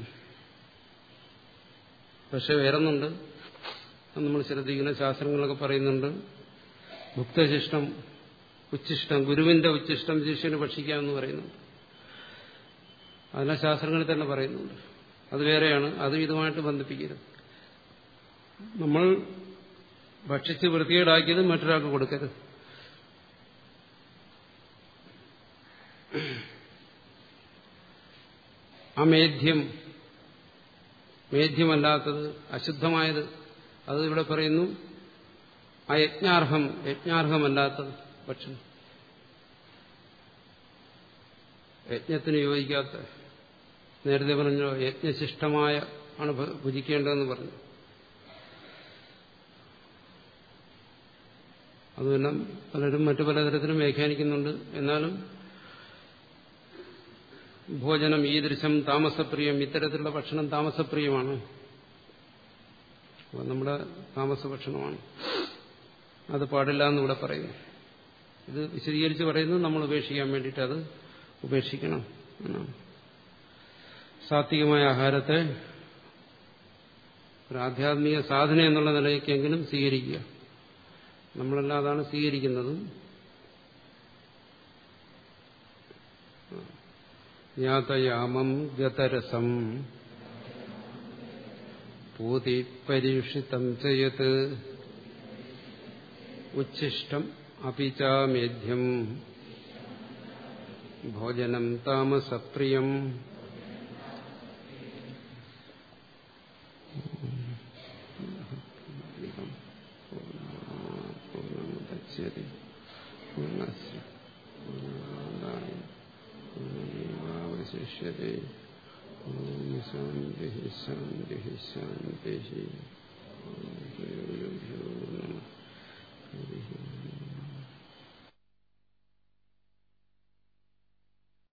പക്ഷെ വേറൊന്നുണ്ട് അത് നമ്മൾ ശ്രദ്ധിക്കുന്ന ശാസ്ത്രങ്ങളൊക്കെ പറയുന്നുണ്ട് ഭുക്തശിഷ്ടം ഉച്ചിഷ്ടം ഗുരുവിന്റെ ഉച്ചിഷ്ടം ശിഷ്യന് ഭക്ഷിക്കാമെന്ന് പറയുന്നുണ്ട് അതിനെ ശാസ്ത്രങ്ങളിൽ തന്നെ പറയുന്നുണ്ട് അത് വേറെയാണ് അതും ഇതുമായിട്ട് ബന്ധിപ്പിക്കരുത് നമ്മൾ ഭക്ഷിച്ച് വൃത്തികേടാക്കിയത് മറ്റൊരാൾക്ക് കൊടുക്കരുത് ആ മേധ്യം മേധ്യമല്ലാത്തത് അശുദ്ധമായത് അത് ഇവിടെ പറയുന്നു ആ യജ്ഞാർഹം യജ്ഞാർഹമല്ലാത്തത് ഭക്ഷണം യജ്ഞത്തിന് യോജിക്കാത്ത നേരത്തെ പറഞ്ഞോ യജ്ഞശിഷ്ടമായ ആണ് ഭുജിക്കേണ്ടതെന്ന് പറഞ്ഞു അതുമെല്ലാം പലരും മറ്റു പലതരത്തിലും വ്യാഖ്യാനിക്കുന്നുണ്ട് എന്നാലും ഭോജനം ഈദൃശം താമസപ്രിയം ഇത്തരത്തിലുള്ള ഭക്ഷണം താമസപ്രിയമാണ് നമ്മുടെ താമസ ഭക്ഷണമാണ് അത് പാടില്ല എന്ന് ഇവിടെ പറയുന്നു ഇത് വിശദീകരിച്ച് പറയുന്നത് നമ്മൾ ഉപേക്ഷിക്കാൻ വേണ്ടിയിട്ട് അത് ഉപേക്ഷിക്കണം എന്നാണ് സാത്വികമായ ആഹാരത്തെ ഒരു ആധ്യാത്മിക സാധന എന്നുള്ള നിലയ്ക്കെങ്കിലും സ്വീകരിക്കുക നമ്മളെല്ലാം അതാണ് സ്വീകരിക്കുന്നത് യാതയാമം ഗതരസം പൂതി പരീക്ഷിതം ചെയ്യത് ഉച്ഛിഷ്ടം അപിചാമേധ്യം ഭോജനം താമസപ്രിയം പൂർണ്ണമുദച്യത്തെ പൂർണ്ണസ്യ പൂർണ്ണാദായ പൂർണ്ണമേവാവശിഷ്യത്തെ ഓം ശാന്തി ശാന്തി ശാന്തി ഓം ശ്രീ ഗുരുഭ്യോ നമഃ ഹരി ഓം